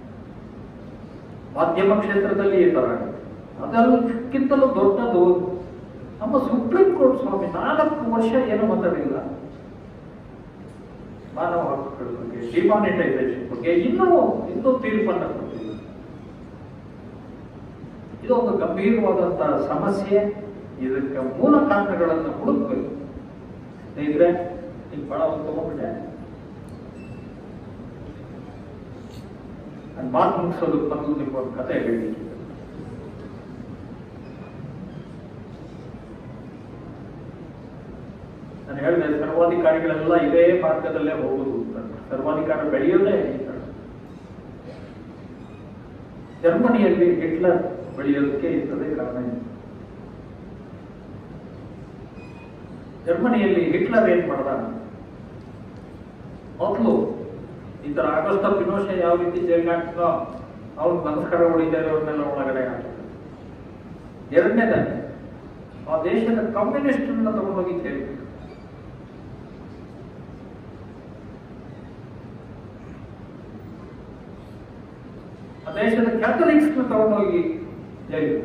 ಮಾಧ್ಯಮ ಕ್ಷೇತ್ರದಲ್ಲಿ ಈ ತರ ಆಗುತ್ತೆ ಅದಕ್ಕಿಂತಲೂ ದೊಡ್ಡದು ನಮ್ಮ ಸುಪ್ರೀಂ ಕೋರ್ಟ್ ಸ್ವಾಮಿ ನಾಲ್ಕು ವರ್ಷ ಏನು ಮಾತಾಡಿಲ್ಲ ಮಾನವ ಹಕ್ಕುಗಳ ಬಗ್ಗೆ ಡಿಮಾನಿಟೈಸೇಷನ್ ಬಗ್ಗೆ ಇನ್ನೂ ಇನ್ನೂ ತೀರ್ಪನ್ನ ಕೊಟ್ಟಿಲ್ಲ ಇದು ಒಂದು ಗಂಭೀರವಾದಂತಹ ಸಮಸ್ಯೆ ಇದಕ್ಕೆ ಮೂಲ ಕಾರಣಗಳನ್ನು ಹುಡುಕ್ಬೇಕು ಸ್ನೇಹಿತರೆ ಈಗ ಬಹಳ ಒಂದು ತಗೊಂಡ್ಬಿಟ್ಟೆ ನಾನು ಮಾತು ಮುಗಿಸೋದಕ್ಕೆ ಮೊದಲು ನಿಮ್ಗೊಂದು ಕತೆ ಹೇಳಿ ನಾನು ಹೇಳಿದೆ ಸರ್ವಾಧಿಕಾರಿಗಳೆಲ್ಲ ಇದೇ ಮಾರ್ಗದಲ್ಲೇ ಹೋಗುದು ಅಂತ ಸರ್ವಾಧಿಕಾರ ಬೆಳೆಯೋದೇ ಈ ತರ. ಜರ್ಮನಿಯಲ್ಲಿ ಹಿಟ್ಲರ್ ಬೆಳೆಯೋದಕ್ಕೆ ಇಂಥದೇ ಕಾರಣ ಇದೆ ಜರ್ಮನಿಯಲ್ಲಿ ಹಿಟ್ಲರ್ ಏನ್ ಮಾಡ್ದ ಮೊದಲು ಈ ತರ ಆಗಸ್ಟ ಪಿನೋಷೆ ಯಾವ ರೀತಿ ಜೈಲ್ಗೆ ಹಾಕ್ತೋ ಅವ್ರು ನಮಸ್ಕಾರ ಹೊಡಿತಾ ಇರೋರ್ನೆಲ್ಲ ಒಳಗಡೆ ಹಾಕಿದ್ರು ಎರಡನೇದಾಗಿ ಆ ದೇಶದ ಕಮ್ಯುನಿಸ್ಟ್ ತಗೊಂಡೋಗಿ ಸೇರಿದ್ರು ಆ ದೇಶದ ಕ್ಯಾಥಲಿಕ್ಸ್ ತಗೊಂಡೋಗಿ ಜೈಲು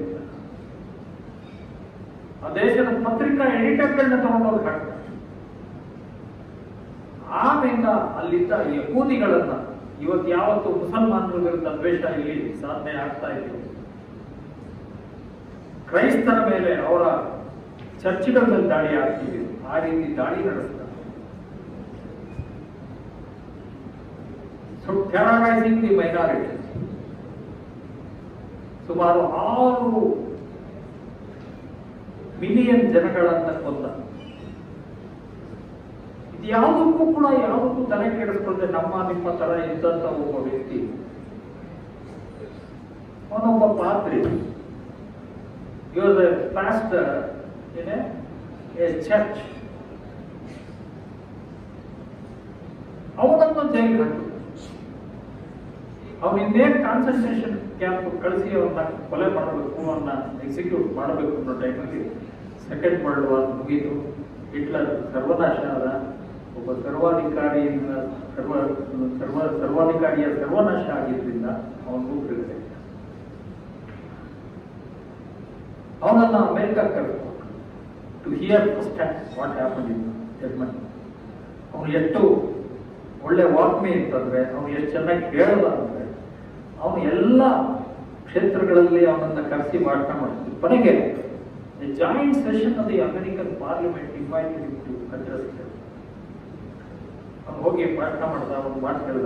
ಆ ದೇಶದ ಪತ್ರಿಕಾ ಎಡಿಟರ್ಗಳನ್ನ ತಗೊಂಡೋಗಿ ಹಾಕ್ತಾರೆ ಆಮೇಲೆ ಅಲ್ಲಿದ್ದ ಯಹೂದಿಗಳನ್ನ ಇವತ್ತು ಯಾವತ್ತು ಮುಸಲ್ಮಾನರ ವಿರುದ್ಧ ದ್ವೇಷ ಇಲ್ಲಿ ಸಾಧನೆ ಆಗ್ತಾ ಇತ್ತು ಕ್ರೈಸ್ತರ ಮೇಲೆ ಅವರ ಚರ್ಚ್ಗಳ ಮೇಲೆ ದಾಳಿ ಆಗ್ತಿದೆ ಆ ರೀತಿ ದಾಳಿ ನಡೆಸ್ತಾರೆ ಸೊ ಟೆರರೈಸಿಂಗ್ ದಿ ಮೈನಾರಿಟಿ ಸುಮಾರು ಆರು ಮಿಲಿಯನ್ ಜನಗಳನ್ನ ಕೊಂದ ಇದ್ಯಾವುದಕ್ಕೂ ಕೂಡ ಯಾವುದಕ್ಕೂ ತಲೆ ಕೆಡಿಸ್ಕೊಂಡ್ರೆ ನಮ್ಮ ನಿಮ್ಮ ತರ ಇದ್ದಂತ ಒಬ್ಬ ವ್ಯಕ್ತಿ ಅವನೊಬ್ಬ ಪಾತ್ರಿ ಇವಾಗ ಪಾಸ್ಟರ್ ಏನೇ ಎ ಚರ್ಚ್ ಅವನನ್ನು ಜೈಲಿಗೆ ಹಾಕಿದ್ರು ಅವ್ನು ಇನ್ನೇನು ಕಾನ್ಸಂಟ್ರೇಷನ್ ಕ್ಯಾಂಪ್ ಕಳಿಸಿ ಅವ್ರನ್ನ ಕೊಲೆ ಮಾಡಬೇಕು ಅವನ್ನ ಎಕ್ಸಿಕ್ಯೂಟ್ ಮಾಡಬೇಕು ಅನ್ನೋ ಟೈಮಲ್ಲಿ ಸೆಕೆಂಡ್ ವರ್ಲ್ಡ್ ವಾರ್ ಮುಗೀತು ಹಿಟ್ಲರ್ ಸರ್ವನಾಶ ಆದ ಒಬ್ಬ ಸರ್ವಾಧಿಕಾರಿಯಿಂದ ಸರ್ವ ಸರ್ವ ಸರ್ವಾಧಿಕಾರಿಯ ಸರ್ವನಾಶ ಆಗಿದ್ರಿಂದ ಅವನು ಬಿಡುಗಡೆ ಅವನನ್ನ ಅಮೆರಿಕಕ್ಕೆ ಕರೆದು to hear first what happen in Germany ಅವನು ಎಷ್ಟು ಒಳ್ಳೆ ವಾಕ್ಮಿ ಅಂತಂದ್ರೆ ಅವನು ಎಷ್ಟು ಚೆನ್ನಾಗಿ ಕೇಳಲ್ಲ ಅಂದ್ರೆ ಅವನು ಎಲ್ಲ ಕ್ಷೇತ್ರಗಳಲ್ಲಿ ಅವನನ್ನ ಕರೆಸಿ ಭಾಷಣ ಮಾಡ್ತಿದ್ದ ಕೊನೆಗೆ joint session of the American parliament invited to address ಅವನು ಹೋಗಿ ಭಾಷಣ ಮಾಡ್ದ ಅವನು ಮಾತು ಕೇಳ್ದ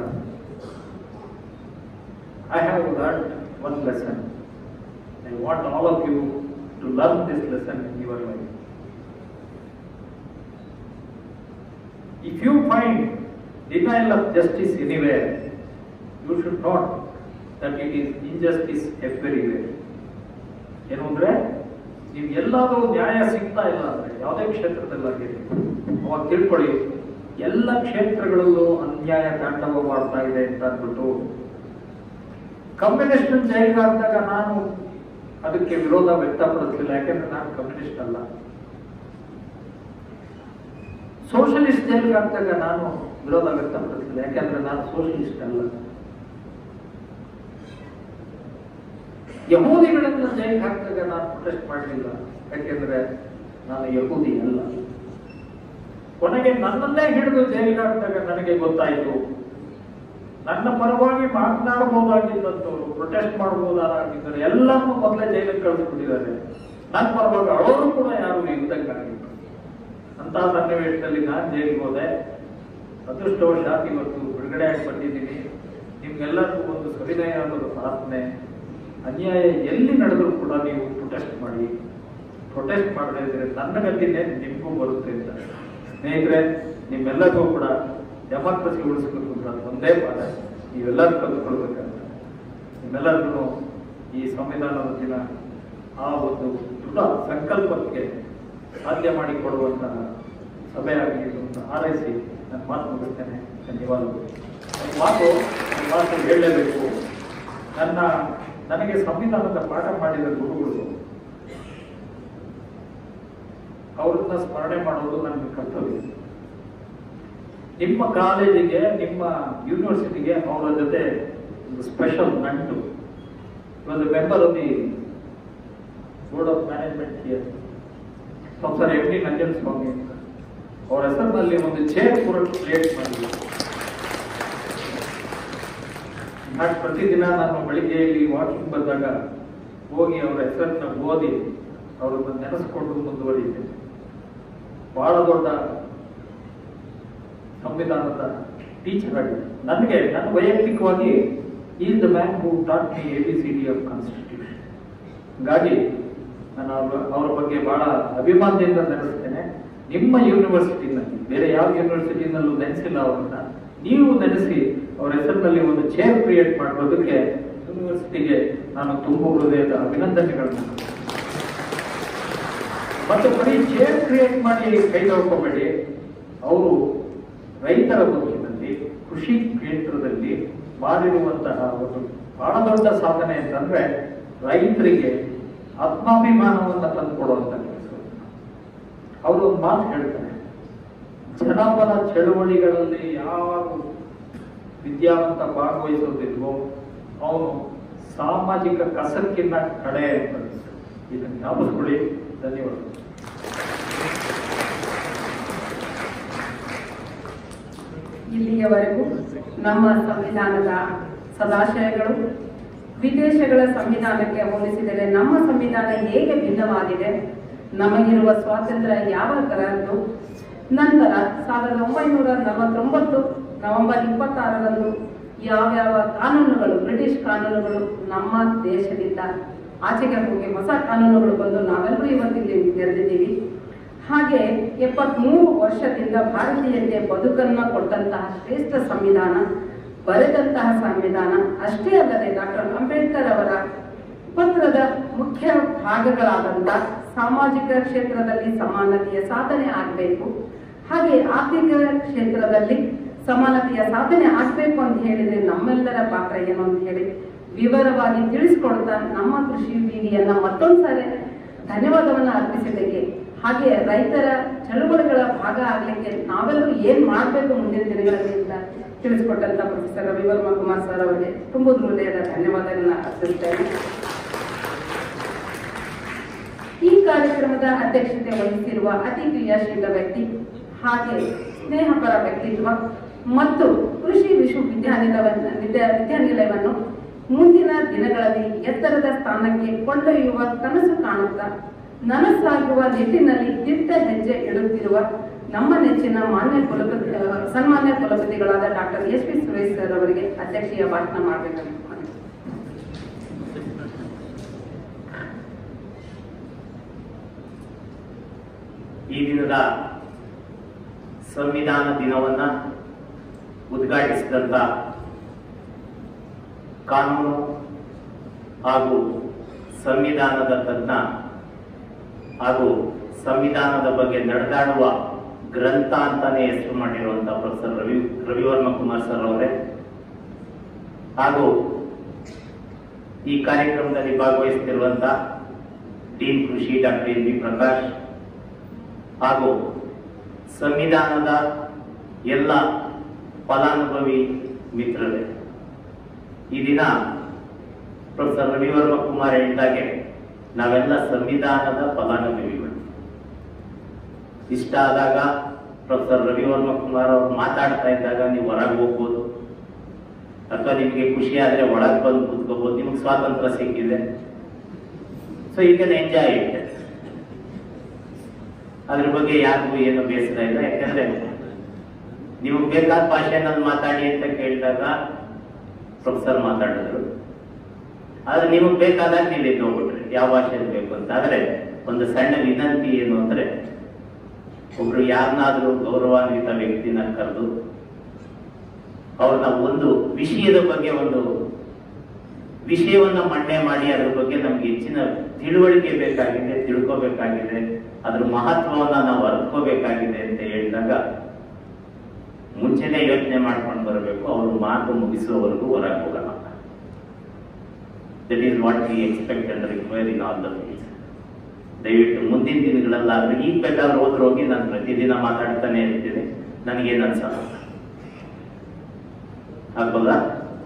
I have learn one lesson I want all of you to learn this lesson in your life If you find denial of justice anywhere, you should note that it is injustice everywhere. ಏನು ಅಂದ್ರೆ ನೀವು ಎಲ್ಲಾದ್ರೂ ನ್ಯಾಯ ಸಿಗ್ತಾ ಇಲ್ಲ ಅಂದ್ರೆ ಯಾವುದೇ ಕ್ಷೇತ್ರದಲ್ಲಾಗಿರಲಿ ಅವಾಗ ತಿಳ್ಕೊಳ್ಳಿ ಎಲ್ಲ ಕ್ಷೇತ್ರಗಳಲ್ಲೂ ಅನ್ಯಾಯ ತಾಂಡವ ಮಾಡ್ತಾ ಇದೆ ಅಂತ ಅಂದ್ಬಿಟ್ಟು ಕಮ್ಯುನಿಸ್ಟ್ ಜೈಲಿಗೆ ಹಾಕಿದಾಗ ನಾನು ಅದಕ್ಕೆ ವಿರೋಧ ವ್ಯಕ್ತಪಡಿಸಲಿಲ್ಲ ಯಾಕೆಂದ್ರೆ ನಾನು ಕಮ್ಯುನಿಸ್ಟ್ ಅಲ್ಲ ಸೋಷಲಿಸ್ಟ್ ಜೈಲಿಗೆ ಹಾಕ್ದಾಗ ನಾನು ವಿರೋಧ ವ್ಯಕ್ತಪಡಿಸಿಲ್ಲ ಯಾಕೆಂದ್ರೆ ನಾನು ಸೋಷಲಿಸ್ಟ್ ಅಲ್ಲ ಯಹೂದಿಗಳನ್ನ ಜೈಲಿಗೆ ಹಾಕಿದಾಗ ನಾನು ಪ್ರೊಟೆಸ್ಟ್ ಮಾಡಲಿಲ್ಲ ಯಾಕೆಂದ್ರೆ ನಾನು ಯಹೂದಿ ಅಲ್ಲ ಕೊನೆಗೆ ನನ್ನನ್ನೇ ಹಿಡಿದು ಜೈಲಿಗೆ ಹಾಕಿದಾಗ ನನಗೆ ಗೊತ್ತಾಯಿತು ನನ್ನ ಪರವಾಗಿ ಮಾತನಾಡಬಹುದಾಗಿದ್ದಂಥವ್ರು ಪ್ರೊಟೆಸ್ಟ್ ಮಾಡಬಹುದಾಗಿದ್ದರು ಎಲ್ಲರನ್ನೂ ಮೊದಲೇ ಜೈಲಿಗೆ ಕಳಿಸ್ಬಿಟ್ಟಿದ್ದಾರೆ ನನ್ನ ಪರವಾಗಿ ಅಳೋರು ಕೂಡ ಯಾರು ಇದ್ದಕ್ಕಾಗಿತ್ತು ಅಂತಹ ಸನ್ನಿವೇಶದಲ್ಲಿ ನಾನು ಜೈಲಿಗೆ ಹೋದೆ ಅದೃಷ್ಟವಶಾತ್ ಇವತ್ತು ಬಿಡುಗಡೆ ಆಗಿ ಬಂದಿದ್ದೀನಿ ನಿಮ್ಗೆಲ್ಲರಿಗೂ ಒಂದು ಸವಿನಯವಾದ ಪ್ರಾರ್ಥನೆ ಅನ್ಯಾಯ ಎಲ್ಲಿ ನಡೆದರೂ ಕೂಡ ನೀವು ಪ್ರೊಟೆಸ್ಟ್ ಮಾಡಿ ಪ್ರೊಟೆಸ್ಟ್ ಮಾಡದೇ ಇದ್ರೆ ನನ್ನ ಗತಿನೇ ನಿಮಗೂ ಬರುತ್ತೆ ಅಂತ ಸ್ನೇಹಿತರೆ ನಿಮ್ಮೆಲ್ಲರಿಗೂ ಕೂಡ ಡೆಮಾಕ್ರಸಿ ಉಳಿಸ್ಬೇಕು ಅಂತ ಒಂದೇ ಪಾಠ ನೀವೆಲ್ಲರೂ ಕಲ್ತ್ಕೊಳ್ಬೇಕಂತ ನಿಮ್ಮೆಲ್ಲರಿಗೂ ಈ ಸಂವಿಧಾನದ ದಿನ ಆ ಒಂದು ದೃಢ ಸಂಕಲ್ಪಕ್ಕೆ ಸಾಧ್ಯ ಮಾಡಿಕೊಡುವಂತಹ ಸಭೆಯಾಗಿ ಅಂತ ಹಾರೈಸಿ ನಾನು ಮಾತು ಮುಗಿಸ್ತೇನೆ ಧನ್ಯವಾದಗಳು ಒಂದು ಮಾತು ಒಂದು ಮಾತು ಹೇಳಲೇಬೇಕು ನನ್ನ ನನಗೆ ಸಂವಿಧಾನದ ಪಾಠ ಮಾಡಿದ ಗುರುಗಳು ಅವ್ರನ್ನ ಸ್ಮರಣೆ ಮಾಡೋದು ನನ್ನ ಕರ್ತವ್ಯ ನಿಮ್ಮ ಕಾಲೇಜಿಗೆ ನಿಮ್ಮ ಯೂನಿವರ್ಸಿಟಿಗೆ ಅವರ ಜೊತೆ ಒಂದು ಸ್ಪೆಷಲ್ ನಂಟು ಒಂದು member of the board of management here professor M D Nanjan Swami ಅಂತ ಅವರ ಹೆಸರಿನಲ್ಲಿ ಒಂದು ಚೇರ್ ಕೂಡ ಕ್ರಿಯೇಟ್ ಮಾಡಿದ್ರು ಹಾಗೆ ಪ್ರತಿದಿನ ನಾನು ಬೆಳಿಗ್ಗೆಯಲ್ಲಿ ವಾಕಿಂಗ್ ಬಂದಾಗ ಹೋಗಿ ಅವರ ಹೆಸರನ್ನ ಓದಿ ಅವರನ್ನ ನೆನೆಸ್ಕೊಂಡು ಮುಂದುವರಿತೇನೆ ಬಹಳ ದೊಡ್ಡ ಸಂವಿಧಾನದ ಟೀಚರ್ ಆಗಿದೆ ನನಗೆ ನನ್ನ ವೈಯಕ್ತಿಕವಾಗಿ is the man who taught me A B C D of constitution ಹೀಗಾಗಿ ನಾನು ಅವ್ರ ಅವರ ಬಗ್ಗೆ ಬಹಳ ಅಭಿಮಾನದಿಂದ ನೆನೆಸ್ತೇನೆ ನಿಮ್ಮ ಯೂನಿವರ್ಸಿಟಿನಲ್ಲಿ ಬೇರೆ ಯಾವ ಯೂನಿವರ್ಸಿಟಿನಲ್ಲೂ ನೆನೆಸಿಲ್ಲ ಅವರನ್ನ ನೀವು ನೆನೆಸಿ ಅವರ ಹೆಸರಿನಲ್ಲಿ ಒಂದು ಚೇರ್ ಕ್ರಿಯೇಟ್ ಮಾಡೋದಕ್ಕೆ ಯೂನಿವರ್ಸಿಟಿಗೆ ನಾನು ತುಂಬ ಹೃದಯದ ಅಭಿನಂದನೆಗಳನ್ನು ಮತ್ತು ಬರೀ ಚೇರ್ ಕ್ರಿಯೇಟ್ ಮಾಡಿ ಕೈ ತಳ್ಕೋಬೇಡಿ ಅವರು ರೈತರ ಬದುಕಿನಲ್ಲಿ ಕೃಷಿ ಕ್ಷೇತ್ರದಲ್ಲಿ ಮಾಡಿರುವಂತಹ ಒಂದು ಬಹಳ ದೊಡ್ಡ ಸಾಧನೆ ಅಂತಂದ್ರೆ ರೈತರಿಗೆ ಆತ್ಮಾಭಿಮಾನವನ್ನ ತಂದುಕೊಡುವಂತ ಕೆಲಸ ಅವರು ಒಂದು ಮಾತು ಹೇಳ್ತಾರೆ ಜನಪದ ಚಳುವಳಿಗಳಲ್ಲಿ ಯಾರು ವಿದ್ಯಾವಂತ ಭಾಗವಹಿಸೋದಿಲ್ವೋ ಅವನು ಸಾಮಾಜಿಕ ಕಸಕ್ಕಿನ್ನ ಕಡೆ ಅಂತ ಇದನ್ನು ಜ್ಞಾಪಿಸ್ಕೊಳ್ಳಿ ಧನ್ಯವಾದಗಳು ಇಲ್ಲಿಯವರೆಗೂ ನಮ್ಮ ಸಂವಿಧಾನದ ಸದಾಶಯಗಳು ವಿದೇಶಗಳ ಸಂವಿಧಾನಕ್ಕೆ ಹೋಲಿಸಿದರೆ ನಮ್ಮ ಸಂವಿಧಾನ ಹೇಗೆ ಭಿನ್ನವಾಗಿದೆ ನಮಗಿರುವ ಸ್ವಾತಂತ್ರ್ಯ ಯಾವ ತರದ್ದು ನಂತರ ಸಾವಿರದ ಒಂಬೈನೂರ ನಲವತ್ತೊಂಬತ್ತು ನವೆಂಬರ್ ಇಪ್ಪತ್ತಾರರಂದು ಯಾವ್ಯಾವ ಕಾನೂನುಗಳು ಬ್ರಿಟಿಷ್ ಕಾನೂನುಗಳು ನಮ್ಮ ದೇಶದಿಂದ ಆಚೆಗೆ ಹೋಗಿ ಹೊಸ ಕಾನೂನುಗಳು ಬಂದು ನಾವೆಲ್ಲರೂ ಇವತ್ತಿಲ್ಲಿ ನೆರೆದಿದ್ದೀವಿ ಹಾಗೆ ಎಪ್ಪತ್ಮೂರು ವರ್ಷದಿಂದ ಭಾರತೀಯರಿಗೆ ಬದುಕನ್ನ ಕೊಟ್ಟಂತಹ ಶ್ರೇಷ್ಠ ಸಂವಿಧಾನ ಬರೆದಂತಹ ಸಂವಿಧಾನ ಅಷ್ಟೇ ಅಲ್ಲದೆ ಡಾಕ್ಟರ್ ಅಂಬೇಡ್ಕರ್ ಅವರ ಪತ್ರದ ಮುಖ್ಯ ಭಾಗಗಳಾದಂತ ಸಾಮಾಜಿಕ ಕ್ಷೇತ್ರದಲ್ಲಿ ಸಮಾನತೆಯ ಸಾಧನೆ ಆಗಬೇಕು ಹಾಗೆ ಆರ್ಥಿಕ ಕ್ಷೇತ್ರದಲ್ಲಿ ಸಮಾನತೆಯ ಸಾಧನೆ ಆಗಬೇಕು ಅಂತ ಹೇಳಿದ್ರೆ ನಮ್ಮೆಲ್ಲರ ಪಾತ್ರ ಏನು ಅಂತ ಹೇಳಿ ವಿವರವಾಗಿ ತಿಳಿಸ್ಕೊಡ್ತಾ ನಮ್ಮ ಕೃಷಿ ಬೀದಿಯನ್ನ ಮತ್ತೊಂದ್ಸರಿ ಧನ್ಯವಾದವನ್ನ ಅರ್ಪಿಸಿದ್ದಕ್ಕೆ ಹಾಗೆ ರೈತರ ಚಳುವಳಿಗಳ ಭಾಗ ಆಗ್ಲಿಕ್ಕೆ ನಾವೆಲ್ಲರೂ ಏನ್ ಮಾಡ್ಬೇಕು ಮುಂದಿನ ದಿನಗಳಲ್ಲಿ ಅಂತ ತಿಳಿಸ್ಕೊಟ್ಟಂತ ಪ್ರೊಫೆಸರ್ ರವಿವರ್ಮ ಕುಮಾರ್ ಸರ್ ಅವರಿಗೆ ತುಂಬ ಹೃದಯದ ಧನ್ಯವಾದಗಳನ್ನ ಅರ್ಪಿಸ್ತೇನೆ ಈ ಕಾರ್ಯಕ್ರಮದ ಅಧ್ಯಕ್ಷತೆ ವಹಿಸಿರುವ ಅತಿ ಕ್ರಿಯಾಶೀಲ ವ್ಯಕ್ತಿ ಹಾಗೆ ಸ್ನೇಹಪರ ವ್ಯಕ್ತಿತ್ವ ಮತ್ತು ಕೃಷಿ ವಿಶ್ವವಿದ್ಯಾನಿಲಯವನ್ನು ವಿದ್ಯಾ ವಿದ್ಯಾನಿಲಯವನ್ನು ಮುಂದಿನ ದಿನಗಳಲ್ಲಿ ಎತ್ತರದ ಸ್ಥಾನಕ್ಕೆ ಕೊಂಡೊಯ್ಯುವ ಕನಸು ಕಾಣುತ್ತಾ ನನಸಾಗುವ ನಿಟ್ಟಿನಲ್ಲಿ ದಿಟ್ಟ ಹೆಜ್ಜೆ ಇಡುತ್ತಿರುವ ನಮ್ಮ ನೆಚ್ಚಿನ ಮಾನ್ಯ ಕುಲಪತಿ ಆ, ಸನ್ಮಾನ್ಯ ಕುಲಪತಿಗಳಾದ doctor S P Suresh sir ಅವರಿಗೆ ಅಧ್ಯಕ್ಷೀಯ ಭಾಷಣ ಮಾಡಬೇಕಂತ ಈ ದಿನದ ಸಂವಿಧಾನ ದಿನವನ್ನ ಉದ್ಘಾಟಿಸಿದಂತ ಕಾನೂನು ಹಾಗೂ ಸಂವಿಧಾನದ ತಜ್ಞ ಹಾಗೂ ಸಂವಿಧಾನದ ಬಗ್ಗೆ ನಡೆದಾಡುವ ಗ್ರಂಥ ಅಂತಾನೆ ಹೆಸರು ಮಾಡಿರುವಂತ ಪ್ರೊಫೆಸರ್ ರವಿ ರವಿವರ್ಮ ಕುಮಾರ್ ಸರ್ ಅವರೇ ಹಾಗೂ ಈ ಕಾರ್ಯಕ್ರಮದಲ್ಲಿ ಭಾಗವಹಿಸುತ್ತಿರುವಂತ ಡೀನ್ ಕೃಷಿ ಡಾಕ್ಟರ್ ಎನ್ ಬಿ ಪ್ರಕಾಶ್ ಹಾಗೂ ಸಂವಿಧಾನದ ಎಲ್ಲ ಫಲಾನುಭವಿ ಮಿತ್ರರೇ ಈ ದಿನ ಪ್ರೊಫೆಸರ್ ರವಿವರ್ಮ ಕುಮಾರ್ ಹೇಳಿದಾಗೆ ನಾವೆಲ್ಲ ಸಂವಿಧಾನದ ಫಲಾನುಭವಿಗಳು ಇಷ್ಟ ಆದಾಗ ಪ್ರೊಫೆಸರ್ ರವಿವರ್ಮ ಕುಮಾರ್ ಅವರು ಮಾತಾಡ್ತಾ ಇದ್ದಾಗ ನೀವು ಹೊರಗೆ ಹೋಗ್ಬೋದು ಅಥವಾ ನಿಮಗೆ ಖುಷಿ ಆದ್ರೆ ಒಳಗೆ ಬಂದು ಕೂತ್ಕೋಬಹುದು ನಿಮ್ಗೆ ಸ್ವಾತಂತ್ರ್ಯ ಸಿಕ್ಕಿದೆ so you can enjoy it ಅದ್ರ ಬಗ್ಗೆ ಯಾರಿಗೂ ಏನು ಬೇಸರ ಇಲ್ಲ ಯಾಕಂದ್ರೆ ನೀವು ಬೇಕಾದ ಭಾಷೆನಲ್ಲಿ ಮಾತಾಡಿ ಅಂತ ಕೇಳಿದಾಗ ಪ್ರೊಫೆಸರ್ ಮಾತಾಡಿದ್ರು ಆದ್ರೆ ನಿಮಗೆ ಬೇಕಾದಾಗ ನೀವು ಎದ್ದು ಹೋಗ್ಬಿಟ್ರಿ ಯಾವ ಭಾಷೆಯಲ್ಲಿ ಬೇಕು ಅಂತ ಆದ್ರೆ ಒಂದು ಸಣ್ಣ ವಿನಂತಿ ಏನು ಅಂದ್ರೆ ಒಬ್ರು ಯಾರನ್ನಾದ್ರೂ ಗೌರವಾನ್ವಿತ ವ್ಯಕ್ತಿನ ಕರೆದು ಅವ್ರನ್ನ ಒಂದು ವಿಷಯದ ಬಗ್ಗೆ ಒಂದು ವಿಷಯವನ್ನ ಮಂಡನೆ ಮಾಡಿ ಅದ್ರ ಬಗ್ಗೆ ನಮ್ಗೆ ಹೆಚ್ಚಿನ ತಿಳುವಳಿಕೆ ಬೇಕಾಗಿದೆ ತಿಳ್ಕೋಬೇಕಾಗಿದೆ ಅದ್ರ ಮಹತ್ವವನ್ನ ನಾವು ಅರ್ತ್ಕೋಬೇಕಾಗಿದೆ ಅಂತ ಹೇಳಿದಾಗ ಮುಂಚೆನೆ ಯೋಚನೆ ಮಾಡ್ಕೊಂಡು ಬರಬೇಕು ಅವರು ಮಾತು ಮುಗಿಸುವವರೆಗೂ ಹೊರಗೆ ಹೋಗಲ್ಲ that is what we expect and require in all the ದಯವಿಟ್ಟು ಮುಂದಿನ ದಿನಗಳಲ್ಲಾದ್ರೆ ಈಗ ಬೇಕಾದ್ರೆ ಹೋದ್ರೆ ಹೋಗಿ ನಾನು ಪ್ರತಿದಿನ ಮಾತಾಡ್ತಾನೆ ಇರ್ತೀನಿ ನನಗೇನು ಅನ್ಸಲ್ಲ ಆಗ್ಬೋದಾ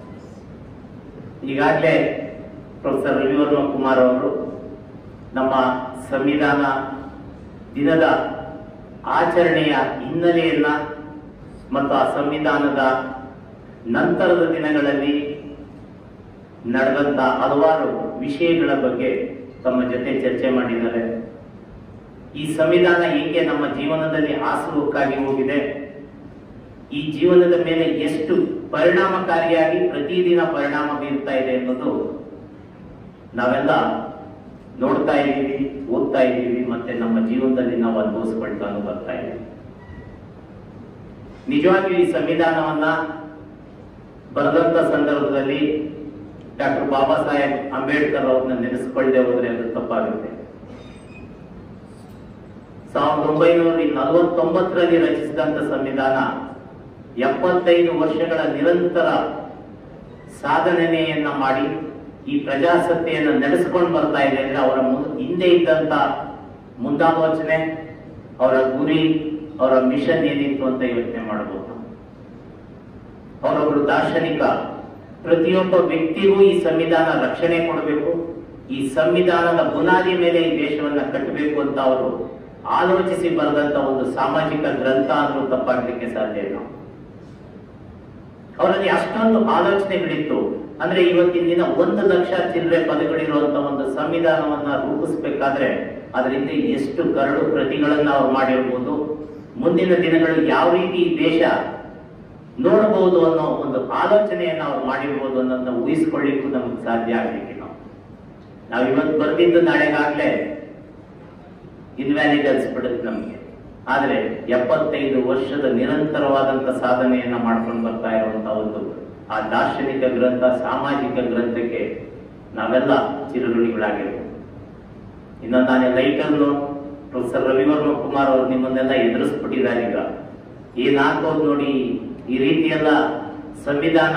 ಈಗಾಗಲೇ ಪ್ರೊಫೆಸರ್ ರವಿವರ್ಮ ಕುಮಾರ್ ಅವರು ನಮ್ಮ ಸಂವಿಧಾನ ದಿನದ ಆಚರಣೆಯ ಹಿನ್ನೆಲೆಯನ್ನ ಮತ್ತು ಆ ಸಂವಿಧಾನದ ನಂತರದ ದಿನಗಳಲ್ಲಿ ನಡೆದಂತ ಹಲವಾರು ವಿಷಯಗಳ ಬಗ್ಗೆ ತಮ್ಮ ಜೊತೆ ಚರ್ಚೆ ಮಾಡಿದ್ದಾರೆ ಈ ಸಂವಿಧಾನ ಹೇಗೆ ನಮ್ಮ ಜೀವನದಲ್ಲಿ ಹಾಸುಹೊಕ್ಕಾಗಿ ಹೋಗಿದೆ ಈ ಜೀವನದ ಮೇಲೆ ಎಷ್ಟು ಪರಿಣಾಮಕಾರಿಯಾಗಿ ಪ್ರತಿದಿನ ಪರಿಣಾಮ ಬೀರ್ತಾ ಇದೆ ಅನ್ನೋದು ನಾವೆಲ್ಲ ನೋಡ್ತಾ ಇದ್ದೀವಿ ಓದ್ತಾ ಇದ್ದೀವಿ ಮತ್ತೆ ನಮ್ಮ ಜೀವನದಲ್ಲಿ ನಾವು ಅನುಭವಿಸ್ಕೊಳ್ತಾನು ಬರ್ತಾ ಇದ್ದೀವಿ ನಿಜವಾಗಿಯೂ ಈ ಸಂವಿಧಾನವನ್ನ ಬರೆದಂತ ಸಂದರ್ಭದಲ್ಲಿ ಡಾಕ್ಟರ್ ಬಾಬಾ ಸಾಹೇಬ್ ಅಂಬೇಡ್ಕರ್ ಅವ್ರನ್ನ ನೆನೆಸ್ಕೊಳ್ಳದೆ ಹೋದ್ರೆ ಅದು ತಪ್ಪಾಗುತ್ತೆ ಸಾವಿರದ ಒಂಬೈನೂರ ನಲವತ್ತೊಂಬತ್ತರಲ್ಲಿ ರಚಿಸಿದಂತ ಸಂವಿಧಾನ ಎಪ್ಪತ್ತೈದು ವರ್ಷಗಳ ನಿರಂತರ ಸಾಧನೆಯನ್ನ ಮಾಡಿ ಈ ಪ್ರಜಾಸತ್ತೆಯನ್ನು ನಡೆಸಿಕೊಂಡು ಬರ್ತಾ ಇದೆ ಅಂದ್ರೆ ಅವರ ಮು- ಹಿಂದೆ ಇದ್ದಂತ ಮುಂದಾಲೋಚನೆ ಅವರ ಗುರಿ ಅವರ ಮಿಷನ್ ಏನಿತ್ತು ಅಂತ ಯೋಚನೆ ಮಾಡಬಹುದು ಅವರೊಬ್ಬರು ದಾರ್ಶನಿಕ ಪ್ರತಿಯೊಬ್ಬ ವ್ಯಕ್ತಿಗೂ ಈ ಸಂವಿಧಾನ ರಕ್ಷಣೆ ಕೊಡಬೇಕು ಈ ಸಂವಿಧಾನದ ಬುನಾದಿ ಮೇಲೆ ಈ ದೇಶವನ್ನ ಕಟ್ಟಬೇಕು ಅಂತ ಅವರು ಆಲೋಚಿಸಿ ಬರೆದಂತ ಒಂದು ಸಾಮಾಜಿಕ ಗ್ರಂಥ ಅಂದ್ರೂ ತಪ್ಪಾಗ್ಲಿಕ್ಕೆ ಸಾಧ್ಯ ಇಲ್ಲ ಅವರಲ್ಲಿ ಅಷ್ಟೊಂದು ಆಲೋಚನೆಗಳಿತ್ತು ಅಂದ್ರೆ ಇವತ್ತಿನ ದಿನ ಒಂದು ಲಕ್ಷ ಚಿಲ್ಲರೆ ಪದಗಳಿರುವಂತ ಒಂದು ಸಂವಿಧಾನವನ್ನ ರೂಪಿಸಬೇಕಾದ್ರೆ ಅದರಿಂದ ಎಷ್ಟು ಕರಡು ಪ್ರತಿಗಳನ್ನ ಅವ್ರು ಮಾಡಿರ್ಬೋದು ಮುಂದಿನ ದಿನಗಳು ಯಾವ ರೀತಿ ಈ ದೇಶ ನೋಡಬಹುದು ಅನ್ನೋ ಒಂದು ಆಲೋಚನೆಯನ್ನ ಅವ್ರು ಮಾಡಿರ್ಬೋದು ಅನ್ನೋದನ್ನ ಊಹಿಸ್ಕೊಳ್ಳಿಕ್ಕೂ ನಮಗೆ ಸಾಧ್ಯ ಆಗ್ಲಿಕ್ಕಿಲ್ಲ ನಾವು ಇವತ್ತು ಬರ್ದಿದ್ದು ನಾಳೆಗಾಗ್ಲೇ ಇನ್ವ್ಯಾಲಿಡ್ ಅನ್ಸ್ಬಿಡುತ್ತೆ ನಮಗೆ ಆದ್ರೆ ಎಪ್ಪತ್ತೈದು ವರ್ಷದ ನಿರಂತರವಾದಂತ ಸಾಧನೆಯನ್ನ ಮಾಡ್ಕೊಂಡು ಬರ್ತಾ ಇರುವಂತ ಒಂದು ಆ ದಾರ್ಶನಿಕ ಗ್ರಂಥ ಸಾಮಾಜಿಕ ಗ್ರಂಥಕ್ಕೆ ನಾವೆಲ್ಲ ಚಿರಋಣಿಗಳಾಗಿರ್ಬೋದು ಇನ್ನೊಂದು ನಾನೇ ಲೈಟನ್ನು ಪ್ರೊಫೆಸರ್ ರವಿವರ್ಮ ಕುಮಾರ್ ಅವರು ನಿಮ್ಮನ್ನೆಲ್ಲ ಎದುರಿಸ್ಬಿಟ್ಟಿದ್ದಾರೆ ಈಗ ಏನಾಗ್ಬೋದು ನೋಡಿ ಈ ರೀತಿಯೆಲ್ಲ ಸಂವಿಧಾನ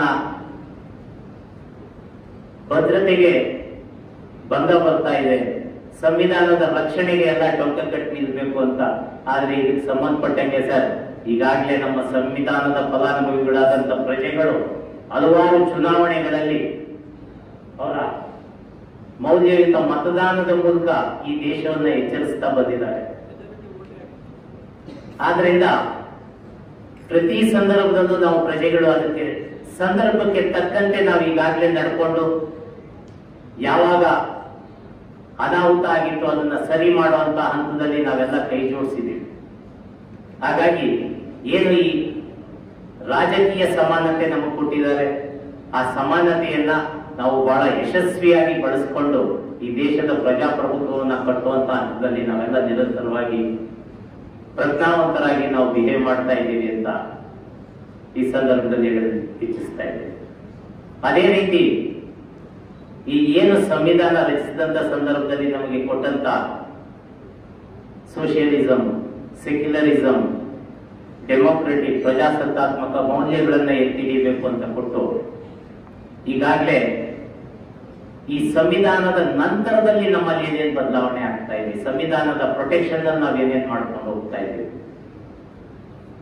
ಭದ್ರತೆಗೆ ಭಂಗ ಬರ್ತಾ ಇದೆ ಸಂವಿಧಾನದ ರಕ್ಷಣೆಗೆ ಎಲ್ಲ ಟೊಂಕ ಕಟ್ಟಿ ನಿಲ್ಬೇಕು ಅಂತ ಆದ್ರೆ ಇದಕ್ಕೆ ಸಂಬಂಧಪಟ್ಟಂಗೆ ಸರ್ ಈಗಾಗಲೇ ನಮ್ಮ ಸಂವಿಧಾನದ ಫಲಾನುಭವಿಗಳಾದಂತ ಪ್ರಜೆಗಳು ಹಲವಾರು ಚುನಾವಣೆಗಳಲ್ಲಿ ಅವರ ಮೌಲ್ಯಯುತ ಮತದಾನದ ಮೂಲಕ ಈ ದೇಶವನ್ನ ಎಚ್ಚರಿಸ್ತಾ ಬಂದಿದ್ದಾರೆ ಆದ್ರಿಂದ ಪ್ರತಿ ಸಂದರ್ಭದಲ್ಲೂ ನಾವು ಪ್ರಜೆಗಳು ಅದಕ್ಕೆ ಸಂದರ್ಭಕ್ಕೆ ತಕ್ಕಂತೆ ನಾವು ಈಗಾಗಲೇ ನಡ್ಕೊಂಡು ಯಾವಾಗ ಅನಾಹುತ ಆಗಿತ್ತು ಅದನ್ನ ಸರಿ ಮಾಡುವಂತ ಹಂತದಲ್ಲಿ ನಾವೆಲ್ಲ ಕೈ ಜೋಡಿಸಿದ್ದೀವಿ ಹಾಗಾಗಿ ಏನು ಈ ರಾಜಕೀಯ ಸಮಾನತೆ ನಮಗೆ ಕೊಟ್ಟಿದ್ದಾರೆ ಆ ಸಮಾನತೆಯನ್ನ ನಾವು ಬಹಳ ಯಶಸ್ವಿಯಾಗಿ ಬಳಸಿಕೊಂಡು ಈ ದೇಶದ ಪ್ರಜಾಪ್ರಭುತ್ವವನ್ನ ಕಟ್ಟುವಂತ ಹಂತದಲ್ಲಿ ನಾವೆಲ್ಲ ನಿರಂತರವಾಗಿ ಪ್ರಜ್ಞಾವಂತರಾಗಿ ನಾವು ಬಿಹೇವ್ ಮಾಡ್ತಾ ಇದ್ದೀವಿ ಅಂತ ಈ ಸಂದರ್ಭದಲ್ಲಿ ಹೇಳಲು ಇಚ್ಛಿಸ್ತಾ ಇದ್ದೇವೆ ಅದೇ ರೀತಿ ಈ ಏನು ಸಂವಿಧಾನ ರಚಿಸಿದಂತ ಸಂದರ್ಭದಲ್ಲಿ ನಮಗೆ ಕೊಟ್ಟಂತ ಸೋಷಿಯಲಿಸಂ ಸೆಕ್ಯುಲರಿಸಂ ಡೆಮೋಕ್ರೆಟಿಕ್ ಪ್ರಜಾಸತ್ತಾತ್ಮಕ ಮೌಲ್ಯಗಳನ್ನ ಎತ್ತಿ ಹಿಡಿಬೇಕು ಅಂತ ಕೊಟ್ಟು ಈಗಾಗಲೇ ಈ ಸಂವಿಧಾನದ ನಂತರದಲ್ಲಿ ನಮ್ಮಲ್ಲಿ ಏನೇನು ಬದಲಾವಣೆ ಆಗ್ತಾ ಇದೆ ಸಂವಿಧಾನದ ಪ್ರೊಟೆಕ್ಷನ್ ನಾವು ಏನೇನ್ ಮಾಡ್ಕೊಂಡು ಹೋಗ್ತಾ ಇದ್ದೀವಿ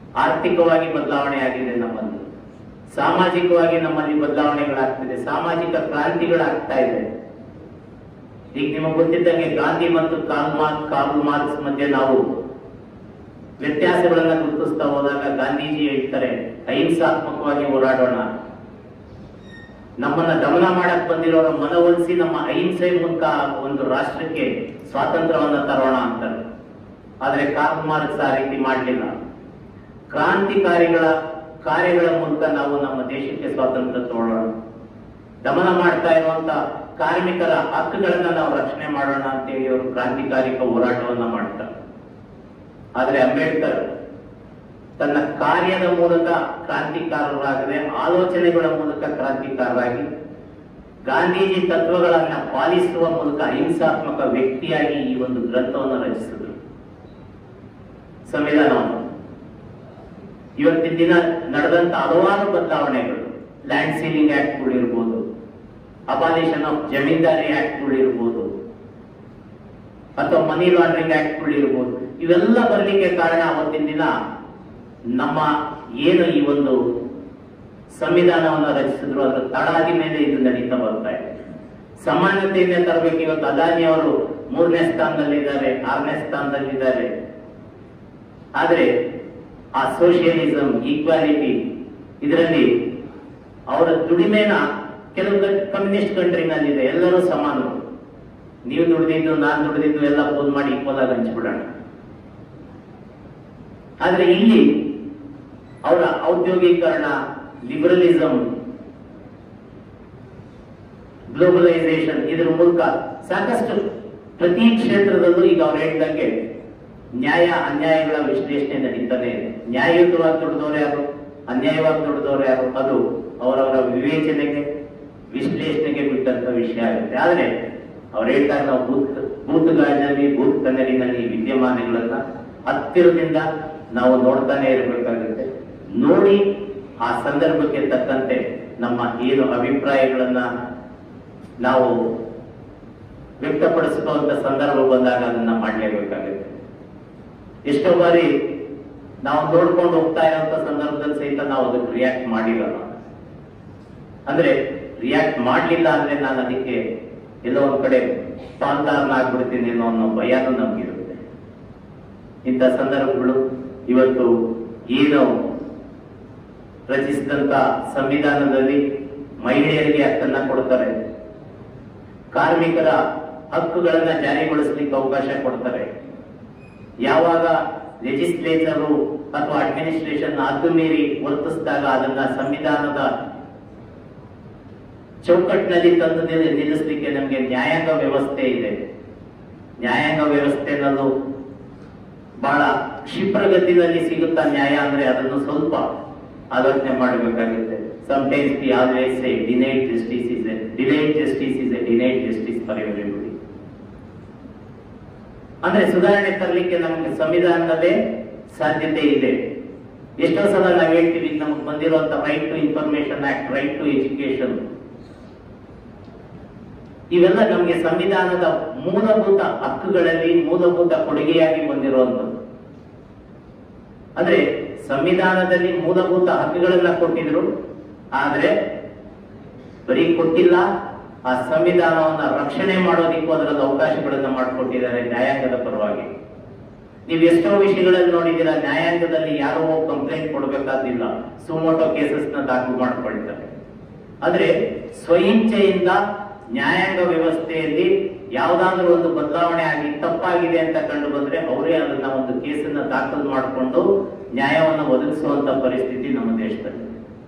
ಆರ್ಥಿಕವಾಗಿ ಬದಲಾವಣೆ ಆಗಿದೆ ನಮ್ಮಲ್ಲಿ ಸಾಮಾಜಿಕವಾಗಿ ನಮ್ಮಲ್ಲಿ ಬದಲಾವಣೆಗಳಾಗ್ತಿದೆ ಸಾಮಾಜಿಕ ಕ್ರಾಂತಿಗಳಾಗ್ತಾ ಇದೆ ಈಗ ನಿಮಗೆ ಗೊತ್ತಿದ್ದಂಗೆ ಗಾಂಧಿ ಮತ್ತು ಕಾರ್ಲ್ ಮಾರ್ಕ್ ಕಾರ್ಲ್ ಮಾರ್ಕ್ಸ್ ಮಧ್ಯೆ ನಾವು ವ್ಯತ್ಯಾಸಗಳನ್ನ ಗುರುತಿಸ್ತಾ ಹೋದಾಗ ಗಾಂಧೀಜಿ ಹೇಳ್ತಾರೆ ಅಹಿಂಸಾತ್ಮಕವಾಗಿ ಹೋರಾಡೋಣ ನಮ್ಮನ್ನ ದಮನ ಮಾಡಕ್ ಬಂದಿರೋರ ಮನವೊಲಿಸಿ ನಮ್ಮ ಅಹಿಂಸೆ ಮೂಲಕ ಒಂದು ರಾಷ್ಟ್ರಕ್ಕೆ ಸ್ವಾತಂತ್ರ್ಯವನ್ನ ತರೋಣ ಅಂತಾರೆ ಆದ್ರೆ ಕಾರ್ಲ್ ಮಾರ್ಕ್ಸ್ ಆ ರೀತಿ ಮಾಡಲಿಲ್ಲ ಕ್ರಾಂತಿಕಾರಿಗಳ ಕಾರ್ಯಗಳ ಮೂಲಕ ನಾವು ನಮ್ಮ ದೇಶಕ್ಕೆ ಸ್ವಾತಂತ್ರ್ಯ ತಗೊಳ್ಳೋಣ ದಮನ ಮಾಡ್ತಾ ಇರುವಂತ ಕಾರ್ಮಿಕರ ಹಕ್ಕುಗಳನ್ನ ನಾವು ರಕ್ಷಣೆ ಮಾಡೋಣ ಅಂತೇಳಿ ಅವರು ಕ್ರಾಂತಿಕಾರಿಕ ಹೋರಾಟವನ್ನ ಮಾಡ್ತಾರೆ ಆದ್ರೆ ಅಂಬೇಡ್ಕರ್ ತನ್ನ ಕಾರ್ಯದ ಮೂಲಕ ಕ್ರಾಂತಿಕಾರರಾಗದೆ ಆಲೋಚನೆಗಳ ಮೂಲಕ ಕ್ರಾಂತಿಕಾರರಾಗಿ ಗಾಂಧೀಜಿ ತತ್ವಗಳನ್ನ ಪಾಲಿಸುವ ಮೂಲಕ ಅಹಿಂಸಾತ್ಮಕ ವ್ಯಕ್ತಿಯಾಗಿ ಈ ಒಂದು ಗ್ರಂಥವನ್ನು ರಚಿಸಿದರು ಸಂವಿಧಾನವನ್ನು ಇವತ್ತಿನ ದಿನ ನಡೆದಂತ ಹಲವಾರು ಬದಲಾವಣೆಗಳು ಲ್ಯಾಂಡ್ ಸೀಲಿಂಗ್ ಆಕ್ಟ್ಗಳು ಇರ್ಬೋದು ಅಬಾಲಿಷನ್ ಆಫ್ ಜಮೀನ್ದಾರಿ ಆಕ್ಟ್ಗಳು ಇರ್ಬೋದು ಅಥವಾ ಮನಿ ಲಾಂಡ್ರಿಂಗ್ ಆಕ್ಟ್ಗಳು ಇರ್ಬೋದು ಇವೆಲ್ಲ ಬರಲಿಕ್ಕೆ ಕಾರಣ ಅವತ್ತಿನ ದಿನ ನಮ್ಮ ಏನು ಈ ಒಂದು ಸಂವಿಧಾನವನ್ನು ರಚಿಸಿದ್ರು ಅದರ ತಳಾದಿ ಮೇಲೆ ಇದು ನಡೀತಾ ಬರ್ತಾ ಇದೆ ಸಮಾನತೆಯನ್ನೇ ತರಬೇಕು ಇವತ್ತು ಅದಾನಿ ಅವರು ಮೂರನೇ ಸ್ಥಾನದಲ್ಲಿದ್ದಾರೆ ಆರನೇ ಸ್ಥಾನದಲ್ಲಿದ್ದಾರೆ ಆದ್ರೆ ಆ ಸೋಷಿಯಲಿಸಂ ಈಕ್ವಾಲಿಟಿ ಇದರಲ್ಲಿ ಅವರ ದುಡಿಮೆನ ಕೆಲವು ಕಮ್ಯುನಿಸ್ಟ್ ಕಂಟ್ರಿನಲ್ಲಿದೆ ಎಲ್ಲರೂ ಸಮಾನರು ನೀವು ದುಡಿದಿದ್ದು ನಾನು ದುಡಿದಿದ್ದು ಎಲ್ಲ ಪೋಲ್ ಮಾಡಿ ಈಕ್ವಲ್ ಆಗಿ ಹಂಚ್ಬಿಡೋಣ ಆದ್ರೆ ಇಲ್ಲಿ ಅವರ ಔದ್ಯೋಗೀಕರಣ ಲಿಬರಲಿಸಂ ಗ್ಲೋಬಲೈಸೇಷನ್ ಇದರ ಮೂಲಕ ಸಾಕಷ್ಟು ಪ್ರತಿ ಕ್ಷೇತ್ರದಲ್ಲೂ ಈಗ ಅವ್ರು ಹೇಳಿದಂಗೆ ನ್ಯಾಯ ಅನ್ಯಾಯಗಳ ವಿಶ್ಲೇಷಣೆ ನಡೀತಾನೆ ಇದೆ ನ್ಯಾಯಯುತವಾಗಿ ದುಡಿದವರು ಯಾರು ಅನ್ಯಾಯವಾಗಿ ದುಡಿದವರು ಯಾರು ಅದು ಅವರವರ ವಿವೇಚನೆಗೆ ವಿಶ್ಲೇಷಣೆಗೆ ಬಿಟ್ಟಂತ ವಿಷಯ ಆಗುತ್ತೆ ಆದ್ರೆ ಅವ್ರು ಹೇಳ್ತಾರೆ ನಾವು ಬೂತ್ ಬೂತ್ಗಾಡಿನಲ್ಲಿ ಬೂತ್ ಕನ್ನಡಿನಲ್ಲಿ ವಿದ್ಯಮಾನಗಳನ್ನ ಹತ್ತಿರದಿಂದ ನಾವು ನೋಡ್ತಾನೆ ಇರಬೇಕಾಗುತ್ತೆ ನೋಡಿ ಆ ಸಂದರ್ಭಕ್ಕೆ ತಕ್ಕಂತೆ ನಮ್ಮ ಏನು ಅಭಿಪ್ರಾಯಗಳನ್ನ ನಾವು ವ್ಯಕ್ತಪಡಿಸುವಂತ ಸಂದರ್ಭ ಬಂದಾಗ ಅದನ್ನ ಮಾಡಲೇಬೇಕಾಗುತ್ತೆ ಎಷ್ಟೋ ಬಾರಿ ನಾವು ನೋಡ್ಕೊಂಡು ಹೋಗ್ತಾ ಇರೋಂಥ ಸಂದರ್ಭದಲ್ಲಿ ಸಹಿತ ನಾವು ಅದಕ್ಕೆ ರಿಯಾಕ್ಟ್ ಮಾಡಿರಲ್ಲ ಅಂದ್ರೆ ರಿಯಾಕ್ಟ್ ಮಾಡಲಿಲ್ಲ ಅಂದ್ರೆ ನಾನು ಅದಕ್ಕೆ ಎಲ್ಲೋ ಒಂದ್ ಕಡೆ ಪಾಲ್ದಾರನಾಗ್ಬಿಡ್ತೀನಿ ಅನ್ನೋ ಅನ್ನೋ ಭಯನೂ ನಮ್ಗಿರುತ್ತೆ ಇಂಥ ಸಂದರ್ಭಗಳು ಇವತ್ತು ಏನು ರಚಿಸಿದಂತ ಸಂವಿಧಾನದಲ್ಲಿ ಮಹಿಳೆಯರಿಗೆ ಹಕ್ಕನ್ನ ಕೊಡ್ತಾರೆ ಕಾರ್ಮಿಕರ ಹಕ್ಕುಗಳನ್ನ ಜಾರಿಗೊಳಿಸಲಿಕ್ಕೆ ಅವಕಾಶ ಕೊಡ್ತಾರೆ ಯಾವಾಗ ಲೆಜಿಸ್ಲೇಚರು ಅಥವಾ ಅಡ್ಮಿನಿಸ್ಟ್ರೇಷನ್ ಅದು ಮೀರಿ ವರ್ತಿಸಿದಾಗ ಅದನ್ನ ಸಂವಿಧಾನದ ಚೌಕಟ್ಟಿನಲ್ಲಿ ತಂದು ನಿಲ್- ನಿಲ್ಲಿಸ್ಲಿಕ್ಕೆ ನಮಗೆ ನ್ಯಾಯಾಂಗ ವ್ಯವಸ್ಥೆ ಇದೆ ನ್ಯಾಯಾಂಗ ವ್ಯವಸ್ಥೆನಲ್ಲೂ ಬಹಳ ಕ್ಷಿಪ್ರಗತಿನಲ್ಲಿ ಸಿಗುತ್ತಾ ನ್ಯಾಯ ಅಂದ್ರೆ ಅದನ್ನು ಸ್ವಲ್ಪ ಆಲೋಚನೆ ಮಾಡಬೇಕಾಗುತ್ತೆ sometimes the always a denied justice is a delayed justice is a denied justice for everybody ಅಂದ್ರೆ ಸುಧಾರಣೆ ತರಲಿಕ್ಕೆ ನಮಗೆ ಸಂವಿಧಾನದಲ್ಲೇ ಸಾಧ್ಯತೆ ಇದೆ ಎಷ್ಟೋ ಸಲ ನಾವು ಹೇಳ್ತೀವಿ ಈಗ ನಮಗೆ ಬಂದಿರುವಂತ right to information act right to education ಇವೆಲ್ಲ ನಮಗೆ ಸಂವಿಧಾನದ ಮೂಲಭೂತ ಹಕ್ಕುಗಳಲ್ಲಿ ಮೂಲಭೂತ ಕೊಡುಗೆಯಾಗಿ ಬಂದಿರುವಂಥದ್ದು ಅಂದ್ರೆ ಸಂವಿಧಾನದಲ್ಲಿ ಮೂಲಭೂತ ಹಕ್ಕುಗಳನ್ನ ಕೊಟ್ಟಿದ್ರು ಆದ್ರೆ ಬರೀ ಕೊಟ್ಟಿಲ್ಲ ಆ ಸಂವಿಧಾನವನ್ನ ರಕ್ಷಣೆ ಮಾಡೋದಿಕ್ಕೂ ಅದರಲ್ಲಿ ಅವಕಾಶಗಳನ್ನ ಮಾಡಿಕೊಟ್ಟಿದ್ದಾರೆ ನ್ಯಾಯಾಂಗದ ಪರವಾಗಿ ನೀವು ಎಷ್ಟೋ ವಿಷಯಗಳಲ್ಲಿ ನೋಡಿದ್ದೀರಾ ನ್ಯಾಯಾಂಗದಲ್ಲಿ ಯಾರೋ ಕಂಪ್ಲೇಂಟ್ ಕೊಡಬೇಕಾದಿಲ್ಲ ಸುಮೋಟೋ ಕೇಸಸ್ ನ ದಾಖಲು ಮಾಡ್ಕೊಳ್ತಾರೆ ಆದ್ರೆ ಸ್ವಇಚ್ಛೆಯಿಂದ ನ್ಯಾಯಾಂಗ ವ್ಯವಸ್ಥೆಯಲ್ಲಿ ಯಾವುದಾದ್ರೂ ಒಂದು ಬದಲಾವಣೆ ಆಗಿ ತಪ್ಪಾಗಿದೆ ಅಂತ ಕಂಡು ಬಂದ್ರೆ ಅವರೇ ಅದನ್ನ ಒಂದು ಕೇಸನ್ನ ದಾಖಲು ಮಾಡಿಕೊಂಡು ನ್ಯಾಯವನ್ನು ಒದಗಿಸುವಂತ ಪರಿಸ್ಥಿತಿ ನಮ್ಮ ದೇಶದಲ್ಲಿ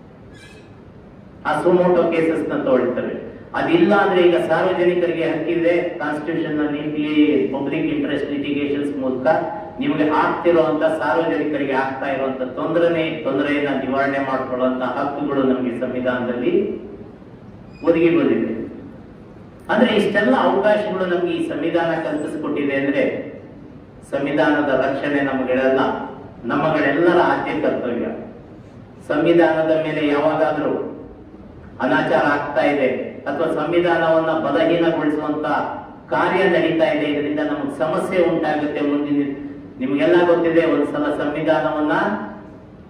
ಆ ಸುಮೋಟೋ ಕೇಸಸ್ ನ ತಗೊಳ್ತಾರೆ ಅದಿಲ್ಲ ಅಂದ್ರೆ ಈಗ ಸಾರ್ವಜನಿಕರಿಗೆ ಹಕ್ಕಿದೆ ಕಾನ್ಸ್ಟಿಟ್ಯೂಷನ್ ನಲ್ಲಿ ಪಬ್ಲಿಕ್ ಇಂಟ್ರೆಸ್ಟ್ ಲಿಟಿಗೇಷನ್ಸ್ ಮೂಲಕ ನಿಮಗೆ ಆಗ್ತಿರುವಂತ ಸಾರ್ವಜನಿಕರಿಗೆ ಆಗ್ತಾ ಇರುವಂತ ತೊಂದರೆನೆ ತೊಂದರೆಯನ್ನ ನಿವಾರಣೆ ಮಾಡ್ಕೊಳ್ಳುವಂತ ಹಕ್ಕುಗಳು ನಮಗೆ ಸಂವಿಧಾನದಲ್ಲಿ ಒದಗಿ ಬಂದಿದೆ ಅಂದ್ರೆ ಇಷ್ಟೆಲ್ಲ ಅವಕಾಶಗಳು ನಮ್ಗೆ ಈ ಸಂವಿಧಾನ ಕಲ್ಪಿಸಿಕೊಟ್ಟಿದೆ ಅಂದ್ರೆ ಸಂವಿಧಾನದ ರಕ್ಷಣೆ ನಮಗೆಲ್ಲ ನಮ್ಮಗಳೆಲ್ಲರ ಆದ್ಯ ಕರ್ತವ್ಯ ಸಂವಿಧಾನದ ಮೇಲೆ ಯಾವಾಗಾದ್ರೂ ಅನಾಚಾರ ಆಗ್ತಾ ಇದೆ ಅಥವಾ ಸಂವಿಧಾನವನ್ನ ಬಲಹೀನಗೊಳಿಸುವಂತ ಕಾರ್ಯ ನಡೀತಾ ಇದೆ ಇದರಿಂದ ನಮಗೆ ಸಮಸ್ಯೆ ಉಂಟಾಗುತ್ತೆ ಮುಂದಿನ ನಿಮಗೆಲ್ಲ ಗೊತ್ತಿದೆ ಒಂದ್ಸಲ ಸಂವಿಧಾನವನ್ನ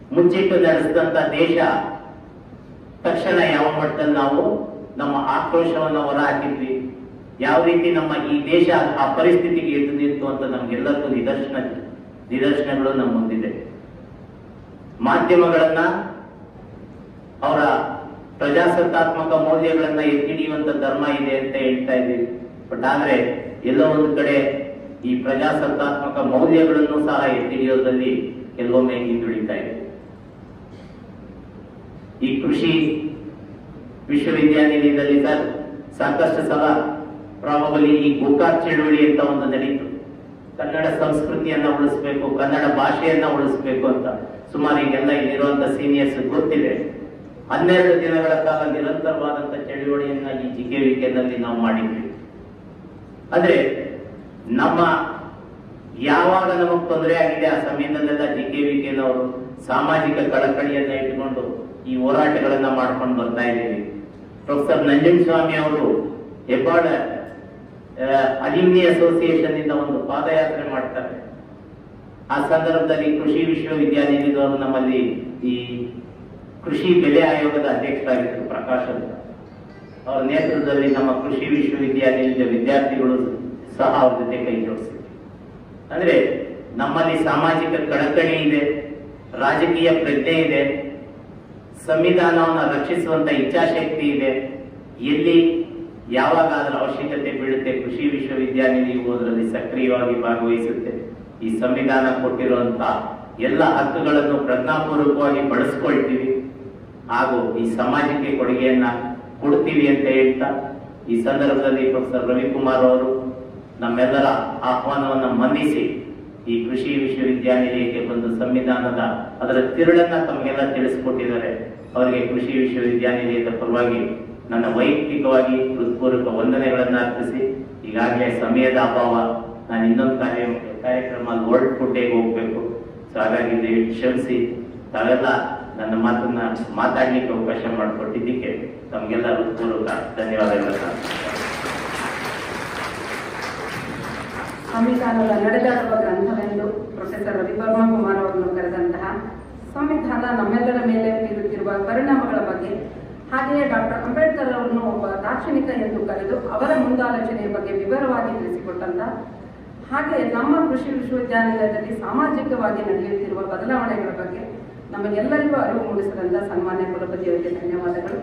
ಮುಚ್ಚಿಟ್ಟು ನಡೆಸಿದಂತ ದೇಶ ತಕ್ಷಣ ಯಾವ ಮಟ್ಟದಲ್ಲಿ ನಾವು ನಮ್ಮ ಆಕ್ರೋಶವನ್ನು ಹೊರಹಾಕಿದ್ವಿ ಯಾವ ರೀತಿ ನಮ್ಮ ಈ ದೇಶ ಆ ಪರಿಸ್ಥಿತಿಗೆ ಎದ್ದು ನಿಂತು ಅಂತ ನಮ್ಗೆಲ್ಲರಿಗೂ ನಿದರ್ಶನ ನಿದರ್ಶನಗಳು ನಮ್ಮ ಮುಂದಿದೆ ಮಾಧ್ಯಮಗಳನ್ನ ಅವರ ಪ್ರಜಾಸತ್ತಾತ್ಮಕ ಮೌಲ್ಯಗಳನ್ನ ಎತ್ತಿಡಿಯುವಂತ ಧರ್ಮ ಇದೆ ಅಂತ ಹೇಳ್ತಾ ಇದ್ದೀವಿ ಬಟ್ ಆದ್ರೆ ಎಲ್ಲೋ ಒಂದು ಕಡೆ ಈ ಪ್ರಜಾಸತ್ತಾತ್ಮಕ ಮೌಲ್ಯಗಳನ್ನು ಸಹ ಎತ್ತಿಡಿಯೋದ್ರಲ್ಲಿ ಕೆಲವೊಮ್ಮೆ ಹಿಂದುಳಿತಾ ಇದೆ ಈ ಕೃಷಿ ವಿಶ್ವವಿದ್ಯಾನಿಲಯದಲ್ಲಿ ಸರ್ ಸಾಕಷ್ಟು ಸಲ ಪ್ರಾಬಬಲಿ ಈ ಗೋಕಾಕ್ ಚಳುವಳಿ ಅಂತ ಒಂದು ನಡೀತು ಕನ್ನಡ ಸಂಸ್ಕೃತಿಯನ್ನ ಉಳಿಸ್ಬೇಕು ಕನ್ನಡ ಭಾಷೆಯನ್ನ ಉಳಿಸ್ಬೇಕು ಅಂತ ಸುಮಾರು ಈಗೆಲ್ಲ ಇಲ್ಲಿರುವಂತ ಸೀನಿಯರ್ಸ್ ಗೊತ್ತಿದೆ ಹನ್ನೆರಡು ದಿನಗಳ ಕಾಲ ನಿರಂತರವಾದಂತ ಚಳುವಳಿಯನ್ನ ಈ ಜಿಕೆವಿಕೆನಲ್ಲಿ ನಾವು ಮಾಡಿದ್ವಿ ಆದ್ರೆ ನಮ್ಮ ಯಾವಾಗ ನಮಗ್ ತೊಂದರೆ ಆಗಿದೆ ಆ ಸಮಯದಲ್ಲೆಲ್ಲ ಜಿಕೆವಿಕೆನವರು ಸಾಮಾಜಿಕ ಕಳಕಳಿಯನ್ನ ಇಟ್ಕೊಂಡು ಈ ಹೋರಾಟಗಳನ್ನ ಮಾಡ್ಕೊಂಡು ಬರ್ತಾ ಇದ್ದೀವಿ ಪ್ರೊಫೆಸರ್ ನಂಜನಸ್ವಾಮಿ ಅವರು ಹೆಬ್ಬಾಳ ಅಲ್ಯೂಮಿನಿ ಅಸೋಸಿಯೇಷನ್ ಇಂದ ಒಂದು ಪಾದಯಾತ್ರೆ ಮಾಡ್ತಾರೆ ಆ ಸಂದರ್ಭದಲ್ಲಿ ಕೃಷಿ ವಿಶ್ವವಿದ್ಯಾನಿಲಯದವರು ನಮ್ಮಲ್ಲಿ ಈ ಕೃಷಿ ಬೆಲೆ ಆಯೋಗದ ಅಧ್ಯಕ್ಷರಾಗಿದ್ದರು ಪ್ರಕಾಶ್ ಅಂತ ಅವರ ನೇತೃತ್ವದಲ್ಲಿ ನಮ್ಮ ಕೃಷಿ ವಿಶ್ವವಿದ್ಯಾನಿಲಯದ ವಿದ್ಯಾರ್ಥಿಗಳು ಸಹ ಅವ್ರ ಜೊತೆ ಕೈ ಜೋಡಿಸಿದ್ರು ಅಂದ್ರೆ ನಮ್ಮಲ್ಲಿ ಸಾಮಾಜಿಕ ಕಳಕಳಿ ಇದೆ ರಾಜಕೀಯ ಪ್ರಜ್ಞೆ ಇದೆ ಸಂವಿಧಾನವನ್ನು ರಕ್ಷಿಸುವಂತ ಇಚ್ಛಾಶಕ್ತಿ ಇದೆ ಎಲ್ಲಿ ಯಾವಾಗ ಅದರ ಅವಶ್ಯಕತೆ ಬೀಳುತ್ತೆ ಕೃಷಿ ವಿಶ್ವವಿದ್ಯಾನಿಲಯವು ಅದರಲ್ಲಿ ಸಕ್ರಿಯವಾಗಿ ಭಾಗವಹಿಸುತ್ತೆ ಈ ಸಂವಿಧಾನ ಕೊಟ್ಟಿರುವಂತ ಎಲ್ಲ ಹಕ್ಕುಗಳನ್ನು ಪ್ರಜ್ಞಾಪೂರ್ವಕವಾಗಿ ಬಳಸ್ಕೊಳ್ತೀವಿ ಹಾಗೂ ಈ ಸಮಾಜಕ್ಕೆ ಕೊಡುಗೆಯನ್ನ ಕೊಡ್ತೀವಿ ಅಂತ ಹೇಳ್ತಾ ಈ ಸಂದರ್ಭದಲ್ಲಿ ಪ್ರೊಫೆಸರ್ ರವಿಕುಮಾರ್ ಅವರು ನಮ್ಮೆಲ್ಲರ ಆಹ್ವಾನವನ್ನ ಮನ್ನಿಸಿ ಈ ಕೃಷಿ ವಿಶ್ವವಿದ್ಯಾನಿಲಯಕ್ಕೆ ಬಂದು ಸಂವಿಧಾನದ ಅದರ ತಿರುಳನ್ನ ತಮಗೆಲ್ಲ ತಿಳಿಸ್ಕೊಟ್ಟಿದ್ದಾರೆ ಅವರಿಗೆ ಕೃಷಿ ವಿಶ್ವವಿದ್ಯಾನಿಲಯದ ಪರವಾಗಿ ನನ್ನ ವೈಯಕ್ತಿಕವಾಗಿ ಹೃತ್ಪೂರ್ವಕ ವಂದನೆಗಳನ್ನ ಅರ್ಪಿಸಿ ಈಗಾಗಲೇ ಸಮಯದ ಅಭಾವ ನಾನು ಇನ್ನೊಂದು ಕಾರ್ಯ ಕಾರ್ಯಕ್ರಮ ವರ್ಲ್ಡ್ ಫುಡ್ಡಿಗೆ ಹೋಗ್ಬೇಕು ಸೊ ಹಾಗಾಗಿ ದಯವಿಟ್ಟು ಕ್ಷಮಿಸಿ ತಾವೆಲ್ಲ ನನ್ನ ಮಾತನ್ನ ಮಾತಾಡ್ಲಿಕ್ಕೆ ಅವಕಾಶ ಮಾಡಿಕೊಟ್ಟಿದ್ದಕ್ಕೆ ತಮಗೆಲ್ಲ ಹೃತ್ಪೂರ್ವಕ ಧನ್ಯವಾದಗಳನ್ನು ಸಂವಿಧಾನದ ನಡೆದಾಡುವ ಗ್ರಂಥವೆಂದು ಪ್ರೊಫೆಸರ್ ರವಿವರ್ಮ ಕುಮಾರ್ ಅವರನ್ನು ಕರೆದಂತಹ ಸಂವಿಧಾನ ನಮ್ಮೆಲ್ಲರ ಮೇಲೆ ಬೀರುತ್ತಿರುವ ಪರಿಣಾಮಗಳ ಬಗ್ಗೆ ಹಾಗೆಯೇ ಡಾಕ್ಟರ್ ಅಂಬೇಡ್ಕರ್ ಅವರನ್ನು ಒಬ್ಬ ದಾರ್ಶನಿಕ ಎಂದು ಕರೆದು ಅವರ ಮುಂದಾಲೋಚನೆಯ ಬಗ್ಗೆ ವಿವರವಾಗಿ ತಿಳಿಸಿಕೊಟ್ಟಂತ ಹಾಗೆ ನಮ್ಮ ಕೃಷಿ ವಿಶ್ವವಿದ್ಯಾನಿಲಯದಲ್ಲಿ ಸಾಮಾಜಿಕವಾಗಿ ನಡೆಯುತ್ತಿರುವ ಬದಲಾವಣೆಗಳ ಬಗ್ಗೆ ನಮಗೆಲ್ಲರಿಗೂ ಅರಿವು ಮೂಡಿಸಿದಂತ ಸನ್ಮಾನ್ಯ ಕುಲಪತಿಯವರಿಗೆ ಧನ್ಯವಾದಗಳು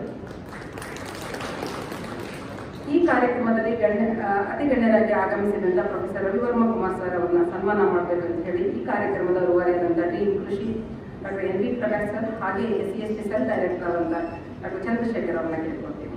ಈ ಕಾರ್ಯಕ್ರಮದಲ್ಲಿ ಗಣ್ಯ ಆ, ಅತಿ ಗಣ್ಯರಾಗಿ ಆಗಮಿಸಿದಂತ ಪ್ರೊಫೆಸರ್ ರವಿವರ್ಮ ಕುಮಾರ್ ಸರ್ ಅವರನ್ನ ಸನ್ಮಾನ ಮಾಡಬೇಕು ಅಂತ ಹೇಳಿ ಈ ಕಾರ್ಯಕ್ರಮದ ರೂವಾರಿಯಾದಂಥ ಡೀನ್ ಕೃಷಿ doctor N V Prakash sir ಹಾಗೆ S C S T cell director ಆದಂಥ ಡಾಕ್ಟರ್ ಚಂದ್ರಶೇಖರ್ ಅವರನ್ನ ಕೇಳ್ಕೊಳ್ತೀನಿ